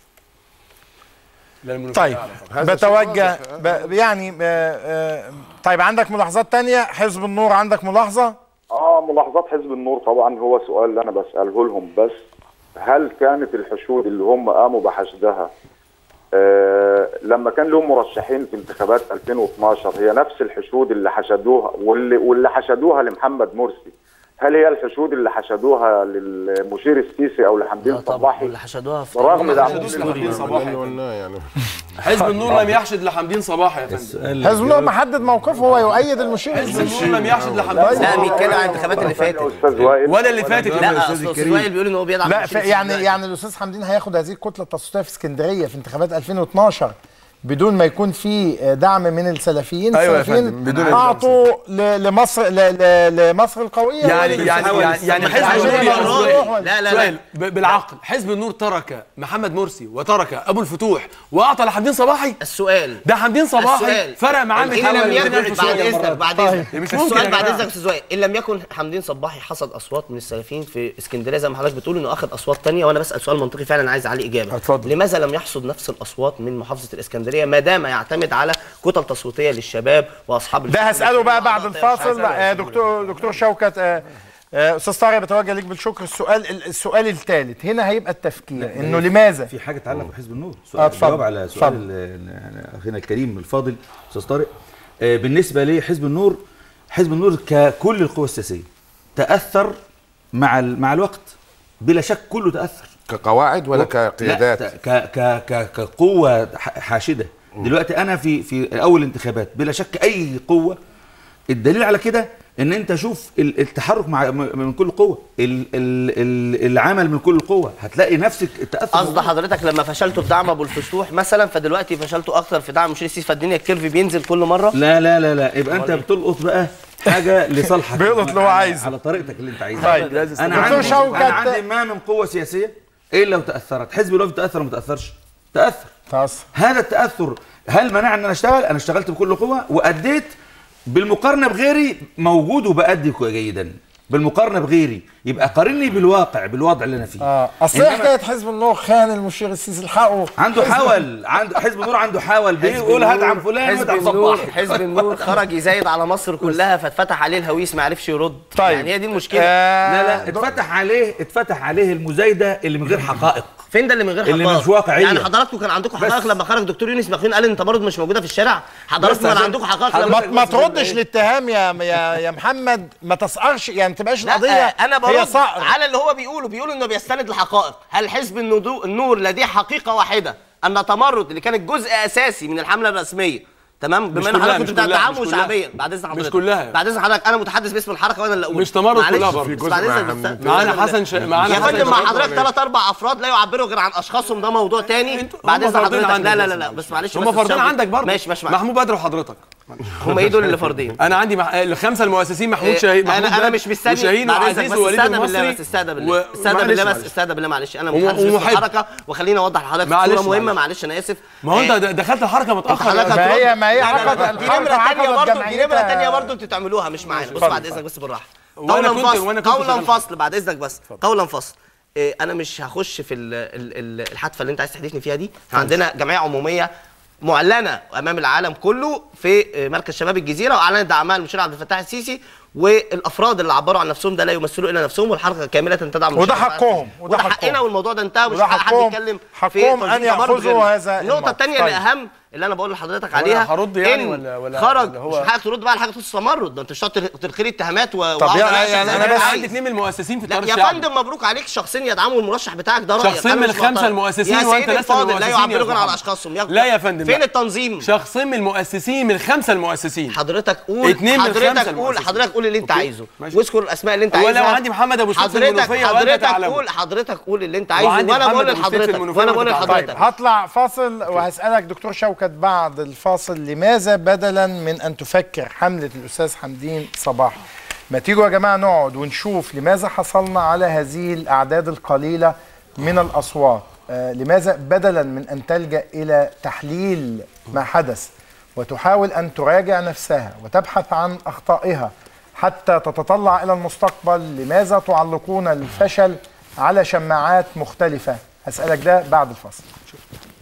طيب هذا بتوجه شيء ب... يعني آه آه طيب عندك ملاحظات تانية حزب النور عندك ملاحظة اه ملاحظات حزب النور طبعا هو سؤال اللي انا بسأله لهم بس هل كانت الحشود اللي هم قاموا بحشدها آه لما كان لهم مرشحين في انتخابات 2012 هي نفس الحشود اللي حشدوها واللي واللي حشدوها لمحمد مرسي هل هي الحشود اللي حشدوها للمشير السيسي او لحمدين لا طبعا صباحي اللي حشدوها في برغم دعمهم حشدوش للمشير؟ لحمدين صباحي قلنا يعني حزب النور لم يحشد لحمدين صباحي يا فندم حزب النور محدد موقفه هو يؤيد المشير حزب السيسي. النور لم يحشد لحمدين لا صباحي بيتكلم عن الانتخابات اللي يا فاتت استاذ وائل ولا اللي فاتت لا لا اصل استاذ وائل بيقول ان هو بيدعم لا ف... المشير يعني السيسي. يعني الاستاذ حمدين هياخد هذه الكتله التصويتيه في اسكندريه في انتخابات 2012 بدون ما يكون في دعم من السلفيين أيوة يا السلفيين فندم، بدون اعطوا ل... لمصر ل... ل... لمصر القويه يعني يعني يعني, يعني حزب عشان النور يبقى سؤال- الراجل. لا لا سؤال لا ب- بالعقل حزب النور ترك محمد مرسي وترك ابو الفتوح واعطى لحمدين صباحي السؤال ده حمدين صباحي السؤال فرق معاه ان لم 200 يكن ألف بعد شوية. اذنك بعد طيب. اذنك مش ممكن السؤال يا بعد جماعة. اذنك استاذ وائل ان لم يكن حمدين صباحي حصد اصوات من السلفيين في اسكندريه زي ما حضرتك بتقول انه اخذ اصوات تانية وانا بسال سؤال منطقي فعلا عايز عليه اجابه اتفضل. لماذا لم يحصد نفس الاصوات من محافظه الاسكندريه ما دام يعتمد على كتل تصويتيه للشباب واصحاب ده هساله بقى بعد الفكر. الفاصل آه، دكتور دكتور شوكت آه، آه، استاذ طارق بتوجه ليك بالشكر السؤال السؤال الثالث هنا هيبقى التفكير انه لماذا في حاجه تتعلق بحزب النور آه، سؤال اتفضل. جواب على سؤال اتفضل. ال- ال- اخينا الكريم الفاضل استاذ طارق آه، بالنسبه لحزب النور حزب النور ككل القوى السياسيه تاثر مع ال- مع الوقت بلا شك كله تاثر كقواعد ولا كقيادات لا ك ك ك كقوه ح- حاشده دلوقتي انا في في اول انتخابات بلا شك اي قوه الدليل على كده ان انت شوف ال- التحرك مع م- من كل قوه ال- ال- ال- العمل من كل قوه هتلاقي نفسك التاثر قصد حضرتك لما فشلتوا في دعم ابو الفتوح مثلا فدلوقتي فشلتوا اكتر في دعم مشير السيسي فالدنيا الكيرف بينزل كل مره لا لا لا لا يبقى انت أمال إيه؟ بتلقط بقى حاجه لصالحك بيلقط اللي هو على- عايزه. على طريقتك اللي انت عايزها طيب انا دكتور عندي شوكت- انا عندي ما من قوه سياسيه الا لو تاثرت حزب الوفد تاثر ولا ما تاثرش تاثر تاثر هذا التاثر هل منعني ان انا اشتغل انا اشتغلت بكل قوه واديت بالمقارنه بغيري موجود وبادي كو- جيدا بالمقارنه بغيري يبقى قارني بالواقع بالوضع اللي انا فيه اه اصل إنما- ايه حكايه حزب النور خان المشير السيسي الحقه عنده حاول عنده حزب النور عنده حاول بيقول هدعم فلان حزب وادعم النور صباح حزب النور خرج يزايد على مصر كلها فاتفتح عليه الهويس ما عرفش يرد طيب. يعني هي دي المشكله لا لا اتفتح عليه اتفتح عليه المزايده اللي من غير حقائق فين ده اللي من غير اللي حقائق مش واقعية. يعني حضراتكم كان عندكم حقائق بس. لما خرج دكتور يونس مخين قال ان التمرد مش موجوده في الشارع حضراتكم كان عشان- عندكم حقائق ما, لما ما تردش الاتهام يا يا يا محمد ما تسقرش يعني ما تبقاش لا القضيه انا هي برد صقر على اللي هو بيقوله بيقول انه بيستند لحقائق هل حزب النضو- النور لديه حقيقه واحده ان تمرد اللي كانت جزء اساسي من الحمله الرسميه تمام بما ان كلها، حضرتك مش كنت بتاع كلها، التعامل مش كلها. شعبيا بعد اذن حضرتك كلها. بعد اذن حضرتك انا متحدث باسم الحركه وانا اللي اقول مش تمرد معلش، كلها برضه. بس في جزء بعد اذنك معاهم. بس- معانا بس- حسن شا- معانا يا حسن فندم مع شاكر حضرتك ولا ثلاث اربع افراد لا يعبروا غير عن اشخاصهم ده موضوع تاني بعد هم اذن فارضين حضرتك عندك لا لا لا, بس لا بس معلش هم بس فارضين الشعب- عندك برضه ماشي ماشي محمود بدر وحضرتك هم ايه دول اللي فارضين انا عندي مح... الخمسه المؤسسين محمود إيه، شاهين محمود انا انا بدر مش مستني وشاهين بعد إذنك وعزيز بس ووليد استهدى بالله المصري بس استهدى و- بالله استهدى معلش، بالله بس معلش. استهدى بالله معلش انا وم- متحدث باسم ومحب. الحركه وخليني اوضح لحضرتك معلش، صوره مهمه معلش. معلش انا اسف ما هو انت إيه، د- دخلت الحركه متاخر حضرتك ما هي- ما هي لا، لا، لا، عقد- دي الحركة نمره ثانيه عقدت برضه دي نمره جمعيتها. ثانيه برضه انتوا تعملوها مش معانا بص اتفضل. بعد اذنك بس بالراحه وأنا قولا كنت- فصل وأنا كنت قولا شغال. فصل بعد اذنك بس قولا فصل إيه، انا مش هخش في ال- ال- ال- الحادثه اللي انت عايز تحدثني فيها دي احنا عندنا جمعيه عموميه معلنه امام العالم كله في آه، مركز شباب الجزيره واعلنت دعمها المشير عبد الفتاح السيسي والافراد اللي عبروا عن نفسهم ده لا يمثلوا الا نفسهم والحركه كامله تدعم وده المشير عبد الفتاح حقهم، السيسي. وده وده حقهم. حقنا والموضوع ده انتهى ومش وده حق حد حقهم. يتكلم حقهم في أن تنظيم تمرد يأخذوا غيرنا. هذا النقطه الموقف. الثانيه طيب. الاهم اللي انا بقول لحضرتك هو أنا عليها هرد يعني إن ولا- ولا- خرج ولا هو- مش حاجه ترد بقى على حاجه التمرد ده انت مش هتقعد تلقي لي اتهامات و طب وأقعد يعني- أناقشك يعني زي أنا ما بس- أنت عندي عايز. اثنين من المؤسسين في لا الطار يا الشعبي فندم مبروك عليك شخصين يدعموا المرشح بتاعك ده رايك شخصين أنا من مش الخمسة معترض. المؤسسين يا وأنت سيدي لست من الفاضل لا المؤسسين يا يعبروا غير أستاذ عن محمد. اشخاصهم يا- لا يا فندم فين لا. التنظيم شخصين من المؤسسين من الخمسه المؤسسين حضرتك قول اتنين من حضرتك الخمسة قول المؤسسين. حضرتك قول اللي انت أوكي، عايزه ماشي. واذكر الاسماء اللي انت هو عايزها لو عندي محمد أبو سيف في حضرتك المنوفية وأنت حضرتك تعلمه. قول حضرتك قول اللي انت عايزه وعندي وانا محمد بقول أبو سيف في لحضرتك المنوفية وانا بقول وأنت تعلمه. طيب لحضرتك هطلع فاصل وهسألك دكتور شوكت بعد الفاصل لماذا بدلا من أن تفكر حملة الأستاذ حمدين صباح ما تيجوا يا جماعة نقعد ونشوف لماذا حصلنا على هذه الأعداد القليلة من الأصوات آه لماذا بدلا من أن تلجأ إلى تحليل ما حدث وتحاول أن تراجع نفسها وتبحث عن أخطائها حتى تتطلع إلى المستقبل لماذا تعلقون الفشل على شماعات مختلفة هسألك ده بعد الفاصل